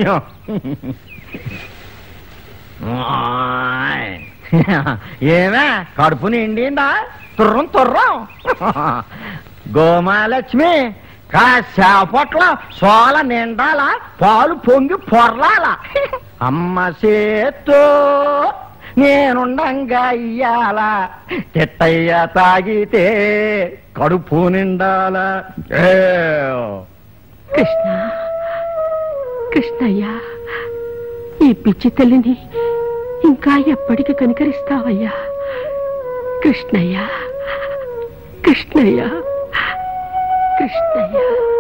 ఓయ్. ఏమే కడుపు నిండిందా తుర్రం తుర్రం గోమాలక్ష్మి కాసేపట్లో సోల నిండాల పాలు పొంగి పొర్లాల అమ్మ చేత్తో నేనుండంగా ఇయ్యాల తిట్టయ్య తాగితే కడుపు నిండాల ఏ. కృష్ణ కృష్ణయ్య ఈ పిచ్చి తల్లిని ఇంకా ఎప్పటికి కనికరిస్తావయ్యా కృష్ణయ్య కృష్ణయ్య కృష్ణయ్య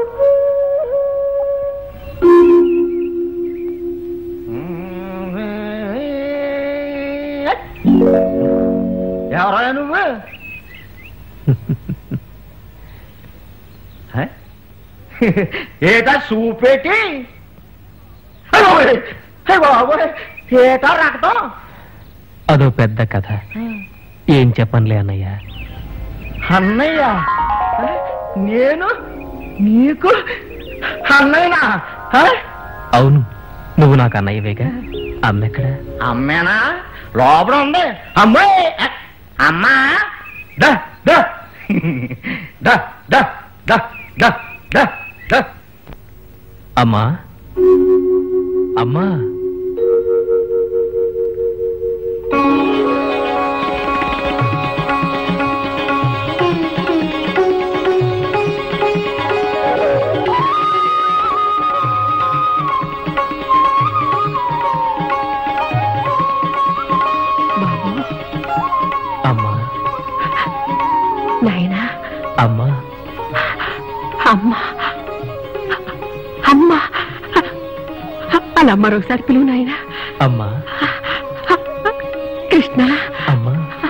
ఎవరా నువ్వు హ? ఏటా చూపెట్టి ఏటా రక్తం అదో పెద్ద కథ ఏం చెప్పనులే అన్నయ్య అన్నయ్య నేను నీకు అన్నయ్యనా హ? అవును నువ్వు నాకు అన్నయ్యవేగా అమ్మెక్కడ అమ్మేనా లోపల ఉంది అమ్మాయి అమ్మా దా దా దా దా దా దా దా దా అమ్మా అమ్మా అమ్మా నాయనా అమ్మా అమ్మా అమ్మా అలా మరోసారి పిలువు నాయనా అమ్మా కృష్ణ అమ్మా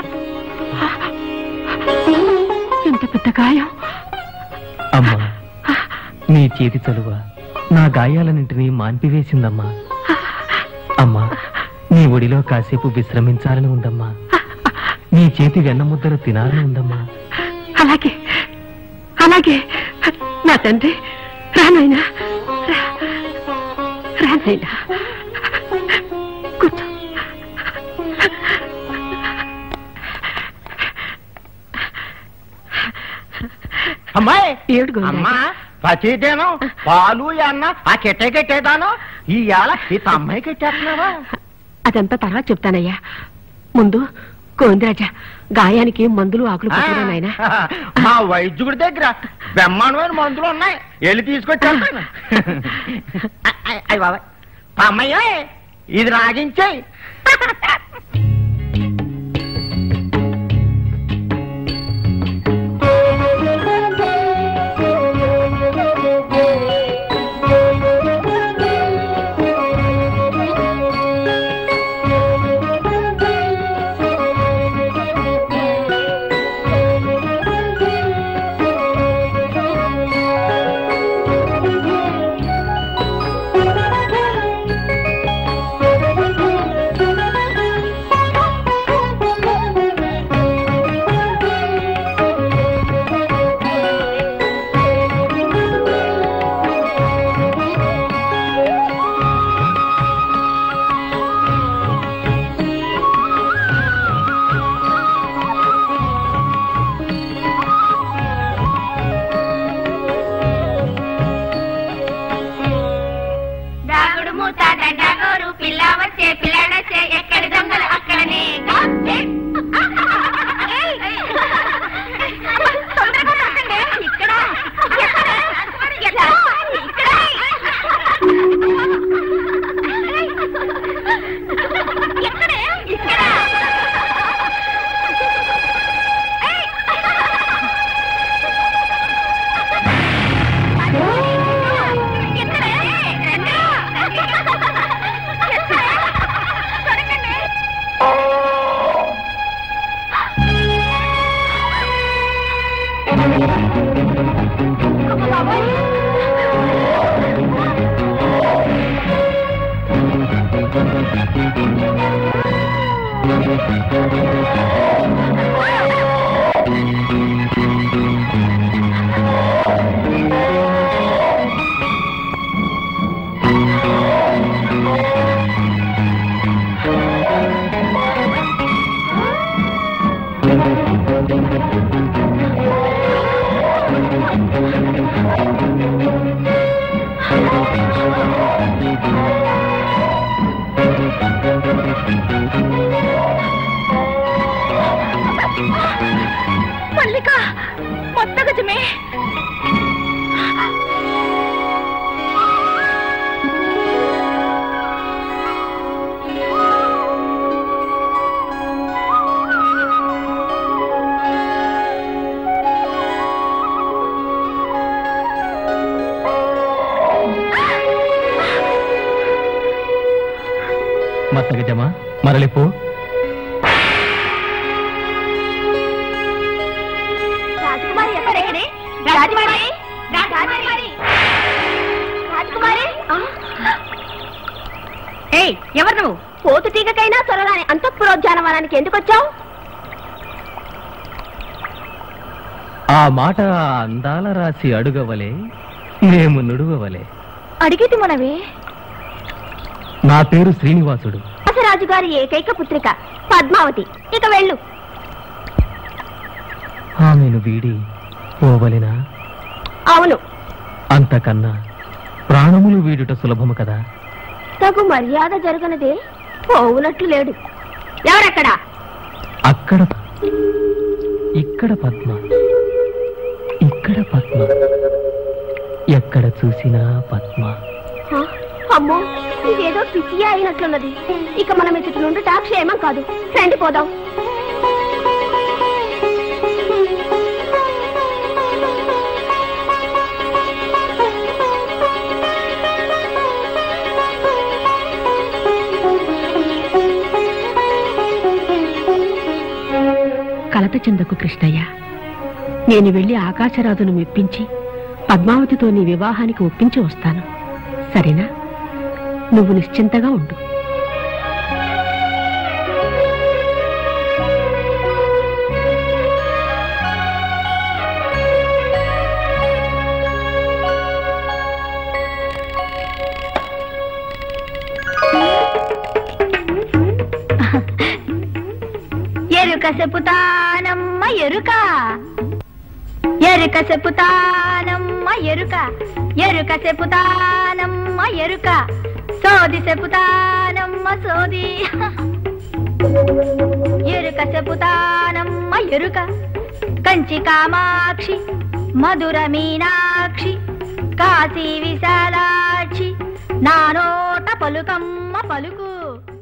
ఎంత పెద్ద గాయం అమ్మా నీ చేతి చలువ నా గాయాలన్నింటినీ మాన్పివేసిందమ్మా అమ్మా నీ ఒడిలో కాసేపు విశ్రమించాలని ఉందమ్మా నీ చేతి వెన్న ముద్దలు తినాలని ఉందమ్మా అలాగే అలాగే నా తండ్రి రా నాయనా రా. రా నాయనా కూర్చో అమ్మాయి ఏడు గోవిందా. అమ్మా ప్రతిదేను పాలు అన్న ఆ కెట్టే కెట్టేదాను ఈ ఏళ ఈ అమ్మాయి కెట్టేస్తున్నావా అదంతా తర్వాత చెప్తానయ్యా ముందు గోవిందరాజా గాయానికి మందులు ఆకులు పట్టురా నాయనా మా వైద్యుడి దగ్గర బ్రహ్మాండమైన మందులు ఉన్నాయి వెళ్ళి తీసుకొచ్చేస్తాను అయ్యి బాబా అమ్మయ్య ఇది రాగించాయి దాగుడు మూత దండగోరు పిల్ల వచ్చే పిల్లడొచ్చే ఎక్కడి దొంగలు అక్కడనే ఇక్కడ మల్లిక మొత్త గజమే మత్తగజమా మరలిపో రాజకుమారి ఎక్కడే రాజకుమారి రాజకుమారి రాజకుమారి ఏయ్ ఎవరు నువ్వు పోతు తీగకైనా త్వరగానే అంతఃపురోద్యానవనానికి ఎందుకు వచ్చావు ఆ మాట ఆ అందాల రాసి అడుగవలే మేము నుడువవలే అడిగితే మనవే నా పేరు శ్రీనివాసుడు రాజు గారి ఏకైక పుత్రిక పద్మావతి ఇక వెళ్ళు ఆమెను వీడి పోవలెనా అవును అంతకన్నా ప్రాణములు వీడుట సులభము కదా తగు మర్యాద జరగనదే పోవునట్లు లేడు ఎవరక్కడ అక్కడ ఇక్కడ పద్మ ఇక్కడ పద్మ ఎక్కడ చూసినా పద్మ హ? అమ్మో ఇదేదో పిచ్చి అయినట్లున్నది ఇక మనం ఇటు నుండి క్షేమం కాదు రండి పోదాం కలత చెందకు కృష్ణయ్య నేను వెళ్లి ఆకాశరాజును మెప్పించి పద్మావతితో నీ వివాహానికి ఒప్పించి వస్తాను సరేనా నువ్వు నిశ్చింతగా ఉండు ఎరుక చెప్పుతానమ్మ ఎరుక ఎరుక చెప్పుతానమ్మ ఎరుక ఎరుక చెప్పుతానమ్మ ఎరుక సోది చెప్పుతానమ్మ సోది ఎరుక చెబుతానమ్మ ఎరుక కంచి కామాక్షి మధుర మీనాక్షి కాశీ విశాలాక్షి నా నోట పలుకమ్మ పలుకు